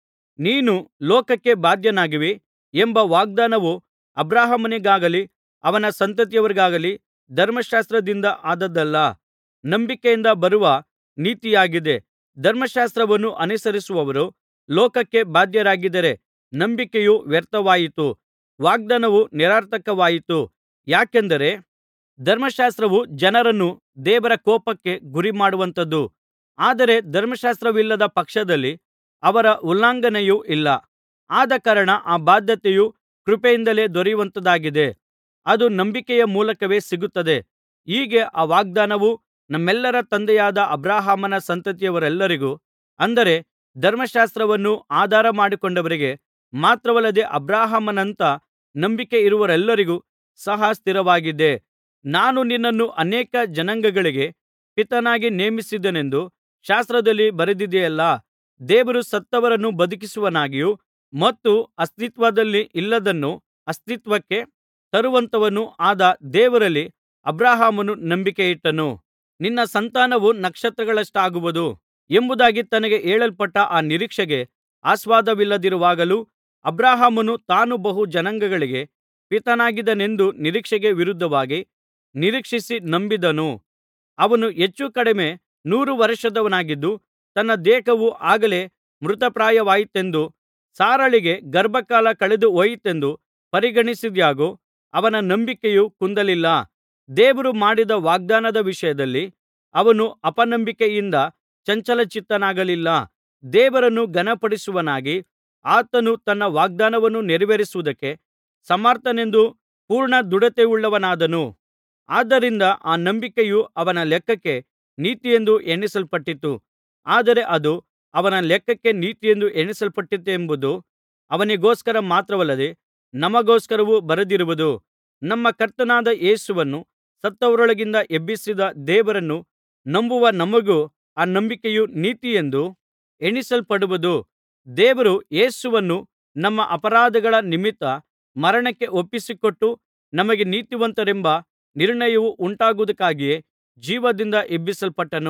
ನೀನು ಲೋಕಕ್ಕೆ ಬಾಧ್ಯನಾಗುವಿ ಎಂಬ ವಾಗ್ದಾನವು ಅಬ್ರಹಾಮನಿಗಾಗಲಿ ಅವನ ಸಂತತಿಯವರಿಗಾಗಲಿ ಧರ್ಮಶಾಸ್ತ್ರದಿಂದ ಆದದ್ದಲ್ಲ ನಂಬಿಕೆಯಿಂದ ಬರುವ ನೀತಿಯಾಗಿದೆ ಧರ್ಮಶಾಸ್ತ್ರವನ್ನು ಅನುಸರಿಸುವವರು ಲೋಕಕ್ಕೆ ಬಾಧ್ಯರಾಗಿದ್ದರೆ ನಂಬಿಕೆಯು ವ್ಯರ್ಥವಾಯಿತು ವಾಗ್ದಾನವು ನಿರರ್ಥಕವಾಯಿತು ಯಾಕೆಂದರೆ ಧರ್ಮಶಾಸ್ತ್ರವು ಜನರನ್ನು ದೇವರ ಕೋಪಕ್ಕೆ ಗುರಿಮಾಡುವಂಥದ್ದು ಆದರೆ ಧರ್ಮಶಾಸ್ತ್ರವಿಲ್ಲದ ಪಕ್ಷದಲ್ಲಿ ಅವರ ಉಲ್ಲಂಘನೆಯೂ ಇಲ್ಲ ಆದಕಾರಣ ಆ ಬಾಧ್ಯತೆಯು ಕೃಪೆಯಿಂದಲೇ ದೊರೆಯುವಂಥದ್ದಾಗಿದೆ ಅದು ನಂಬಿಕೆಯ ಮೂಲಕವೇ ಸಿಗುತ್ತದೆ ಹೀಗೆ ಆ ವಾಗ್ದಾನವು ನಮ್ಮೆಲ್ಲರ ತಂದೆಯಾದ ಅಬ್ರಹಾಮನ ಸಂತತಿಯವರೆಲ್ಲರಿಗೂ ಅಂದರೆ ಧರ್ಮಶಾಸ್ತ್ರವನ್ನು ಆಧಾರ ಮಾಡಿಕೊಂಡವರಿಗೆ ಮಾತ್ರವಲ್ಲದೆ ಅಬ್ರಹಾಮನಂಥ ನಂಬಿಕೆಯಿರುವವರೆಲ್ಲರಿಗೂ ಸಹ ಸ್ಥಿರವಾಗಿದೆ ನಾನು ನಿನ್ನನ್ನು ಅನೇಕ ಜನಾಂಗಗಳಿಗೆ ಪಿತನಾಗಿ ನೇಮಿಸಿದ್ದೇನೆಂದು ಶಾಸ್ತ್ರದಲ್ಲಿ ಬರೆದಿದೆಯಲ್ಲಾ ದೇವರು ಸತ್ತವರನ್ನು ಬದುಕಿಸುವವನಾಗಿಯೂ ಮತ್ತು ಅಸ್ತಿತ್ವದಲ್ಲಿ ಇಲ್ಲದ್ದನ್ನು ಅಸ್ತಿತ್ವಕ್ಕೆ ತರುವಂಥವನೂ ಆದ ದೇವರಲ್ಲಿ ಅಬ್ರಹಾಮನು ನಂಬಿಕೆಯಿಟ್ಟನು ನಿನ್ನ ಸಂತಾನವು ನಕ್ಷತ್ರಗಳಷ್ಟಾಗುವುದು ಎಂಬುದಾಗಿ ತನಗೆ ಹೇಳಲ್ಪಟ್ಟ ಆ ನಿರೀಕ್ಷೆಗೆ ಆಸ್ಪದವಿಲ್ಲದಿರುವಾಗಲೂ ಅಬ್ರಹಾಮನು ತಾನು ಬಹು ಜನಾಂಗಗಳಿಗೆ ಪಿತನಾಗಿದ್ದೇನೆಂದು ನಿರೀಕ್ಷೆಗೆ ವಿರುದ್ಧವಾಗಿ ನಿರೀಕ್ಷಿಸಿ ನಂಬಿದನು ಅವನು ಹೆಚ್ಚು ಕಡಿಮೆ ನೂರು ವರ್ಷದವನಾಗಿದ್ದು ತನ್ನ ದೇಹವು ಆಗಲೇ ಮೃತಪ್ರಾಯವಾಯಿತೆಂದೂ ಸಾರಳಿಗೆ ಗರ್ಭಕಾಲ ಕಳೆದು ಹೋಯಿತೆಂದೂ ಪರಿಗಣಿಸಿದಾಗ್ಯೂ ಅವನ ನಂಬಿಕೆಯು ಕುಂದಲಿಲ್ಲ ದೇವರು ಮಾಡಿದ ವಾಗ್ದಾನದ ವಿಷಯದಲ್ಲಿ ಅವನು ಅಪನಂಬಿಕೆಯಿಂದ ಚಂಚಲಚಿತ್ತನಾಗಲಿಲ್ಲ ದೇವರನ್ನು ಘನಪಡಿಸುವವನಾಗಿ ಆತನು ತನ್ನ ವಾಗ್ದಾನವನ್ನು ನೆರವೇರಿಸುವುದಕ್ಕೆ ಸಮರ್ಥನೆಂದು ಪೂರ್ಣ ದೃಢತೆಯುಳ್ಳವನಾದನು ಆದ್ದರಿಂದ ಆ ನಂಬಿಕೆಯು ಅವನ ಲೆಕ್ಕಕ್ಕೆ ನೀತಿಯೆಂದು ಎಣಿಸಲ್ಪಟ್ಟಿತು ಆದರೆ ಅದು ಅವನ ಲೆಕ್ಕಕ್ಕೆ ನೀತಿಯೆಂದು ಎಣಿಸಲ್ಪಟ್ಟಿತೆಂಬುದು ಅವನಿಗೋಸ್ಕರ ಮಾತ್ರವಲ್ಲದೆ ನಮಗೋಸ್ಕರವೂ ಬರೆದಿರುವುದು ನಮ್ಮ ಕರ್ತನಾದ ಯೇಸುವನ್ನು ಸತ್ತವರೊಳಗಿಂದ ಎಬ್ಬಿಸಿದ ದೇವರನ್ನು ನಂಬುವ ನಮಗೂ ಆ ನಂಬಿಕೆಯು ನೀತಿಯೆಂದು ಎಣಿಸಲ್ಪಡುವುದು ದೇವರು ಯೇಸುವನ್ನು ನಮ್ಮ ಅಪರಾಧಗಳ ನಿಮಿತ್ತ ಮರಣಕ್ಕೆ ಒಪ್ಪಿಸಿಕೊಟ್ಟು ನಮಗೆ ನೀತಿವಂತರೆಂಬ ನಿರ್ಣಯವು ಉಂಟಾಗುವುದಕ್ಕಾಗಿಯೇ ಜೀವದಿಂದ ಎಬ್ಬಿಸಲ್ಪಟ್ಟನು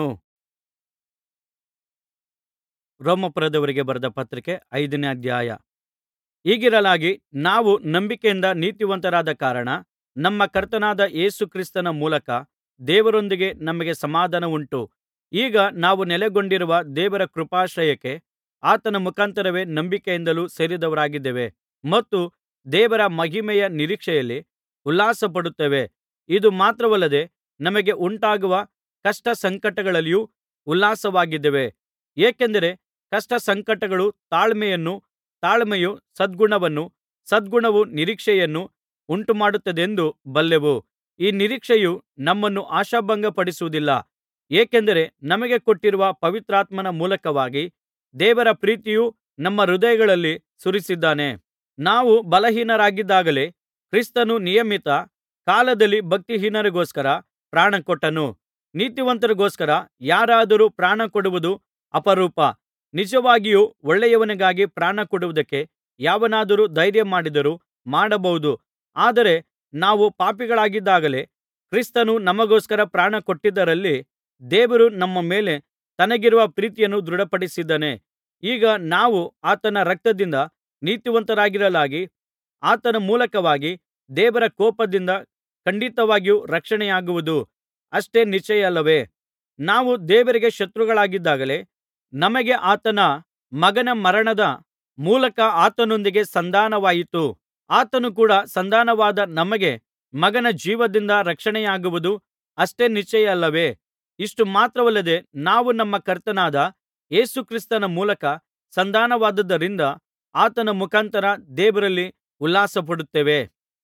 ರೋಮಾಪುರದವರಿಗೆ ಬರೆದ ಪತ್ರಿಕೆ ಐದನೇ ಅಧ್ಯಾಯ ಹೀಗಿರಲಾಗಿ ನಾವು ನಂಬಿಕೆಯಿಂದ ನೀತಿವಂತರಾದ ಕಾರಣ ನಮ್ಮ ಕರ್ತನಾದ ಯೇಸು ಕ್ರಿಸ್ತನ ಮೂಲಕ ದೇವರೊಂದಿಗೆ ನಮಗೆ ಸಮಾಧಾನವುಂಟು ಈಗ ನಾವು ನೆಲೆಗೊಂಡಿರುವ ದೇವರ ಕೃಪಾಶ್ರಯಕ್ಕೆ ಆತನ ಮುಖಾಂತರವೇ ನಂಬಿಕೆಯಿಂದಲೂ ಸೇರಿದವರಾಗಿದ್ದೇವೆ ಮತ್ತು ದೇವರ ಮಹಿಮೆಯ ನಿರೀಕ್ಷೆಯಲ್ಲಿ ಉಲ್ಲಾಸಪಡುತ್ತೇವೆ ಇದು ಮಾತ್ರವಲ್ಲದೆ ನಮಗೆ ಉಂಟಾಗುವ ಕಷ್ಟ ಸಂಕಟಗಳಲ್ಲಿಯೂ ಉಲ್ಲಾಸವಾಗಿದ್ದೇವೆ ಏಕೆಂದರೆ ಕಷ್ಟ ಸಂಕಟಗಳು ತಾಳ್ಮೆಯನ್ನು ತಾಳ್ಮೆಯು ಸದ್ಗುಣವನ್ನು ಸದ್ಗುಣವು ನಿರೀಕ್ಷೆಯನ್ನು ಉಂಟುಮಾಡುತ್ತದೆಂದು ಬಲ್ಲೆವು ಈ ನಿರೀಕ್ಷೆಯು ನಮ್ಮನ್ನು ಆಶಾಭಂಗಪಡಿಸುವುದಿಲ್ಲ ಏಕೆಂದರೆ ನಮಗೆ ಕೊಟ್ಟಿರುವ ಪವಿತ್ರಾತ್ಮನ ಮೂಲಕವಾಗಿ ದೇವರ ಪ್ರೀತಿಯು ನಮ್ಮ ಹೃದಯಗಳಲ್ಲಿ ಸುರಿಸಿದ್ದಾನೆ ನಾವು ಬಲಹೀನರಾಗಿದ್ದಾಗಲೇ ಕ್ರಿಸ್ತನು ನಿಯಮಿತ ಕಾಲದಲ್ಲಿ ಭಕ್ತಿಹೀನರಿಗೋಸ್ಕರ ಪ್ರಾಣಕೊಟ್ಟನು ನೀತಿವಂತರಿಗೋಸ್ಕರ ಯಾರಾದರೂ ಪ್ರಾಣಕೊಡುವುದು ಅಪರೂಪ ನಿಜವಾಗಿಯೂ ಒಳ್ಳೆಯವನಿಗಾಗಿ ಪ್ರಾಣಕೊಡುವುದಕ್ಕೆ ಯಾವನಾದರೂ ಧೈರ್ಯಮಾಡಿದರೂ ಮಾಡಬಹುದು ಆದರೆ ನಾವು ಪಾಪಿಗಳಾಗಿದ್ದಾಗಲೇ ಕ್ರಿಸ್ತನು ನಮಗೋಸ್ಕರ ಪ್ರಾಣಕೊಟ್ಟಿದ್ದರಲ್ಲಿ ದೇವರು ನಮ್ಮ ಮೇಲೆ ತನಗಿರುವ ಪ್ರೀತಿಯನ್ನು ದೃಢಪಡಿಸಿದ್ದಾನೆ ಈಗ ನಾವು ಆತನ ರಕ್ತದಿಂದ ನೀತಿವಂತರಾಗಿರಲಾಗಿ ಆತನ ಮೂಲಕವಾಗಿ ದೇವರ ಕೋಪದಿಂದ ಖಂಡಿತವಾಗಿಯೂ ರಕ್ಷಣೆಯಾಗುವುದು ಅಷ್ಟೇ ನಿಶ್ಚಯವಲ್ಲವೇ ನಾವು ದೇವರಿಗೆ ಶತ್ರುಗಳಾಗಿದ್ದಾಗಲೇ ನಮಗೆ ಆತನ ಮಗನ ಮರಣದ ಮೂಲಕ ಆತನೊಂದಿಗೆ ಸಂಧಾನವಾಯಿತು ಆತನು ಕೂಡ ಸಂಧಾನವಾದ ನಮಗೆ ಮಗನ ಜೀವದಿಂದ ರಕ್ಷಣೆಯಾಗುವುದು ಅಷ್ಟೇ ನಿಶ್ಚಯವಲ್ಲವೇ ಇಷ್ಟು ಮಾತ್ರವಲ್ಲದೆ ನಾವು ನಮ್ಮ ಕರ್ತನಾದ ಯೇಸು ಕ್ರಿಸ್ತನ ಮೂಲಕ ಸಂಧಾನವಾದದ್ದರಿಂದ ಆತನ ಮುಖಾಂತರ ದೇವರಲ್ಲಿ ಉಲ್ಲಾಸಪಡುತ್ತೇವೆ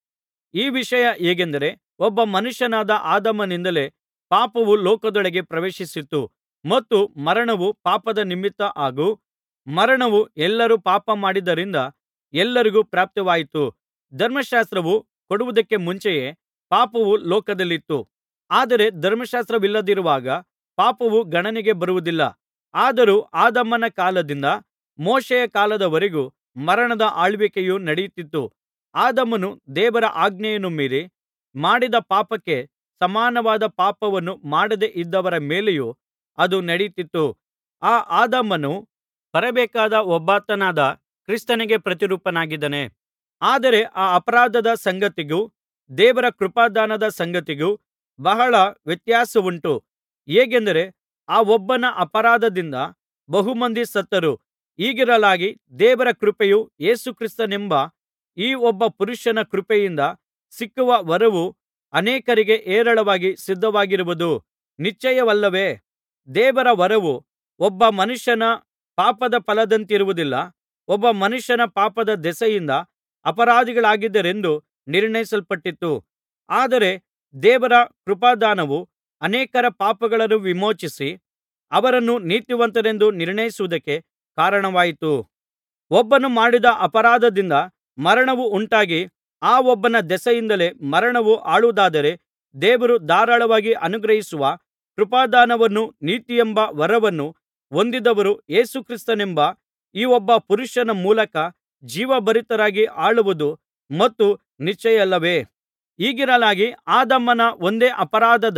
ಈ ವಿಷಯ ಹೇಗೆಂದರೆ ಒಬ್ಬ ಮನುಷ್ಯನಾದ ಆದಾಮನಿಂದಲೇ ಪಾಪವು ಲೋಕದೊಳಗೆ ಪ್ರವೇಶಿಸಿತು ಮತ್ತು ಮರಣವು ಪಾಪದ ನಿಮಿತ್ತ ಹಾಗೂ ಮರಣವು ಎಲ್ಲರೂ ಪಾಪ ಮಾಡಿದ್ದರಿಂದ ಎಲ್ಲರಿಗೂ ಪ್ರಾಪ್ತವಾಯಿತು ಧರ್ಮಶಾಸ್ತ್ರವು ಕೊಡುವುದಕ್ಕೆ ಮುಂಚೆಯೇ ಪಾಪವು ಲೋಕದಲ್ಲಿತ್ತು ಆದರೆ ಧರ್ಮಶಾಸ್ತ್ರವಿಲ್ಲದಿರುವಾಗ ಪಾಪವು ಗಣನೆಗೆ ಬರುವುದಿಲ್ಲ ಆದರೂ ಆದಾಮನ ಕಾಲದಿಂದ ಮೋಶೆಯ ಕಾಲದವರೆಗೂ ಮರಣದ ಆಳ್ವಿಕೆಯು ನಡೆಯುತ್ತಿತ್ತು ಆದಾಮನು ದೇವರ ಆಜ್ಞೆಯನ್ನು ಮೀರಿ ಮಾಡಿದ ಪಾಪಕ್ಕೆ ಸಮಾನವಾದ ಪಾಪವನ್ನು ಮಾಡದೆ ಇದ್ದವರ ಮೇಲೆಯೂ ಅದು ನಡೆಯುತ್ತಿತ್ತು ಆ ಆದಾಮನು ಬರಬೇಕಾದ ಒಬ್ಬಾತನಾದ ಕ್ರಿಸ್ತನಿಗೆ ಪ್ರತಿರೂಪನಾಗಿದ್ದಾನೆ ಆದರೆ ಆ ಅಪರಾಧದ ಸಂಗತಿಗೂ ದೇವರ ಕೃಪಾದಾನದ ಸಂಗತಿಗೂ ಬಹಳ ವ್ಯತ್ಯಾಸವುಂಟು ಹೇಗೆಂದರೆ ಆ ಒಬ್ಬನ ಅಪರಾಧದಿಂದ ಬಹುಮಂದಿ ಸತ್ತರು ಹೀಗಿರಲಾಗಿ ದೇವರ ಕೃಪೆಯೂ ಯೇಸು ಕ್ರಿಸ್ತನೆಂಬ ಈ ಒಬ್ಬ ಪುರುಷನ ಕೃಪೆಯಿಂದ ಸಿಕ್ಕುವ ವರವು ಅನೇಕರಿಗೆ ಹೇರಳವಾಗಿ ಸಿದ್ಧವಾಗಿರುವುದು ನಿಶ್ಚಯವಲ್ಲವೇ ದೇವರ ವರವು ಒಬ್ಬ ಮನುಷ್ಯನ ಪಾಪದ ಫಲದಂತಿರುವುದಿಲ್ಲ ಒಬ್ಬ ಮನುಷ್ಯನ ಪಾಪದ ದೆಸೆಯಿಂದ ಅಪರಾಧಿಗಳಾಗಿದ್ದಾರೆಂದು ನಿರ್ಣಯಿಸಲ್ಪಟ್ಟಿತು ಆದರೆ ದೇವರ ಕೃಪಾದಾನವು ಅನೇಕರ ಪಾಪಗಳನ್ನು ವಿಮೋಚಿಸಿ ಅವರನ್ನು ನೀತಿವಂತರೆಂದು ನಿರ್ಣಯಿಸುವುದಕ್ಕೆ ಕಾರಣವಾಯಿತು ಒಬ್ಬನು ಮಾಡಿದ ಅಪರಾಧದಿಂದ ಮರಣವು ಉಂಟಾಗಿ ಆ ಒಬ್ಬನ ದೆಸೆಯಿಂದಲೇ ಮರಣವು ಆಳುವುದಾದರೆ ದೇವರು ಧಾರಾಳವಾಗಿ ಅನುಗ್ರಹಿಸುವ ಕೃಪಾದಾನವನ್ನೂ ನೀತಿಯೆಂಬ ವರವನ್ನು ಹೊಂದಿದವರು ಯೇಸು ಕ್ರಿಸ್ತನೆಂಬ ಈ ಒಬ್ಬ ಪುರುಷನ ಮೂಲಕ ಜೀವಭರಿತರಾಗಿ ಆಳುವುದು ಮತ್ತು ನಿಶ್ಚಯವಲ್ಲವೇ ಹೀಗಿರಲಾಗಿ ಆದಾಮನ ಒಂದೇ ಅಪರಾಧದ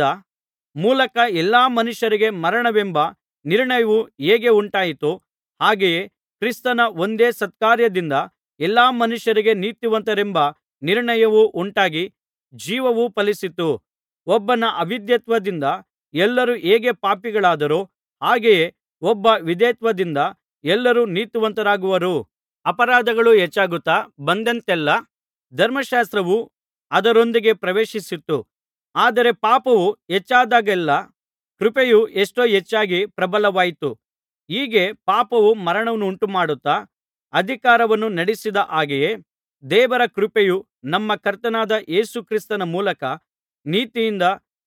ಮೂಲಕ ಎಲ್ಲಾ ಮನುಷ್ಯರಿಗೆ ಮರಣವೆಂಬ ನಿರ್ಣಯವು ಹೇಗೆ ಉಂಟಾಯಿತೋ ಹಾಗೆಯೇ ಕ್ರಿಸ್ತನ ಒಂದೇ ಸತ್ಕಾರ್ಯದಿಂದ ಎಲ್ಲಾ ಮನುಷ್ಯರಿಗೆ ನೀತಿವಂತರೆಂಬ ನಿರ್ಣಯವು ಉಂಟಾಗಿ ಜೀವವು ಫಲಿಸಿತು ಒಬ್ಬನ ಅವಿಧೇಯತ್ವದಿಂದ ಎಲ್ಲರೂ ಹೇಗೆ ಪಾಪಿಗಳಾದರೋ ಹಾಗೆಯೇ ಒಬ್ಬ ವಿಧೇಯತ್ವದಿಂದ ಎಲ್ಲರೂ ನೀತಿವಂತರಾಗುವರು ಅಪರಾಧಗಳು ಹೆಚ್ಚಾಗುತ್ತಾ ಬಂದಂತೆಲ್ಲಾ ಧರ್ಮಶಾಸ್ತ್ರವು ಅದರೊಂದಿಗೆ ಪ್ರವೇಶಿಸಿತು ಆದರೆ ಪಾಪವು ಹೆಚ್ಚಾದಾಗೆಲ್ಲಾ ಕೃಪೆಯು ಎಷ್ಟೋ ಹೆಚ್ಚಾಗಿ ಪ್ರಬಲವಾಯಿತು ಹೀಗೆ ಪಾಪವು ಮರಣವನ್ನುಂಟುಮಾಡುತ್ತಾ ಅಧಿಕಾರವನ್ನು ನಡೆಸಿದ ಹಾಗೆಯೇ ದೇವರ ಕೃಪೆಯು ನಮ್ಮ ಕರ್ತನಾದ ಯೇಸು ಕ್ರಿಸ್ತನ ಮೂಲಕ ನೀತಿಯಿಂದ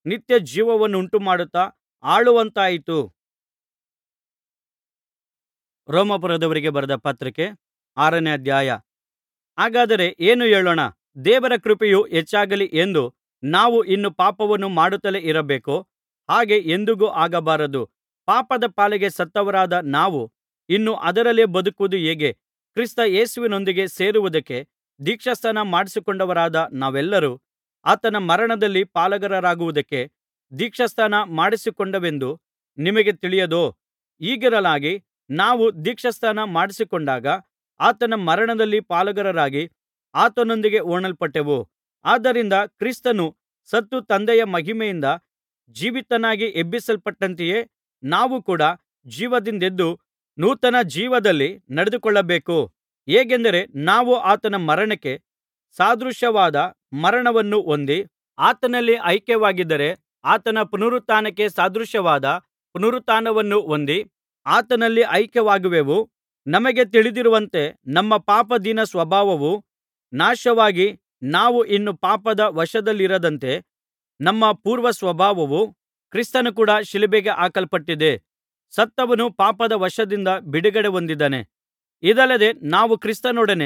ನಿತ್ಯಜೀವವನ್ನುಂಟುಮಾಡುತ್ತಾ ಆಳುವಂತಾಯಿತು ರೋಮಾಪುರದವರಿಗೆ ಬರೆದ ಪತ್ರಿಕೆ ಆರನೇ ಅಧ್ಯಾಯ ಹಾಗಾದರೆ ಏನು ಹೇಳೋಣ ದೇವರ ಕೃಪೆಯು ಹೆಚ್ಚಾಗಲಿ ಎಂದು ನಾವು ಇನ್ನು ಪಾಪವನ್ನು ಮಾಡುತ್ತಲೇ ಇರಬೇಕೋ ಹಾಗೆ ಎಂದಿಗೂ ಆಗಬಾರದು ಪಾಪದ ಪಾಲಿಗೆ ಸತ್ತವರಾದ ನಾವು ಇನ್ನು ಅದರಲ್ಲೇ ಬದುಕುವುದು ಹೇಗೆ ಕ್ರಿಸ್ತ ಯೇಸುವಿನೊಂದಿಗೆ ಸೇರುವುದಕ್ಕೆ ದೀಕ್ಷಾಸ್ನಾನ ಮಾಡಿಸಿಕೊಂಡವರಾದ ನಾವೆಲ್ಲರೂ ಆತನ ಮರಣದಲ್ಲಿ ಪಾಲುಗಾರರಾಗುವುದಕ್ಕೆ ದೀಕ್ಷಾಸ್ನಾನ ಮಾಡಿಸಿಕೊಂಡೆವೆಂದು ನಿಮಗೆ ತಿಳಿಯದೋ ಹೀಗಿರಲಾಗಿ ನಾವು ದೀಕ್ಷಾಸ್ನಾನ ಮಾಡಿಸಿಕೊಂಡಾಗ ಆತನ ಮರಣದಲ್ಲಿ ಪಾಲುಗಾರರಾಗಿ ಆತನೊಂದಿಗೆ ಹೂಣಲ್ಪಟ್ಟೆವು ಆದ್ದರಿಂದ ಕ್ರಿಸ್ತನು ಸತ್ತು ತಂದೆಯ ಮಹಿಮೆಯಿಂದ ಜೀವಿತನಾಗಿ ಎಬ್ಬಿಸಲ್ಪಟ್ಟಂತೆಯೇ ನಾವು ಕೂಡ ಜೀವದಿಂದೆದ್ದು ನೂತನ ಜೀವದಲ್ಲಿ ನಡೆದುಕೊಳ್ಳಬೇಕು ಹೇಗೆಂದರೆ ನಾವು ಆತನ ಮರಣಕ್ಕೆ ಸದೃಶವಾದ ಮರಣವನ್ನು ಹೊಂದಿ ಆತನಲ್ಲಿ ಐಕ್ಯವಾಗಿದ್ದರೆ ಆತನ ಪುನರುತ್ಥಾನಕ್ಕೆ ಸದೃಶವಾದ ಪುನರುತ್ಥಾನವನ್ನು ಹೊಂದಿ ಆತನಲ್ಲಿ ಐಕ್ಯವಾಗುವೆವು ನಮಗೆ ತಿಳಿದಿರುವಂತೆ ನಮ್ಮ ಪಾಪಾಧೀನ ಸ್ವಭಾವವು ನಾಶವಾಗಿ ನಾವು ಇನ್ನು ಪಾಪದ ವಶದಲ್ಲಿರದಂತೆ ನಮ್ಮ ಪೂರ್ವಸ್ವಭಾವವು ಕ್ರಿಸ್ತನು ಕೂಡ ಶಿಲುಬೆಗೆ ಹಾಕಲ್ಪಟ್ಟಿದೆ ಸತ್ತವನು ಪಾಪದ ವಶದಿಂದ ಬಿಡುಗಡೆ ಹೊಂದಿದ್ದಾನೆ ಇದಲ್ಲದೆ ನಾವು ಕ್ರಿಸ್ತನೊಡನೆ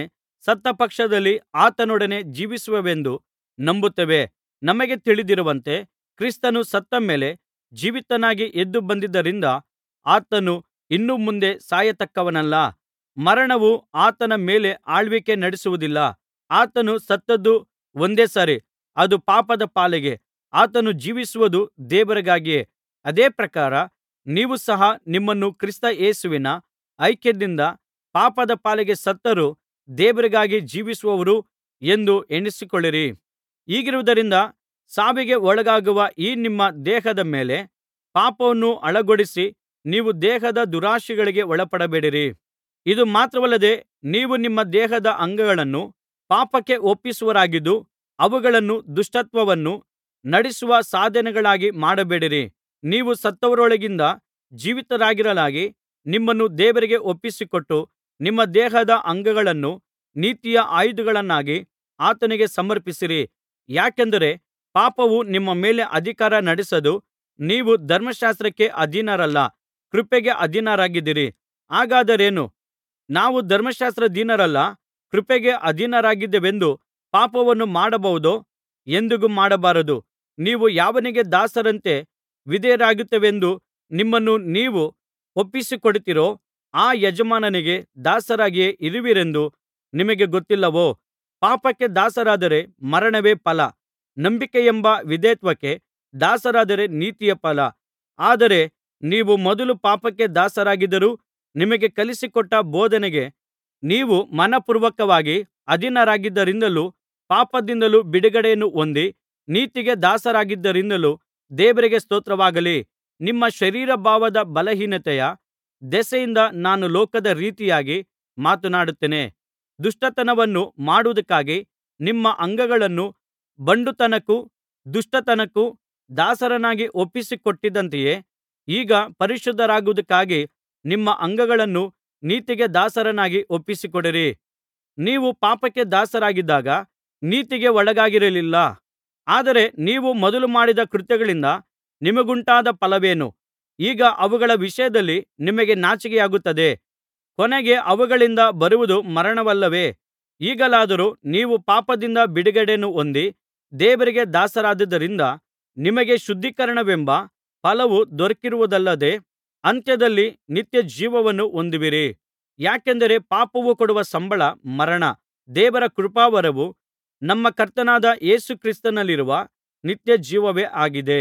ಸತ್ತ ಪಕ್ಷದಲ್ಲಿ ಆತನೊಡನೆ ಜೀವಿಸುವೆವೆಂದು ನಂಬುತ್ತೇವೆ ನಮಗೆ ತಿಳಿದಿರುವಂತೆ ಕ್ರಿಸ್ತನು ಸತ್ತ ಮೇಲೆ ಜೀವಿತನಾಗಿ ಎದ್ದು ಬಂದದ್ದರಿಂದ ಆತನು ಇನ್ನು ಮುಂದೆ ಸಾಯತಕ್ಕವನಲ್ಲ ಮರಣವು ಆತನ ಮೇಲೆ ಆಳ್ವಿಕೆ ನಡೆಸುವುದಿಲ್ಲ ಆತನು ಸತ್ತದ್ದು ಒಂದೇ ಸಾರಿ ಅದು ಪಾಪದ ಪಾಲಿಗೆ ಆತನು ಜೀವಿಸುವುದು ದೇವರಿಗಾಗಿಯೇ ಅದೇ ಪ್ರಕಾರ ನೀವು ಸಹ ನಿಮ್ಮನ್ನು ಕ್ರಿಸ್ತ ಯೇಸುವಿನ ಐಕ್ಯದಿಂದ ಪಾಪದ ಪಾಲಿಗೆ ಸತ್ತರೂ ದೇವರಿಗಾಗಿ ಜೀವಿಸುವವರು ಎಂದು ಎಣಿಸಿಕೊಳ್ಳಿರಿ ಹೀಗಿರುವುದರಿಂದ ಸಾವಿಗೆ ಒಳಗಾಗುವ ಈ ನಿಮ್ಮ ದೇಹದ ಮೇಲೆ ಪಾಪವನ್ನು ಅಳಗೊಡಿಸಿ ನೀವು ದೇಹದ ದುರಾಶೆಗಳಿಗೆ ಒಳಪಡಬೇಡಿರಿ ಇದು ಮಾತ್ರವಲ್ಲದೆ ನೀವು ನಿಮ್ಮ ದೇಹದ ಅಂಗಗಳನ್ನು ಪಾಪಕ್ಕೆ ಒಪ್ಪಿಸುವವರಾಗಿದ್ದು ಅವುಗಳನ್ನು ದುಷ್ಟತ್ವವನ್ನು ನಡಿಸುವ ಸಾಧನಗಳಾಗಿ ಮಾಡಬೇಡಿರಿ ನೀವು ಸತ್ತವರೊಳಗಿಂದ ಜೀವಿತರಾಗಿರಲಾಗಿ ನಿಮ್ಮನ್ನು ದೇವರಿಗೆ ಒಪ್ಪಿಸಿಕೊಟ್ಟು ನಿಮ್ಮ ದೇಹದ ಅಂಗಗಳನ್ನು ನೀತಿಯ ಆಯುಧಗಳನ್ನಾಗಿ ಆತನಿಗೆ ಸಮರ್ಪಿಸಿರಿ ಯಾಕೆಂದರೆ ಪಾಪವು ನಿಮ್ಮ ಮೇಲೆ ಅಧಿಕಾರ ನಡೆಸದು ನೀವು ಧರ್ಮಶಾಸ್ತ್ರಕ್ಕೆ ಅಧೀನರಲ್ಲ ಕೃಪೆಗೆ ಅಧೀನರಾಗಿದ್ದೀರಿ ಹಾಗಾದರೇನು ನಾವು ಧರ್ಮಶಾಸ್ತ್ರಾಧೀನರಲ್ಲ ಕೃಪೆಗೆ ಅಧೀನರಾಗಿದ್ದೇವೆಂದು ಪಾಪವನ್ನು ಮಾಡಬಹುದೋ ಎಂದಿಗೂ ಮಾಡಬಾರದು ನೀವು ಯಾವನಿಗೆ ದಾಸರಂತೆ ವಿಧೇಯರಾಗುತ್ತೇವೆಂದು ನಿಮ್ಮನ್ನು ನೀವು ಒಪ್ಪಿಸಿಕೊಡುತ್ತೀರೋ ಆ ಯಜಮಾನನಿಗೆ ದಾಸರಾಗಿಯೇ ಇರುವಿರೆಂದು ನಿಮಗೆ ಗೊತ್ತಿಲ್ಲವೋ ಪಾಪಕ್ಕೆ ದಾಸರಾದರೆ ಮರಣವೇ ಫಲ ನಂಬಿಕೆಯೆಂಬ ವಿಧೇಯತ್ವಕ್ಕೆ ದಾಸರಾದರೆ ನೀತಿಯ ಫಲ ಆದರೆ ನೀವು ಮೊದಲು ಪಾಪಕ್ಕೆ ದಾಸರಾಗಿದ್ದರೂ ನಿಮಗೆ ಕಲಿಸಿಕೊಟ್ಟ ಬೋಧನೆಗೆ ನೀವು ಮನಃಪೂರ್ವಕವಾಗಿ ಅಧೀನರಾಗಿದ್ದರಿಂದಲೂ ಪಾಪದಿಂದಲೂ ಬಿಡುಗಡೆಯನ್ನು ಹೊಂದಿ ನೀತಿಗೆ ದಾಸರಾಗಿದ್ದರಿಂದಲೂ ದೇವರಿಗೆ ಸ್ತೋತ್ರವಾಗಲಿ ನಿಮ್ಮ ಶರೀರಭಾವದ ಬಲಹೀನತೆಯ ದೆಸೆಯಿಂದ ನಾನು ಲೋಕದ ರೀತಿಯಾಗಿ ಮಾತನಾಡುತ್ತೇನೆ ದುಷ್ಟತನವನ್ನು ಮಾಡುವುದಕ್ಕಾಗಿ ನಿಮ್ಮ ಅಂಗಗಳನ್ನು ಬಂಡುತನಕ್ಕೂ ದುಷ್ಟತನಕ್ಕೂ ದಾಸರನ್ನಾಗಿ ಒಪ್ಪಿಸಿಕೊಟ್ಟಿದ್ದಂತೆಯೇ ಈಗ ಪರಿಶುದ್ಧರಾಗುವುದಕ್ಕಾಗಿ ನಿಮ್ಮ ಅಂಗಗಳನ್ನು ನೀತಿಗೆ ದಾಸರನ್ನಾಗಿ ಒಪ್ಪಿಸಿಕೊಡಿರಿ ನೀವು ಪಾಪಕ್ಕೆ ದಾಸರಾಗಿದ್ದಾಗ ನೀತಿಗೆ ಒಳಗಾಗಿರಲಿಲ್ಲ ಆದರೆ ನೀವು ಮೊದಲು ಮಾಡಿದ ಕೃತ್ಯಗಳಿಂದ ನಿಮಗುಂಟಾದ ಫಲವೇನು ಈಗ ಅವುಗಳ ವಿಷಯದಲ್ಲಿ ನಿಮಗೆ ನಾಚಿಕೆಯಾಗುತ್ತದೆ ಕೊನೆಗೆ ಅವುಗಳಿಂದ ಬರುವುದು ಮರಣವಲ್ಲವೇ ಈಗಲಾದರೋ ನೀವು ಪಾಪದಿಂದ ಬಿಡುಗಡೆಯನ್ನು ಹೊಂದಿ ದೇವರಿಗೆ ದಾಸರಾದುದರಿಂದ ನಿಮಗೆ ಶುದ್ಧೀಕರಣವೆಂಬ ಫಲವು ದೊರಕಿರುವುದಲ್ಲದೆ ಅಂತ್ಯದಲ್ಲಿ ನಿತ್ಯಜೀವವನ್ನು ಹೊಂದುವಿರಿ ಯಾಕೆಂದರೆ ಪಾಪವು ಕೊಡುವ ಸಂಬಳ ಮರಣ ದೇವರ ಕೃಪಾವರವು ನಮ್ಮ ಕರ್ತನಾದ ಯೇಸು ಕ್ರಿಸ್ತನಲ್ಲಿರುವ ನಿತ್ಯಜೀವವೇ ಆಗಿದೆ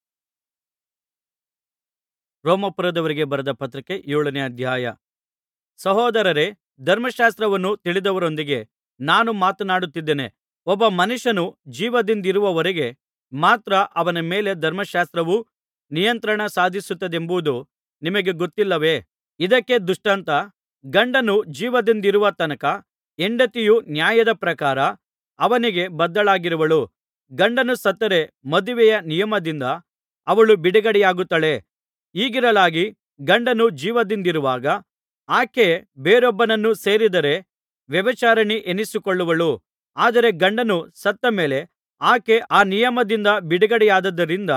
ರೋಮಾಪುರದವರಿಗೆ ಬರೆದ ಪತ್ರಿಕೆ ಏಳನೇ ಅಧ್ಯಾಯ ಸಹೋದರರೇ ಧರ್ಮಶಾಸ್ತ್ರವನ್ನು ತಿಳಿದವರೊಂದಿಗೆ ನಾನು ಮಾತನಾಡುತ್ತಿದ್ದೇನೆ ಒಬ್ಬ ಮನುಷ್ಯನು ಜೀವದಿಂದಿರುವವರೆಗೆ ಮಾತ್ರ ಅವನ ಮೇಲೆ ಧರ್ಮಶಾಸ್ತ್ರವು ನಿಯಂತ್ರಣ ಸಾಧಿಸುತ್ತದೆಂಬುದು ನಿಮಗೆ ಗೊತ್ತಿಲ್ಲವೇ ಇದಕ್ಕೆ ದೃಷ್ಟಾಂತ ಗಂಡನು ಜೀವದಿಂದಿರುವ ತನಕ ಹೆಂಡತಿಯು ನ್ಯಾಯದ ಪ್ರಕಾರ ಅವನಿಗೆ ಬದ್ಧಳಾಗಿರುವಳು ಗಂಡನು ಸತ್ತರೆ ಮದುವೆಯ ನಿಯಮದಿಂದ ಅವಳು ಬಿಡುಗಡೆಯಾಗುತ್ತಾಳೆ ಹೀಗಿರಲಾಗಿ ಗಂಡನು ಜೀವದಿಂದಿರುವಾಗ ಆಕೆ ಬೇರೊಬ್ಬನನ್ನು ಸೇರಿದರೆ ವ್ಯಭಿಚಾರಿಣಿ ಎನಿಸಿಕೊಳ್ಳುವಳು ಆದರೆ ಗಂಡನು ಸತ್ತ ಮೇಲೆ ಆಕೆ ಆ ನಿಯಮದಿಂದ ಬಿಡುಗಡೆಯಾದದ್ದರಿಂದ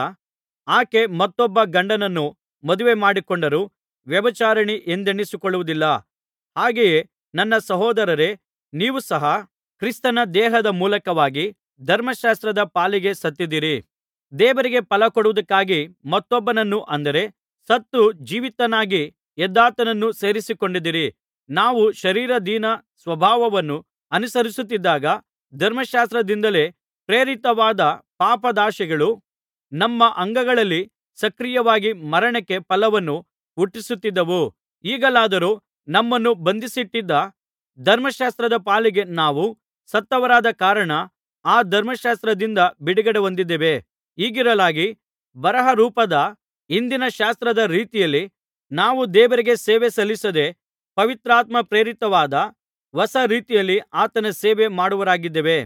ಆಕೆ ಮತ್ತೊಬ್ಬ ಗಂಡನನ್ನು ಮದುವೆ ಮಾಡಿಕೊಂಡರೂ ವ್ಯಭಿಚಾರಿಣಿ ಎಂದೆಣಿಸಿಕೊಳ್ಳುವುದಿಲ್ಲ ಹಾಗೆಯೇ ನನ್ನ ಸಹೋದರರೇ ನೀವು ಸಹ ಕ್ರಿಸ್ತನ ದೇಹದ ಮೂಲಕವಾಗಿ ಧರ್ಮಶಾಸ್ತ್ರದ ಪಾಲಿಗೆ ಸತ್ತಿದ್ದೀರಿ ದೇವರಿಗೆ ಫಲಕೊಡುವುದಕ್ಕಾಗಿ ಮತ್ತೊಬ್ಬನನ್ನು ಅಂದರೆ ಸತ್ತು ಜೀವಿತನಾಗಿ ಎದ್ದಾತನನ್ನು ಸೇರಿಸಿಕೊಂಡಿದ್ದೀರಿ ನಾವು ಶರೀರಾಧೀನ ಸ್ವಭಾವವನ್ನು ಅನುಸರಿಸುತ್ತಿದ್ದಾಗ ಧರ್ಮಶಾಸ್ತ್ರದಿಂದಲೇ ಪ್ರೇರಿತವಾದ ಪಾಪದಾಸೆಗಳು ನಮ್ಮ ಅಂಗಗಳಲ್ಲಿ ಸಕ್ರಿಯವಾಗಿ ಮರಣಕ್ಕೆ ಫಲವನ್ನು ಹುಟ್ಟಿಸುತ್ತಿದ್ದವು ಈಗಲಾದರೋ ನಮ್ಮನ್ನು ಬಂಧಿಸಿಟ್ಟಿದ್ದ ಧರ್ಮಶಾಸ್ತ್ರದ ಪಾಲಿಗೆ ನಾವು ಸತ್ತವರಾದ ಕಾರಣ ಆ ಧರ್ಮಶಾಸ್ತ್ರದಿಂದ ಬಿಡುಗಡೆ ಹೊಂದಿದ್ದೇವೆ ಹೀಗಿರಲಾಗಿ ಬರಹರೂಪದ ಹಿಂದಿನ ಶಾಸ್ತ್ರದ ರೀತಿಯಲ್ಲಿ ನಾವು ದೇವರಿಗೆ ಸೇವೆ ಸಲ್ಲಿಸದೆ ಪವಿತ್ರಾತ್ಮ ಪ್ರೇರಿತವಾದ ಹೊಸ ರೀತಿಯಲ್ಲಿ ಆತನ ಸೇವೆ ಮಾಡುವವರಾಗಿದ್ದೇವೆ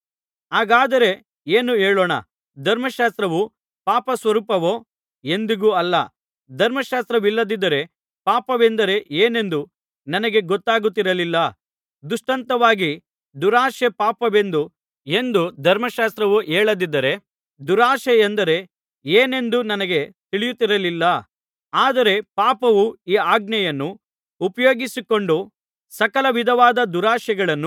ಹಾಗಾದರೆ ಏನು ಹೇಳೋಣ ಧರ್ಮಶಾಸ್ತ್ರವು ಪಾಪಸ್ವರೂಪವೋ ಎಂದಿಗೂ ಅಲ್ಲ ಧರ್ಮಶಾಸ್ತ್ರವಿಲ್ಲದಿದ್ದರೆ ಪಾಪವೆಂದರೆ ಏನೆಂದು ನನಗೆ ಗೊತ್ತಾಗುತ್ತಿರಲಿಲ್ಲ ದೃಷ್ಟಾಂತವಾಗಿ ದುರಾಶೆ ಪಾಪವೆಂದು ಎಂದು ಧರ್ಮಶಾಸ್ತ್ರವು ಹೇಳದಿದ್ದರೆ ದುರಾಶೆ ಎಂದರೆ ಏನೆಂದು ನನಗೆ ತಿಳಿಯುತ್ತಿರಲಿಲ್ಲ ಆದರೆ ಪಾಪವು ಈ ಆಜ್ಞೆಯನ್ನು ಉಪಯೋಗಿಸಿಕೊಂಡು ಸಕಲ ವಿಧವಾದ ದುರಾಶೆಗಳನ್ನು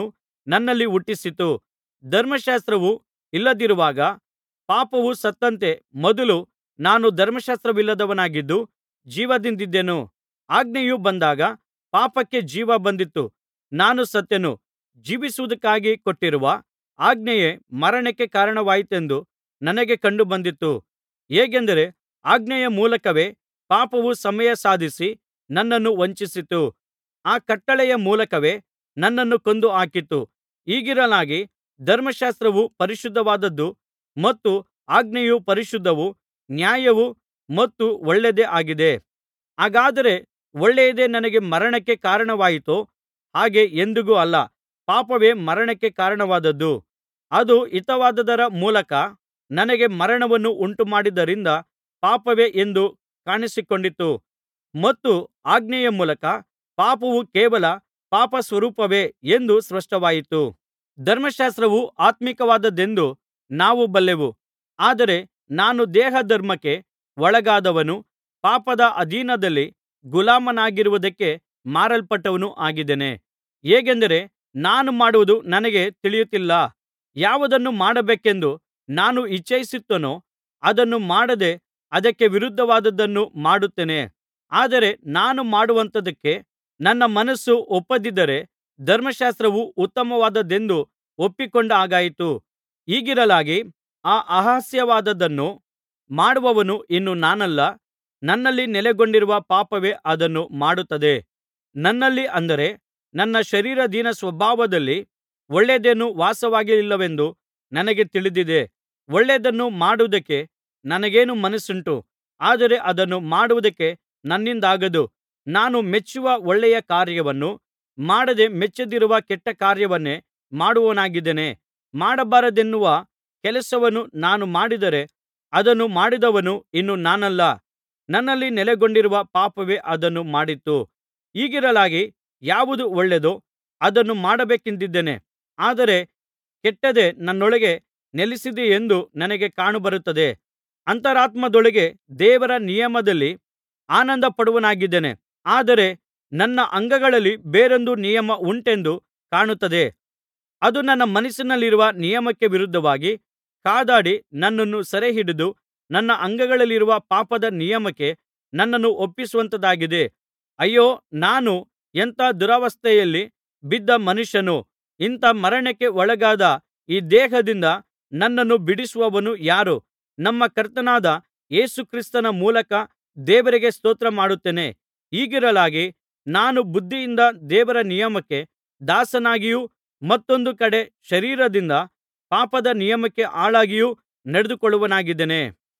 ನನ್ನಲ್ಲಿ ಹುಟ್ಟಿಸಿತು ಧರ್ಮಶಾಸ್ತ್ರವು ಇಲ್ಲದಿರುವಾಗ ಪಾಪವು ಸತ್ತಂತೆ ಮೊದಲು ನಾನು ಧರ್ಮಶಾಸ್ತ್ರವಿಲ್ಲದವನಾಗಿದ್ದು ಜೀವದಿಂದಿದ್ದೆನು ಆಜ್ಞೆಯು ಬಂದಾಗ ಪಾಪಕ್ಕೆ ಜೀವ ಬಂದಿತು ನಾನು ಸತ್ತೆನು ಜೀವಿಸುವುದಕ್ಕಾಗಿ ಕೊಟ್ಟಿರುವ ಆಜ್ಞೆಯೇ ಮರಣಕ್ಕೆ ಕಾರಣವಾಯಿತೆಂದು ನನಗೆ ಕಂಡುಬಂದಿತು ಹೇಗೆಂದರೆ ಆಜ್ಞೆಯ ಮೂಲಕವೇ ಪಾಪವು ಸಮಯ ಸಾಧಿಸಿ ನನ್ನನ್ನು ವಂಚಿಸಿತು ಆ ಕಟ್ಟಳೆಯ ಮೂಲಕವೇ ನನ್ನನ್ನು ಕೊಂದು ಹಾಕಿತು ಹೀಗಿರಲಾಗಿ ಧರ್ಮಶಾಸ್ತ್ರವು ಪರಿಶುದ್ಧವಾದದ್ದು ಮತ್ತು ಆಜ್ಞೆಯು ಪರಿಶುದ್ಧವೂ ನ್ಯಾಯವೂ ಮತ್ತು ಒಳ್ಳೆಯದೇ ಆಗಿದೆ ಹಾಗಾದರೆ ಒಳ್ಳೆಯದೇ ನನಗೆ ಮರಣಕ್ಕೆ ಕಾರಣವಾಯಿತೋ ಹಾಗೆ ಎಂದಿಗೂ ಅಲ್ಲ ಪಾಪವೇ ಮರಣಕ್ಕೆ ಕಾರಣವಾದದ್ದು ಅದು ಹಿತವಾದದರ ಮೂಲಕ ನನಗೆ ಮರಣವನ್ನು ಉಂಟುಮಾಡಿದ್ದರಿಂದ ಪಾಪವೇ ಎಂದು ಕಾಣಿಸಿಕೊಂಡಿತು ಮತ್ತು ಆಜ್ಞೆಯ ಮೂಲಕ ಪಾಪವು ಕೇವಲ ಪಾಪಸ್ವರೂಪವೇ ಎಂದು ಸ್ಪಷ್ಟವಾಯಿತು ಧರ್ಮಶಾಸ್ತ್ರವು ಆತ್ಮೀಕವಾದದ್ದೆಂದು ನಾವು ಬಲ್ಲೆವು ಆದರೆ ನಾನು ದೇಹಧರ್ಮಕ್ಕೆ ಒಳಗಾದವನು ಪಾಪದ ಅಧೀನದಲ್ಲಿ ಗುಲಾಮನಾಗಿರುವುದಕ್ಕೆ ಮಾರಲ್ಪಟ್ಟವನೂ ಆಗಿದ್ದೇನೆ ಹೇಗೆಂದರೆ ನಾನು ಮಾಡುವುದು ನನಗೆ ತಿಳಿಯುತ್ತಿಲ್ಲ ಯಾವುದನ್ನು ಮಾಡಬೇಕೆಂದು ನಾನು ಇಚ್ಛಿಸುತ್ತೇನೋ ಅದನ್ನು ಮಾಡದೆ ಅದಕ್ಕೆ ವಿರುದ್ಧವಾದದ್ದನ್ನು ಮಾಡುತ್ತೇನೆ ಆದರೆ ನಾನು ಮಾಡುವಂಥದಕ್ಕೆ ನನ್ನ ಮನಸ್ಸು ಒಪ್ಪದಿದ್ದರೆ ಧರ್ಮಶಾಸ್ತ್ರವು ಉತ್ತಮವಾದದ್ದೆಂದು ಒಪ್ಪಿಕೊಂಡ ಹಾಗಾಯಿತು ಹೀಗಿರಲಾಗಿ ಆ ಅಸಹ್ಯವಾದದ್ದನ್ನು ಮಾಡುವವನು ಇನ್ನು ನಾನಲ್ಲ ನನ್ನಲ್ಲಿ ನೆಲೆಗೊಂಡಿರುವ ಪಾಪವೇ ಅದನ್ನು ಮಾಡುತ್ತದೆ ನನ್ನಲ್ಲಿ ಅಂದರೆ ನನ್ನ ಶರೀರಾಧೀನ ಸ್ವಭಾವದಲ್ಲಿ ಒಳ್ಳೆಯದೇನೂ ವಾಸವಾಗಿಲ್ಲವೆಂದು ನನಗೆ ತಿಳಿದಿದೆ ಒಳ್ಳೆಯದನ್ನು ಮಾಡುವುದಕ್ಕೆ ನನಗೇನು ಮನಸ್ಸುಂಟು ಆದರೆ ಅದನ್ನು ಮಾಡುವುದಕ್ಕೆ ನನ್ನಿಂದಾಗದು ನಾನು ಮೆಚ್ಚುವ ಒಳ್ಳೆಯ ಕಾರ್ಯವನ್ನು ಮಾಡದೆ ಮೆಚ್ಚದಿರುವ ಕೆಟ್ಟ ಕಾರ್ಯವನ್ನೇ ಮಾಡುವವನಾಗಿದ್ದೇನೆ ಮಾಡಬಾರದೆನ್ನುವ ಕೆಲಸವನ್ನು ನಾನು ಮಾಡಿದರೆ ಅದನ್ನು ಮಾಡಿದವನು ಇನ್ನು ನಾನಲ್ಲ ನನ್ನಲ್ಲಿ ನೆಲೆಗೊಂಡಿರುವ ಪಾಪವೇ ಅದನ್ನು ಮಾಡಿತು ಹೀಗಿರಲಾಗಿ ಯಾವುದು ಒಳ್ಳೆಯದೋ ಅದನ್ನು ಮಾಡಬೇಕೆಂದಿದ್ದೇನೆ ಆದರೆ ಕೆಟ್ಟದ್ದೇ ನನ್ನೊಳಗೆ ನೆಲೆಸಿದೆಯೆಂದು ನನಗೆ ಕಾಣಬರುತ್ತದೆ ಅಂತರಾತ್ಮದೊಳಗೆ ದೇವರ ನಿಯಮದಲ್ಲಿ ಆನಂದಪಡುವವನಾಗಿದ್ದೇನೆ ಆದರೆ ನನ್ನ ಅಂಗಗಳಲ್ಲಿ ಬೇರೊಂದು ನಿಯಮ ಉಂಟೆಂದು ಕಾಣುತ್ತದೆ ಅದು ನನ್ನ ಮನಸ್ಸಿನಲ್ಲಿರುವ ನಿಯಮಕ್ಕೆ ವಿರುದ್ಧವಾಗಿ ಕಾದಾಡಿ ನನ್ನನ್ನು ಸೆರೆಹಿಡಿದು ನನ್ನ ಅಂಗಗಳಲ್ಲಿರುವ ಪಾಪದ ನಿಯಮಕ್ಕೆ ನನ್ನನ್ನು ಒಪ್ಪಿಸುವಂಥದ್ದಾಗಿದೆ ಅಯ್ಯೋ ನಾನು ಎಂಥ ದುರವಸ್ಥೆಯಲ್ಲಿ ಬಿದ್ದ ಮನುಷ್ಯನು ಇಂಥ ಮರಣಕ್ಕೆ ಒಳಗಾದ ಈ ದೇಹದಿಂದ ನನ್ನನ್ನು ಬಿಡಿಸುವವನು ಯಾರು ನಮ್ಮ ಕರ್ತನಾದ ಯೇಸು ಕ್ರಿಸ್ತನ ಮೂಲಕ ದೇವರಿಗೆ ಸ್ತೋತ್ರ ಮಾಡುತ್ತೇನೆ ಹೀಗಿರಲಾಗಿ ನಾನು ಬುದ್ಧಿಯಿಂದ ದೇವರ ನಿಯಮಕ್ಕೆ ದಾಸನಾಗಿಯೂ ಮತ್ತೊಂದು ಕಡೆ ಶರೀರದಿಂದ ಪಾಪದ ನಿಯಮಕ್ಕೆ ಆಳಾಗಿಯೂ ನಡೆದುಕೊಳ್ಳುವವನಾಗಿದ್ದೇನೆ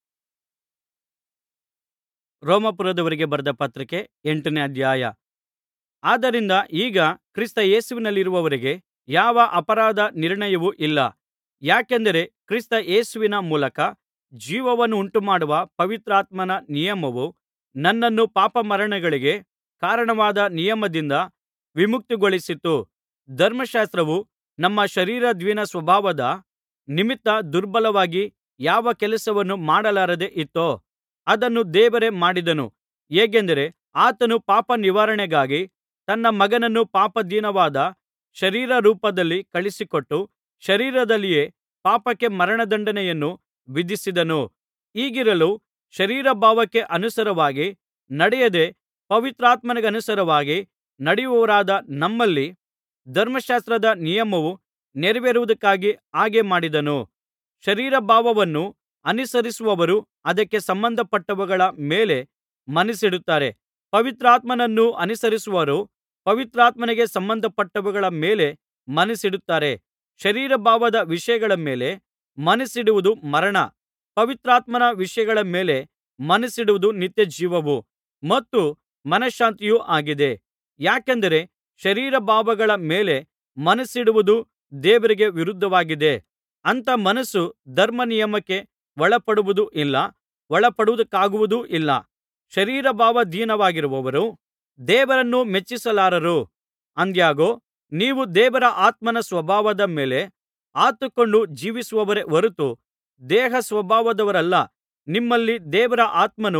ರೋಮಾಪುರದವರಿಗೆ ಬರೆದ ಪತ್ರಿಕೆ ಎಂಟನೇ ಅಧ್ಯಾಯ ಆದ್ದರಿಂದ ಈಗ ಕ್ರಿಸ್ತ ಯೇಸುವಿನಲ್ಲಿರುವವರಿಗೆ ಯಾವ ಅಪರಾಧ ನಿರ್ಣಯವೂ ಇಲ್ಲ ಯಾಕೆಂದರೆ ಕ್ರಿಸ್ತ ಯೇಸುವಿನ ಮೂಲಕ ಜೀವವನ್ನುಂಟುಮಾಡುವ ಪವಿತ್ರಾತ್ಮನ ನಿಯಮವು ನನ್ನನ್ನು ಪಾಪಮರಣಗಳಿಗೆ ಕಾರಣವಾದ ನಿಯಮದಿಂದ ವಿಮುಕ್ತಿಗೊಳಿಸಿತು ಧರ್ಮಶಾಸ್ತ್ರವು ನಮ್ಮ ಶರೀರಾಧೀನ ಸ್ವಭಾವದ ನಿಮಿತ್ತ ದುರ್ಬಲವಾಗಿ ಯಾವ ಕೆಲಸವನ್ನು ಮಾಡಲಾರದೆ ಇತ್ತೋ ಅದನ್ನು ದೇವರೇ ಮಾಡಿದನು ಹೇಗೆಂದರೆ ಆತನು ಪಾಪನಿವಾರಣೆಗಾಗಿ ತನ್ನ ಮಗನನ್ನು ಪಾಪಾಧೀನವಾದ ಶರೀರ ರೂಪದಲ್ಲಿ ಕಳುಹಿಸಿಕೊಟ್ಟು ಶರೀರದಲ್ಲಿಯೇ ಪಾಪಕ್ಕೆ ಮರಣದಂಡನೆಯನ್ನು ವಿಧಿಸಿದನು ಹೀಗಿರಲು ಶರೀರಭಾವಕ್ಕೆ ಅನುಸಾರವಾಗಿ ನಡೆಯದೆ ಪವಿತ್ರಾತ್ಮನಿಗನುಸಾರವಾಗಿ ನಡೆಯುವವರಾದ ನಮ್ಮಲ್ಲಿ ಧರ್ಮಶಾಸ್ತ್ರದ ನಿಯಮವು ನೆರವೇರುವುದಕ್ಕಾಗಿ ಹಾಗೆ ಮಾಡಿದನು ಶರೀರಭಾವವನ್ನು ಅನುಸರಿಸುವವರು ಅದಕ್ಕೆ ಸಂಬಂಧಪಟ್ಟವುಗಳ ಮೇಲೆ ಮನಸ್ಸಿಡುತ್ತಾರೆ ಪವಿತ್ರಾತ್ಮನನ್ನು ಅನುಸರಿಸುವವರು ಪವಿತ್ರಾತ್ಮನಿಗೆ ಸಂಬಂಧಪಟ್ಟವುಗಳ ಮೇಲೆ ಮನಸ್ಸಿಡುತ್ತಾರೆ ಶರೀರಭಾವದ ವಿಷಯಗಳ ಮೇಲೆ ಮನಸ್ಸಿಡುವುದು ಮರಣ ಪವಿತ್ರಾತ್ಮನ ವಿಷಯಗಳ ಮೇಲೆ ಮನಸ್ಸಿಡುವುದು ನಿತ್ಯಜೀವವೂ ಮತ್ತು ಮನಃಶಾಂತಿಯೂ ಆಗಿದೆ ಯಾಕೆಂದರೆ ಶರೀರಭಾವಗಳ ಮೇಲೆ ಮನಸ್ಸಿಡುವುದು ದೇವರಿಗೆ ವಿರುದ್ಧವಾಗಿದೆ ಅಂಥ ಮನಸ್ಸು ಧರ್ಮನಿಯಮಕ್ಕೆ ಒಳಪಡುವುದೂ ಇಲ್ಲ ಒಳಪಡುವುದಕ್ಕಾಗುವುದೂ ಇಲ್ಲ ಶರೀರಭಾವಾಧೀನವಾಗಿರುವವರು ದೇವರನ್ನು ಮೆಚ್ಚಿಸಲಾರರು ಆದಾಗ್ಯೂ ನೀವು ದೇವರ ಆತ್ಮನ ಸ್ವಭಾವದ ಮೇಲೆ ಆತುಕೊಂಡು ಜೀವಿಸುವವರೇ ಹೊರತು ದೇಹಸ್ವಭಾವದವರಲ್ಲ ನಿಮ್ಮಲ್ಲಿ ದೇವರ ಆತ್ಮನು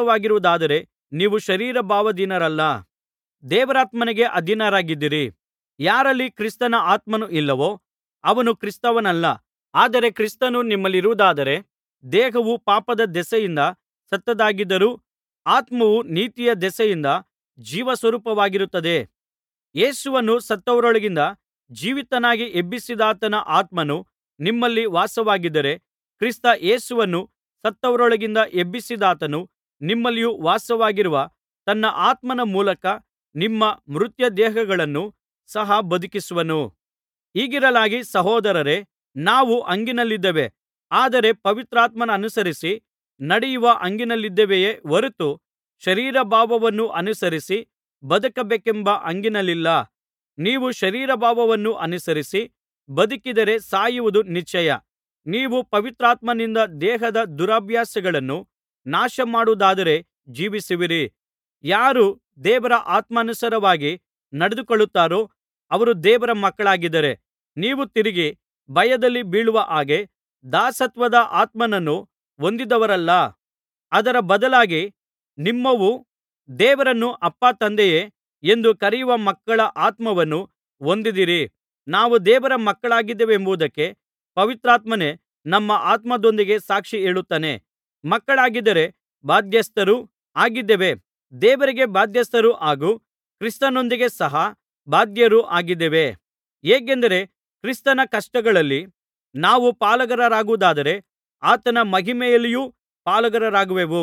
ವಾಸವಾಗಿರುವುದಾದರೆ ನೀವು ಶರೀರಭಾವಾಧೀನರಲ್ಲ ದೇವರಾತ್ಮನಿಗೆ ಅಧೀನರಾಗಿದ್ದೀರಿ ಯಾರಲ್ಲಿ ಕ್ರಿಸ್ತನ ಆತ್ಮನು ಇಲ್ಲವೋ ಅವನು ಕ್ರಿಸ್ತನವನಲ್ಲ ಆದರೆ ಕ್ರಿಸ್ತನು ನಿಮ್ಮಲ್ಲಿರುವುದಾದರೆ ದೇಹವು ಪಾಪದ ದೆಸೆಯಿಂದ ಸತ್ತದ್ದಾಗಿದ್ದರೂ ಆತ್ಮವು ನೀತಿಯ ದೆಸೆಯಿಂದ ಜೀವಸ್ವರೂಪವಾಗಿರುತ್ತದೆ ಯೇಸುವನ್ನು ಸತ್ತವರೊಳಗಿಂದ ಜೀವಿತನಾಗಿ ಎಬ್ಬಿಸಿದಾತನ ಆತ್ಮನು ನಿಮ್ಮಲ್ಲಿ ವಾಸವಾಗಿದ್ದರೆ ಕ್ರಿಸ್ತ ಯೇಸುವನ್ನು ಸತ್ತವರೊಳಗಿಂದ ಎಬ್ಬಿಸಿದಾತನು ನಿಮ್ಮಲ್ಲಿಯೂ ವಾಸವಾಗಿರುವ ತನ್ನ ಆತ್ಮನ ಮೂಲಕ ನಿಮ್ಮ ಮರ್ತ್ಯ ದೇಹಗಳನ್ನು ಸಹ ಬದುಕಿಸುವನು ಹೀಗಿರಲಾಗಿ ಸಹೋದರರೇ ನಾವು ಹಂಗಿನಲ್ಲಿದ್ದೇವೆ ಆದರೆ ಪವಿತ್ರಾತ್ಮನನುಸರಿಸಿ ನಡೆಯುವ ಹಂಗಿನಲ್ಲಿದ್ದೇವೆಯೇ ಹೊರತು ಶರೀರಭಾವವನ್ನು ಅನುಸರಿಸಿ ಬದುಕಬೇಕೆಂಬ ಹಂಗಿನಲ್ಲಿಲ್ಲ ನೀವು ಶರೀರಭಾವವನ್ನು ಅನುಸರಿಸಿ ಬದುಕಿದರೆ ಸಾಯುವುದು ನಿಶ್ಚಯ ನೀವು ಪವಿತ್ರಾತ್ಮನಿಂದ ದೇಹದ ದುರಭ್ಯಾಸಗಳನ್ನು ನಾಶಮಾಡುವುದಾದರೆ ಜೀವಿಸುವಿರಿ ಯಾರು ದೇವರ ಆತ್ಮಾನುಸಾರವಾಗಿ ನಡೆದುಕೊಳ್ಳುತ್ತಾರೋ ಅವರು ದೇವರ ಮಕ್ಕಳಾಗಿದ್ದಾರೆ ನೀವು ತಿರುಗಿ ಭಯದಲ್ಲಿ ಬೀಳುವ ಹಾಗೆ ದಾಸತ್ವದ ಆತ್ಮನನ್ನು ಹೊಂದಿದವರಲ್ಲ ಅದರ ಬದಲಾಗಿ ನಿಮ್ಮವು ದೇವರನ್ನು ಅಪ್ಪಾ ತಂದೆಯೇ ಎಂದು ಕರೆಯುವ ಮಕ್ಕಳ ಆತ್ಮವನ್ನು ಹೊಂದಿದಿರಿ ನಾವು ದೇವರ ಮಕ್ಕಳಾಗಿದ್ದೇವೆಂಬುದಕ್ಕೆ ಪವಿತ್ರಾತ್ಮನೇ ನಮ್ಮ ಆತ್ಮದೊಂದಿಗೆ ಸಾಕ್ಷಿ ಹೇಳುತ್ತಾನೆ ಮಕ್ಕಳಾಗಿದ್ದರೆ ಬಾಧ್ಯಸ್ಥರೂ ಆಗಿದ್ದೇವೆ ದೇವರಿಗೆ ಬಾಧ್ಯಸ್ಥರೂ ಹಾಗೂ ಕ್ರಿಸ್ತನೊಂದಿಗೆ ಸಹ ಬಾಧ್ಯರೂ ಆಗಿದ್ದೇವೆ ಹೇಗೆಂದರೆ ಕ್ರಿಸ್ತನ ಕಷ್ಟಗಳಲ್ಲಿ ನಾವು ಪಾಲುಗಾರರಾಗುವುದಾದರೆ ಆತನ ಮಹಿಮೆಯಲ್ಲಿಯೂ ಪಾಲುಗಾರರಾಗುವೆವು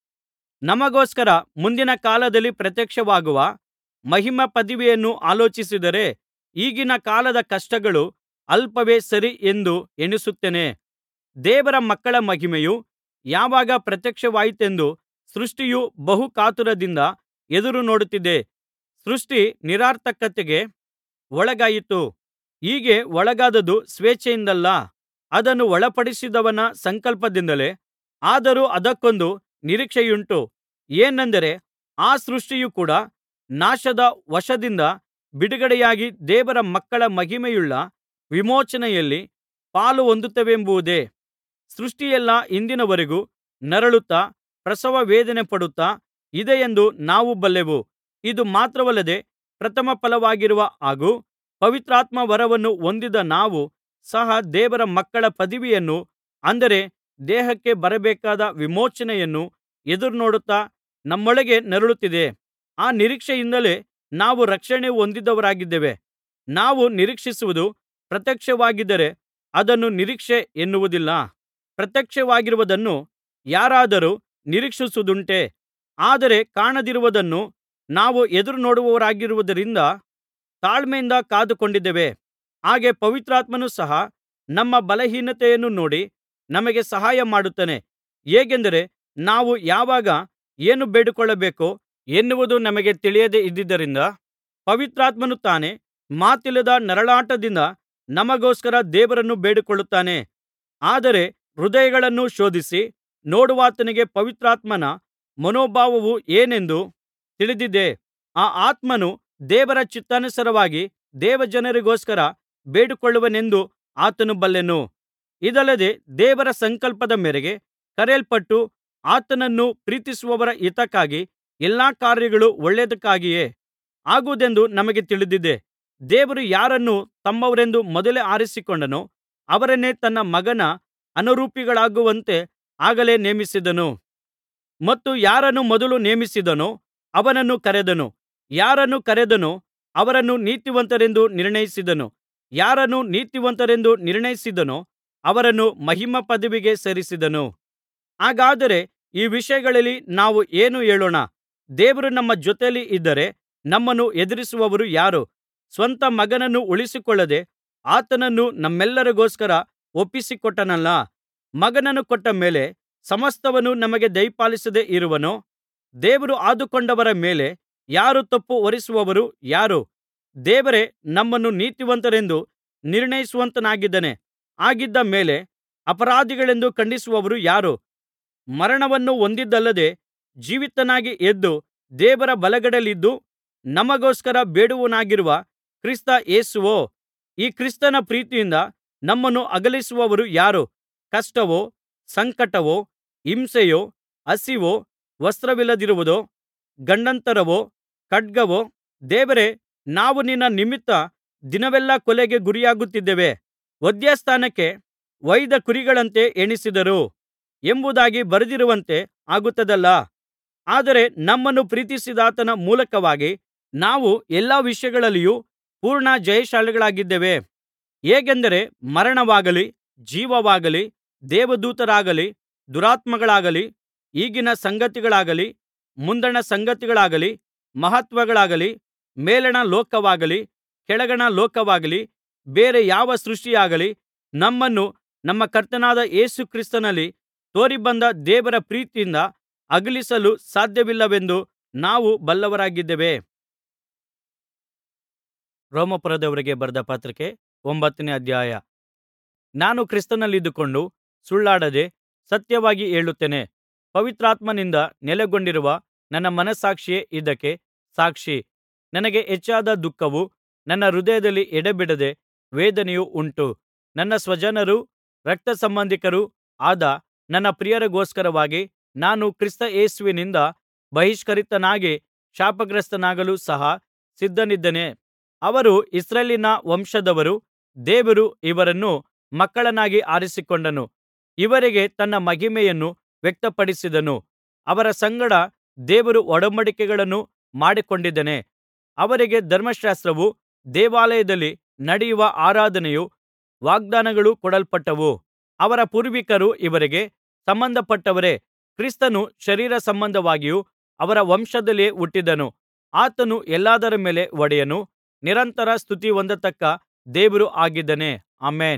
ನಮಗೋಸ್ಕರ ಮುಂದಿನ ಕಾಲದಲ್ಲಿ ಪ್ರತ್ಯಕ್ಷವಾಗುವ ಮಹಿಮಪದವಿಯನ್ನು ಆಲೋಚಿಸಿದರೆ ಈಗಿನ ಕಾಲದ ಕಷ್ಟಗಳು ಅಲ್ಪವೇ ಸರಿ ಎಂದು ಎಣಿಸುತ್ತೇನೆ ದೇವರ ಮಕ್ಕಳ ಮಹಿಮೆಯು ಯಾವಾಗ ಪ್ರತ್ಯಕ್ಷವಾದೀತೆಂದು ಸೃಷ್ಟಿಯು ಬಹು ಕಾತುರದಿಂದ ಎದುರು ನೋಡುತ್ತಿದೆ ಸೃಷ್ಟಿ ನಿರರ್ಥಕತೆಗೆ ಒಳಗಾಯಿತು ಹೀಗೆ ಒಳಗಾದದ್ದು ಸ್ವೇಚ್ಛೆಯಿಂದಲ್ಲ ಅದನ್ನು ಒಳಪಡಿಸಿದವನ ಸಂಕಲ್ಪದಿಂದಲೇ ಆದರೂ ಅದಕ್ಕೊಂದು ನಿರೀಕ್ಷೆಯುಂಟು ಏನೆಂದರೆ ಆ ಸೃಷ್ಟಿಯು ಕೂಡ ನಾಶದ ವಶದಿಂದ ಬಿಡುಗಡೆಯಾಗಿ ದೇವರ ಮಕ್ಕಳ ಮಹಿಮೆಯುಳ್ಳ ವಿಮೋಚನೆಯಲ್ಲಿ ಪಾಲು ಹೊಂದುತ್ತವೆಂಬುದೇ ಸೃಷ್ಟಿಯೆಲ್ಲಾ ಇಂದಿನವರೆಗೂ ನರಳುತ್ತಾ ಪ್ರಸವ ವೇದನೆಪಡುತ್ತಾ ಇದೆಯೆಂದು ನಾವು ಬಲ್ಲೆವು ಇದು ಮಾತ್ರವಲ್ಲದೆ ಪ್ರಥಮ ಫಲವಾಗಿರುವ ಹಾಗೂ ಪವಿತ್ರಾತ್ಮ ವರವನ್ನು ಹೊಂದಿದ ನಾವು ಸಹ ದೇವರ ಮಕ್ಕಳ ಪದವಿಯನ್ನು ಅಂದರೆ ದೇಹಕ್ಕೆ ಬರಬೇಕಾದ ವಿಮೋಚನೆಯನ್ನು ಎದುರುನೋಡುತ್ತಾ ನಮ್ಮೊಳಗೆ ನರಳುತ್ತಿದ್ದೇ ಆ ನಿರೀಕ್ಷೆಯಿಂದಲೇ ನಾವು ರಕ್ಷಣೆ ಹೊಂದಿದವರಾಗಿದ್ದೇವೆ ನಾವು ನಿರೀಕ್ಷಿಸುವುದು ಪ್ರತ್ಯಕ್ಷವಾಗಿದ್ದರೆ ಅದನ್ನು ನಿರೀಕ್ಷೆ ಎನ್ನುವುದಿಲ್ಲ ಪ್ರತ್ಯಕ್ಷವಾಗಿರುವುದನ್ನು ಯಾರಾದರೂ ನಿರೀಕ್ಷಿಸುವುದುಂಟೇ ಆದರೆ ಕಾಣದಿರುವುದನ್ನು ನಾವು ಎದುರುನೋಡುವವರಾಗಿರುವುದರಿಂದ ತಾಳ್ಮೆಯಿಂದ ಕಾದುಕೊಂಡಿದ್ದೇವೆ ಹಾಗೆ ಪವಿತ್ರಾತ್ಮನು ಸಹ ನಮ್ಮ ಬಲಹೀನತೆಯನ್ನು ನೋಡಿ ನಮಗೆ ಸಹಾಯ ಮಾಡುತ್ತಾನೆ ಹೇಗೆಂದರೆ ನಾವು ಯಾವಾಗ ಏನು ಬೇಡಿಕೊಳ್ಳಬೇಕೋ ಎನ್ನುವುದು ನಮಗೆ ತಿಳಿಯದೆ ಇದ್ದುದರಿಂದ ಪವಿತ್ರಾತ್ಮನು ತಾನೇ ಮಾತಿಲ್ಲದ ನರಳಾಟದಿಂದ ನಮಗೋಸ್ಕರ ದೇವರನ್ನು ಬೇಡಿಕೊಳ್ಳುತ್ತಾನೆ ಆದರೆ ಹೃದಯಗಳನ್ನು ಶೋಧಿಸಿ ನೋಡುವಾತನಿಗೆ ಪವಿತ್ರಾತ್ಮನ ಮನೋಭಾವವು ಏನೆಂದು ತಿಳಿದಿದೆ ಆ ಆತ್ಮನು ದೇವರ ಚಿತ್ತಾನುಸಾರವಾಗಿ ದೇವಜನರಿಗೋಸ್ಕರ ಬೇಡಿಕೊಳ್ಳುವನೆಂದು ಆತನು ಬಲ್ಲನು ಇದಲ್ಲದೆ ದೇವರ ಸಂಕಲ್ಪದ ಮೇರೆಗೆ ಕರೆಯಲ್ಪಟ್ಟು ಆತನನ್ನು ಪ್ರೀತಿಸುವವರ ಹಿತಕ್ಕಾಗಿ ಎಲ್ಲಾ ಕಾರ್ಯಗಳು ಒಳ್ಳೆಯದಕ್ಕಾಗಿಯೇ ಆಗುವುದೆಂದು ನಮಗೆ ತಿಳಿದಿದೆ ದೇವರು ಯಾರನ್ನು ತಮ್ಮವರೆಂದು ಮೊದಲೇ ಆರಿಸಿಕೊಂಡನೋ ಅವರನ್ನೇ ತನ್ನ ಮಗನ ಅನುರೂಪಿಗಳಾಗುವಂತೆ ಆಗಲೇ ನೇಮಿಸಿದನು ಮತ್ತು ಯಾರನ್ನು ಮೊದಲು ನೇಮಿಸಿದನೋ ಅವನನ್ನು ಕರೆದನು ಯಾರನ್ನು ಕರೆದನೋ ಅವರನ್ನು ನೀತಿವಂತರೆಂದು ನಿರ್ಣಯಿಸಿದನು ಯಾರನ್ನು ನೀತಿವಂತರೆಂದು ನಿರ್ಣಯಿಸಿದನೋ ಅವರನ್ನು ಮಹಿಮಪದವಿಗೆ ಸೇರಿಸಿದನು ಹಾಗಾದರೆ ಈ ವಿಷಯಗಳಲ್ಲಿ ನಾವು ಏನು ಹೇಳೋಣ ದೇವರು ನಮ್ಮ ಜೊತೆಯಲ್ಲಿ ಇದ್ದರೆ ನಮ್ಮನ್ನು ಎದುರಿಸುವವರು ಯಾರು ಸ್ವಂತ ಮಗನನ್ನು ಉಳಿಸಿಕೊಳ್ಳದೆ ಆತನನ್ನು ನಮ್ಮೆಲ್ಲರಿಗೋಸ್ಕರ ಒಪ್ಪಿಸಿಕೊಟ್ಟನಲ್ಲಾ ಮಗನನ್ನು ಕೊಟ್ಟ ಮೇಲೆ ಸಮಸ್ತವನ್ನು ನಮಗೆ ದಯಪಾಲಿಸದೆ ಇರುವನೋ ದೇವರು ಆದುಕೊಂಡವರ ಮೇಲೆ ಯಾರು ತಪ್ಪು ಹೊರಿಸುವವರು ಯಾರು ದೇವರೇ ನಮ್ಮನ್ನು ನೀತಿವಂತರೆಂದು ನಿರ್ಣಯಿಸುವಾತನಾಗಿದ್ದಾನೆ ಹಾಗಿದ್ದ ಮೇಲೆ ಅಪರಾಧಿಗಳೆಂದು ಖಂಡಿಸುವವರು ಯಾರು ಮರಣವನ್ನು ಹೊಂದಿದ್ದಲ್ಲದೆ ಜೀವಿತನಾಗಿ ಎದ್ದು ದೇವರ ಬಲಗಡೆಯಲ್ಲಿದ್ದು ನಮಗೋಸ್ಕರ ಬೇಡುವವನಾಗಿರುವ ಕ್ರಿಸ್ತ ಯೇಸುವೋ ಈ ಕ್ರಿಸ್ತನ ಪ್ರೀತಿಯಿಂದ ನಮ್ಮನ್ನು ಅಗಲಿಸುವವರು ಯಾರು ಕಷ್ಟವೋ ಸಂಕಟವೋ ಹಿಂಸೆಯೋ ಹಸಿವೋ ವಸ್ತ್ರವಿಲ್ಲದಿರುವುದೋ ಗಂಡಾಂತರವೋ ಖಡ್ಗವೋ ದೇವರೇ ನಾವು ನಿನ್ನ ನಿಮಿತ್ತ ದಿನವೆಲ್ಲಾ ಕೊಲೆಗೆ ಗುರಿಯಾಗುತ್ತಿದ್ದೇವೆ ವಧ್ಯಸ್ಥಾನಕ್ಕೆ ಒಯ್ದ ಕುರಿಗಳಂತೆ ಎಣಿಸಿದರು ಎಂಬುದಾಗಿ ಬರೆದಿರುವಂತೆ ಆಗುತ್ತದಲ್ಲಾ ಆದರೆ ನಮ್ಮನ್ನು ಪ್ರೀತಿಸಿದಾತನ ಮೂಲಕವಾಗಿ ನಾವು ಎಲ್ಲಾ ವಿಷಯಗಳಲ್ಲಿಯೂ ಪೂರ್ಣ ಜಯಶಾಲಿಗಳಾಗಿದ್ದೇವೆ ಹೇಗೆಂದರೆ ಮರಣವಾಗಲಿ ಜೀವವಾಗಲಿ ದೇವದೂತರಾಗಲಿ ದುರಾತ್ಮಗಳಾಗಲಿ ಈಗಿನ ಸಂಗತಿಗಳಾಗಲಿ ಮುಂದಣ ಸಂಗತಿಗಳಾಗಲಿ ಮಹತ್ವಗಳಾಗಲಿ ಮೇಲಣ ಲೋಕವಾಗಲಿ ಕೆಳಗಣ ಲೋಕವಾಗಲಿ ಬೇರೆ ಯಾವ ಸೃಷ್ಟಿಯಾಗಲಿ ನಮ್ಮನ್ನು ನಮ್ಮ ಕರ್ತನಾದ ಯೇಸು ಕ್ರಿಸ್ತನಲ್ಲಿ ತೋರಿಬಂದ ದೇವರ ಪ್ರೀತಿಯಿಂದ ಅಗಲಿಸಲು ಸಾಧ್ಯವಿಲ್ಲವೆಂದು ನಾವು ಬಲ್ಲವರಾಗಿದ್ದೇವೆ ರೋಮಾಪುರದವರಿಗೆ ಬರೆದ ಪತ್ರಿಕೆ ಒಂಬತ್ತನೇ ಅಧ್ಯಾಯ ನಾನು ಕ್ರಿಸ್ತನಲ್ಲಿದ್ದುಕೊಂಡು ಸುಳ್ಳಾಡದೆ ಸತ್ಯವಾಗಿ ಹೇಳುತ್ತೇನೆ ಪವಿತ್ರಾತ್ಮನಿಂದ ನೆಲೆಗೊಂಡಿರುವ ನನ್ನ ಮನಸ್ಸಾಕ್ಷಿಯೇ ಇದಕ್ಕೆ ಸಾಕ್ಷಿ ನನಗೆ ಹೆಚ್ಚಾದ ದುಃಖವೂ ನನ್ನ ಹೃದಯದಲ್ಲಿ ಎಡೆಬಿಡದೆ ವೇದನೆಯೂ ಉಂಟು ನನ್ನ ಸ್ವಜನರೂ ರಕ್ತಸಂಬಂಧಿಕರೂ ಆದ ನನ್ನ ಪ್ರಿಯರಿಗೋಸ್ಕರವಾಗಿ ನಾನು ಕ್ರಿಸ್ತ ಯೇಸುವಿನಿಂದ ಬಹಿಷ್ಕೃತನಾಗಿ ಶಾಪಗ್ರಸ್ತನಾಗಲು ಸಹ ಸಿದ್ಧನಿದ್ದೇನೆ ಅವರು ಇಸ್ರಾಯೇಲಿನ ವಂಶದವರು ದೇವರು ಇವರನ್ನು ಮಕ್ಕಳನ್ನಾಗಿ ಆರಿಸಿಕೊಂಡನು ಇವರಿಗೆ ತನ್ನ ಮಹಿಮೆಯನ್ನು ವ್ಯಕ್ತಪಡಿಸಿದನು ಅವರ ಸಂಗಡ ದೇವರು ಒಡಂಬಡಿಕೆಗಳನ್ನು ಮಾಡಿಕೊಂಡಿದ್ದಾನೆ ಅವರಿಗೆ ಧರ್ಮಶಾಸ್ತ್ರವೂ ದೇವಾಲಯದಲ್ಲಿ ನಡೆಯುವ ಆರಾಧನೆಯೂ ವಾಗ್ದಾನಗಳು ಕೊಡಲ್ಪಟ್ಟವು ಅವರ ಪೂರ್ವಿಕರು ಇವರಿಗೆ ಸಂಬಂಧಪಟ್ಟವರೇ ಕ್ರಿಸ್ತನು ಶರೀರ ಸಂಬಂಧವಾಗಿಯೂ ಅವರ ವಂಶದಲ್ಲಿಯೇ ಹುಟ್ಟಿದನು ಆತನು ಎಲ್ಲಾದರ ಮೇಲೆ ಒಡೆಯನೂ ನಿರಂತರ ಸ್ತುತಿ ಹೊಂದತಕ್ಕ ದೇವರೂ ಆಗಿದ್ದಾನೆ ಆಮೆನ್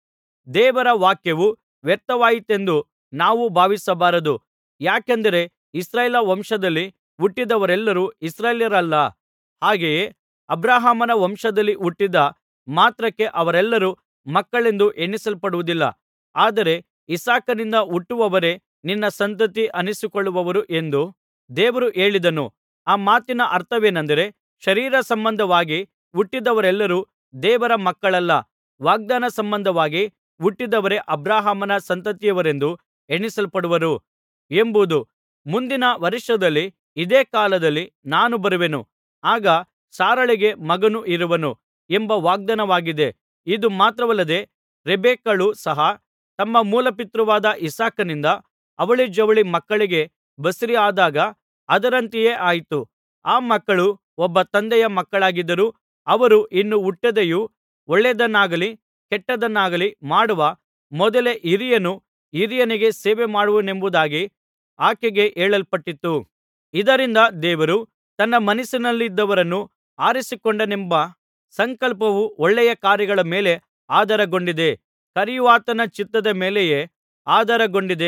ದೇವರ ವಾಕ್ಯವು ವ್ಯರ್ಥವಾಯಿತೆಂದು ನಾವು ಭಾವಿಸಬಾರದು ಯಾಕೆಂದರೆ ಇಸ್ರಾಯೇಲ ವಂಶದಲ್ಲಿ ಹುಟ್ಟಿದವರೆಲ್ಲರೂ ಇಸ್ರಾಯೇಲ್ಯರಲ್ಲ ಹಾಗೆಯೇ ಅಬ್ರಹಾಮನ ವಂಶದಲ್ಲಿ ಹುಟ್ಟಿದ ಮಾತ್ರಕ್ಕೆ ಅವರೆಲ್ಲರೂ ಮಕ್ಕಳೆಂದು ಎಣಿಸಲ್ಪಡುವುದಿಲ್ಲ ಆದರೆ ಇಸಾಕನಿಂದ ಹುಟ್ಟುವವರೇ ನಿನ್ನ ಸಂತತಿ ಅನ್ನಿಸಿಕೊಳ್ಳುವರು ಎಂದು ದೇವರು ಹೇಳಿದನು ಆ ಮಾತಿನ ಅರ್ಥವೇನೆಂದರೆ ಶರೀರ ಸಂಬಂಧವಾಗಿ ಹುಟ್ಟಿದವರೆಲ್ಲರೂ ದೇವರ ಮಕ್ಕಳಲ್ಲ ವಾಗ್ದಾನ ಸಂಬಂಧವಾಗಿ ಹುಟ್ಟಿದವರೇ ಅಬ್ರಹಾಮನ ಸಂತತಿಯವರೆಂದು ಎಣಿಸಲ್ಪಡುವರು ಎಂಬುದು ಮುಂದಿನ ವರ್ಷದಲ್ಲಿ ಇದೇ ಕಾಲದಲ್ಲಿ ನಾನು ಬರುವೆನು ಆಗ ಸಾರಳಿಗೆ ಮಗನು ಇರುವನು ಎಂಬ ವಾಗ್ದಾನವಾಗಿದೆ ಇದು ಮಾತ್ರವಲ್ಲದೆ ರೆಬೆಕ್ಕಳು ಸಹ ತಮ್ಮ ಮೂಲಪಿತೃವಾದ ಇಸಾಕನಿಂದ ಅವಳಿಜವಳಿ ಮಕ್ಕಳಿಗೆ ಬಸುರಿಯಾದಾಗ ಅದರಂತೆಯೇ ಆಯಿತು ಆ ಮಕ್ಕಳು ಒಬ್ಬ ತಂದೆಯ ಮಕ್ಕಳಾಗಿದ್ದರೂ ಅವರು ಇನ್ನೂ ಹುಟ್ಟದೆಯೂ ಒಳ್ಳೆಯದನ್ನಾಗಲಿ ಕೆಟ್ಟದ್ದನ್ನಾಗಲಿ ಮಾಡುವ ಮೊದಲೇ ಹಿರಿಯನು ಹಿರಿಯನಿಗೆ ಸೇವೆಮಾಡುವನೆಂಬುದಾಗಿ ಆಕೆಗೆ ಹೇಳಲ್ಪಟ್ಟಿತು ಇದರಿಂದ ದೇವರು ತನ್ನ ಮನಸ್ಸಿನಲ್ಲಿದ್ದವರನ್ನು ಆರಿಸಿಕೊಂಡನೆಂಬ ಸಂಕಲ್ಪವು ಒಳ್ಳೆಯ ಕಾರ್ಯಗಳ ಮೇಲೆ ಆಧಾರಗೊಂಡಿದೆ ಕರೆಯುವಾತನ ಚಿತ್ತದ ಮೇಲೆಯೇ ಆಧಾರಗೊಂಡಿದೆ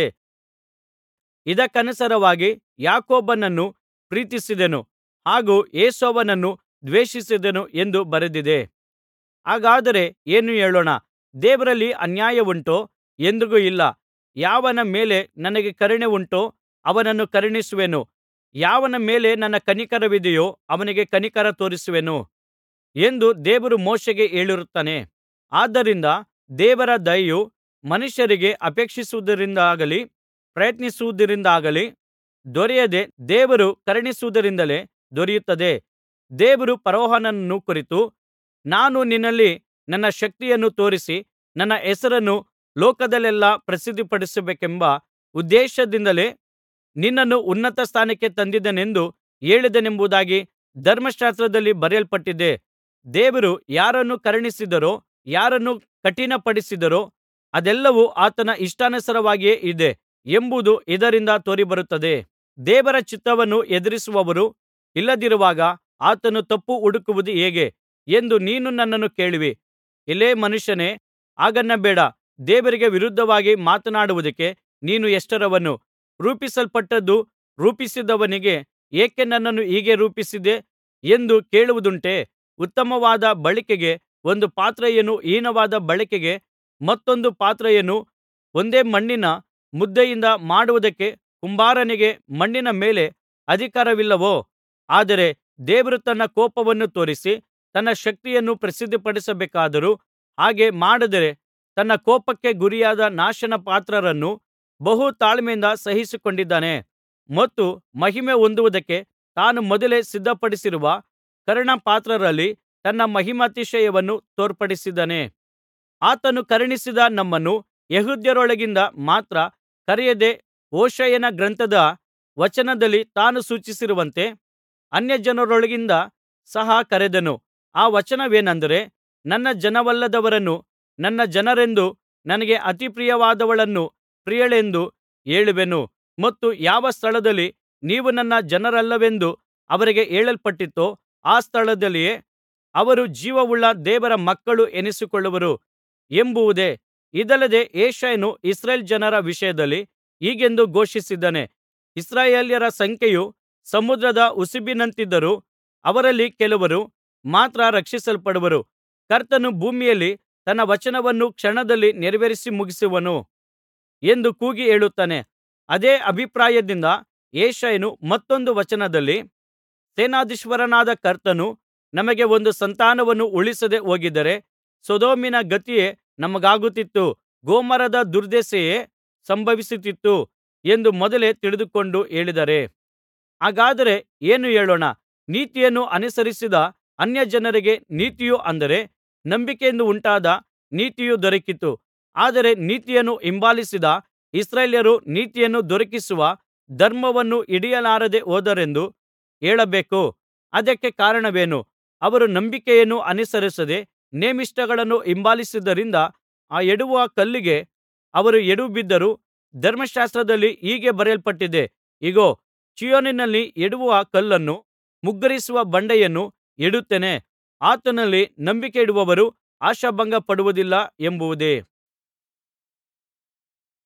ಇದಕ್ಕನುಸಾರವಾಗಿ ಯಾಕೋಬನನ್ನು ಪ್ರೀತಿಸಿದೆನು ಹಾಗೂ ಏಸಾವನನ್ನು ದ್ವೇಷಿಸಿದೆನು ಎಂದು ಬರೆದಿದೆ ಹಾಗಾದರೆ ಏನು ಹೇಳೋಣ ದೇವರಲ್ಲಿ ಅನ್ಯಾಯವುಂಟೋ ಎಂದಿಗೂ ಇಲ್ಲ ಯಾವನ ಮೇಲೆ ನನಗೆ ಕರುಣೆ ಉಂಟೋ ಅವನನ್ನು ಕರುಣಿಸುವೆನು ಯಾವನ ಮೇಲೆ ನನ್ನ ಕನಿಕರವಿದೆಯೋ ಅವನಿಗೆ ಕನಿಕರ ತೋರಿಸುವೆನು ಎಂದು ದೇವರು ಮೋಶೆಗೆ ಹೇಳಿರುತ್ತಾನೆ ಆದ್ದರಿಂದ ದೇವರ ದಯೆಯು ಮನುಷ್ಯರಿಗೆ ಅಪೇಕ್ಷಿಸುವುದರಿಂದಾಗಲಿ ಪ್ರಯತ್ನಿಸುವುದರಿಂದಾಗಲಿ ದೊರೆಯದೆ ದೇವರು ಕರುಣಿಸುವುದರಿಂದಲೇ ದೊರೆಯುತ್ತದೆ ದೇವರು ಫರೋಹನನನ್ನು ಕುರಿತು ನಾನು ನಿನ್ನಲ್ಲಿ ನನ್ನ ಶಕ್ತಿಯನ್ನು ತೋರಿಸಿ ನನ್ನ ಹೆಸರನ್ನು ಲೋಕದಲ್ಲೆಲ್ಲಾ ಪ್ರಸಿದ್ಧಿಪಡಿಸಬೇಕೆಂಬ ಉದ್ದೇಶದಿಂದಲೇ ನಿನ್ನನ್ನು ಉನ್ನತ ಸ್ಥಾನಕ್ಕೆ ತಂದಿದ್ದೇನೆಂದು ಹೇಳಿದನೆಂಬುದಾಗಿ ಧರ್ಮಶಾಸ್ತ್ರದಲ್ಲಿ ಬರೆಯಲ್ಪಟ್ಟಿದೆ ದೇವರು ಯಾರನ್ನು ಕರುಣಿಸಿದರೋ ಯಾರನ್ನು ಕಠಿಣಪಡಿಸಿದರೋ ಅದೆಲ್ಲವೂ ಆತನ ಇಷ್ಟಾನುಸಾರವಾಗಿಯೇ ಇದೆ ಎಂಬುದು ಇದರಿಂದ ತೋರಿಬರುತ್ತದೆ ದೇವರ ಚಿತ್ತವನ್ನು ಎದುರಿಸುವವರು ಇಲ್ಲದಿರುವಾಗ ಆತನು ತಪ್ಪು ಹುಡುಕುವುದು ಹೇಗೆ ಎಂದು ನೀನು ನನ್ನನ್ನು ಕೇಳುವಿ ಎಲೈ ಮನುಷ್ಯನೇ ಹಾಗನ್ನಬೇಡ ದೇವರಿಗೆ ವಿರುದ್ಧವಾಗಿ ಮಾತನಾಡುವುದಕ್ಕೆ ನೀನು ಎಷ್ಟರವನು ರೂಪಿಸಲ್ಪಟ್ಟದ್ದು ರೂಪಿಸಿದವನಿಗೆ ಏಕೆ ನನ್ನನ್ನು ಹೀಗೆ ರೂಪಿಸಿದೆ ಎಂದು ಕೇಳುವುದುಂಟೇ ಉತ್ತಮವಾದ ಬಳಿಕೆಗೆ ಒಂದು ಪಾತ್ರೆಯನ್ನೂ ಹೀನವಾದ ಬಳಿಕೆಗೆ ಮತ್ತೊಂದು ಪಾತ್ರೆಯನ್ನೂ ಒಂದೇ ಮಣ್ಣಿನ ಮುದ್ದೆಯಿಂದ ಮಾಡುವುದಕ್ಕೆ ಕುಂಬಾರನಿಗೆ ಮಣ್ಣಿನ ಮೇಲೆ ಅಧಿಕಾರವಿಲ್ಲವೋ ಆದರೆ ದೇವರು ತನ್ನ ಕೋಪವನ್ನು ತೋರಿಸಿ ತನ್ನ ಶಕ್ತಿಯನ್ನು ಪ್ರಸಿದ್ಧಿಪಡಿಸಬೇಕಾದರೂ ಹಾಗೆ ಮಾಡದೆ ತನ್ನ ಕೋಪಕ್ಕೆ ಗುರಿಯಾದ ನಾಶನಪಾತ್ರರನ್ನು ಬಹು ತಾಳ್ಮೆಯಿಂದ ಸಹಿಸಿಕೊಂಡಿದ್ದಾನೆ ಮತ್ತು ಮಹಿಮೆ ಹೊಂದುವುದಕ್ಕೆ ತಾನು ಮೊದಲೇ ಸಿದ್ಧಪಡಿಸಿರುವ ಕರುಣಾಪಾತ್ರರಲ್ಲಿ ತನ್ನ ಮಹಿಮಾತಿಶಯವನ್ನು ತೋರ್ಪಡಿಸಿದ್ದಾನೆ ಆತನು ಕರುಣಿಸಿದ ನಮ್ಮನ್ನು ಯೆಹೂದ್ಯರೊಳಗಿಂದ ಮಾತ್ರ ಕರೆಯದೆ ಮೋಶೆಯನ ಗ್ರಂಥದ ವಚನದಲ್ಲಿ ತಾನು ಸೂಚಿಸಿರುವಂತೆ ಅನ್ಯಜನರೊಳಗಿಂದ ಸಹ ಕರೆದನು ಆ ವಚನವೇನೆಂದರೆ ನನ್ನ ಜನವಲ್ಲದವರನ್ನು ನನ್ನ ಜನರೆಂದೂ ನನಗೆ ಅತಿ ಪ್ರಿಯವಾದವಳನ್ನು ಪ್ರಿಯಳೆಂದೂ ಹೇಳುವೆನು ಮತ್ತು ಯಾವ ಸ್ಥಳದಲ್ಲಿ ನೀವು ನನ್ನ ಜನರಲ್ಲವೆಂದು ಅವರಿಗೆ ಹೇಳಲ್ಪಟ್ಟಿತೋ ಆ ಸ್ಥಳದಲ್ಲಿಯೇ ಅವರು ಜೀವವುಳ್ಳ ದೇವರ ಮಕ್ಕಳು ಎನಿಸಿಕೊಳ್ಳುವರು ಎಂಬುದೇ ಇದಲ್ಲದೆ ಯೆಶಾಯನು ಇಸ್ರಾಯೇಲ್ ಜನರ ವಿಷಯದಲ್ಲಿ ಹೀಗೆಂದು ಘೋಷಿಸಿದ್ದಾನೆ ಇಸ್ರಾಯೇಲ್ಯರ ಸಂಖ್ಯೆಯು ಸಮುದ್ರದ ಉಸುಬಿನಂತಿದ್ದರೂ ಅವರಲ್ಲಿ ಕೆಲವರು ಮಾತ್ರ ರಕ್ಷಿಸಲ್ಪಡುವರು ಕರ್ತನು ಭೂಮಿಯಲ್ಲಿ ತನ್ನ ವಚನವನ್ನು ಕ್ಷಣದಲ್ಲಿ ನೆರವೇರಿಸಿ ಮುಗಿಸುವನು ಎಂದು ಕೂಗಿ ಹೇಳುತ್ತಾನೆ ಅದೇ ಅಭಿಪ್ರಾಯದಿಂದ ಯೆಶಾಯನು ಮತ್ತೊಂದು ವಚನದಲ್ಲಿ ಸೇನಾಧೀಶ್ವರನಾದ ಕರ್ತನು ನಮಗೆ ಒಂದು ಸಂತಾನವನ್ನು ಉಳಿಸದೆ ಹೋಗಿದ್ದರೆ ಸೊದೋಮಿನ ಗತಿಯೇ ನಮಗಾಗುತ್ತಿತ್ತು ಗೊಮೋರದ ದುರ್ದಶೆಯೇ ಸಂಭವಿಸುತ್ತಿತ್ತು ಎಂದು ಮೊದಲೇ ತಿಳಿದುಕೊಂಡು ಹೇಳಿದ್ದಾರೆ ಹಾಗಾದರೆ ಏನು ಹೇಳೋಣ ನೀತಿಯನ್ನು ಅನುಸರಿಸದ ಅನ್ಯಜನರಿಗೆ ನೀತಿಯು ಅಂದರೆ ನಂಬಿಕೆಯಿಂದ ಉಂಟಾದ ನೀತಿಯು ದೊರಕಿತು ಆದರೆ ನೀತಿಯನ್ನು ಹಿಂಬಾಲಿಸದ ಇಸ್ರಾಯೇಲ್ಯರು ನೀತಿಯನ್ನು ದೊರಕಿಸುವ ಧರ್ಮವನ್ನು ಹಿಡಿಯಲಾರದೆ ಹೋದರೆಂದು ಹೇಳಬೇಕು ಅದಕ್ಕೆ ಕಾರಣವೇನು ಅವರು ನಂಬಿಕೆಯನ್ನು ಅನುಸರಿಸದೆ ನೇಮಿಷ್ಟಗಳನ್ನು ಹಿಂಬಾಲಿಸಿದ್ದರಿಂದ ಆ ಎಡುವ ಕಲ್ಲಿಗೆ ಅವರು ಎಡವಿಬಿದ್ದರು ಧರ್ಮಶಾಸ್ತ್ರದಲ್ಲಿ ಹೀಗೆ ಬರೆಯಲ್ಪಟ್ಟಿದೆ ಇಗೋ ಚೀಯೋನಿನಲ್ಲಿ ಎಡವುವ ಕಲ್ಲನ್ನು ಮುಗ್ಗರಿಸುವ ಬಂಡೆಯನ್ನು ಇಡುತ್ತೇನೆ ಆತನಲ್ಲಿ ನಂಬಿಕೆಯಿಡುವವರು ಆಶಾಭಂಗಪಡುವುದಿಲ್ಲ ಎಂಬುದೇ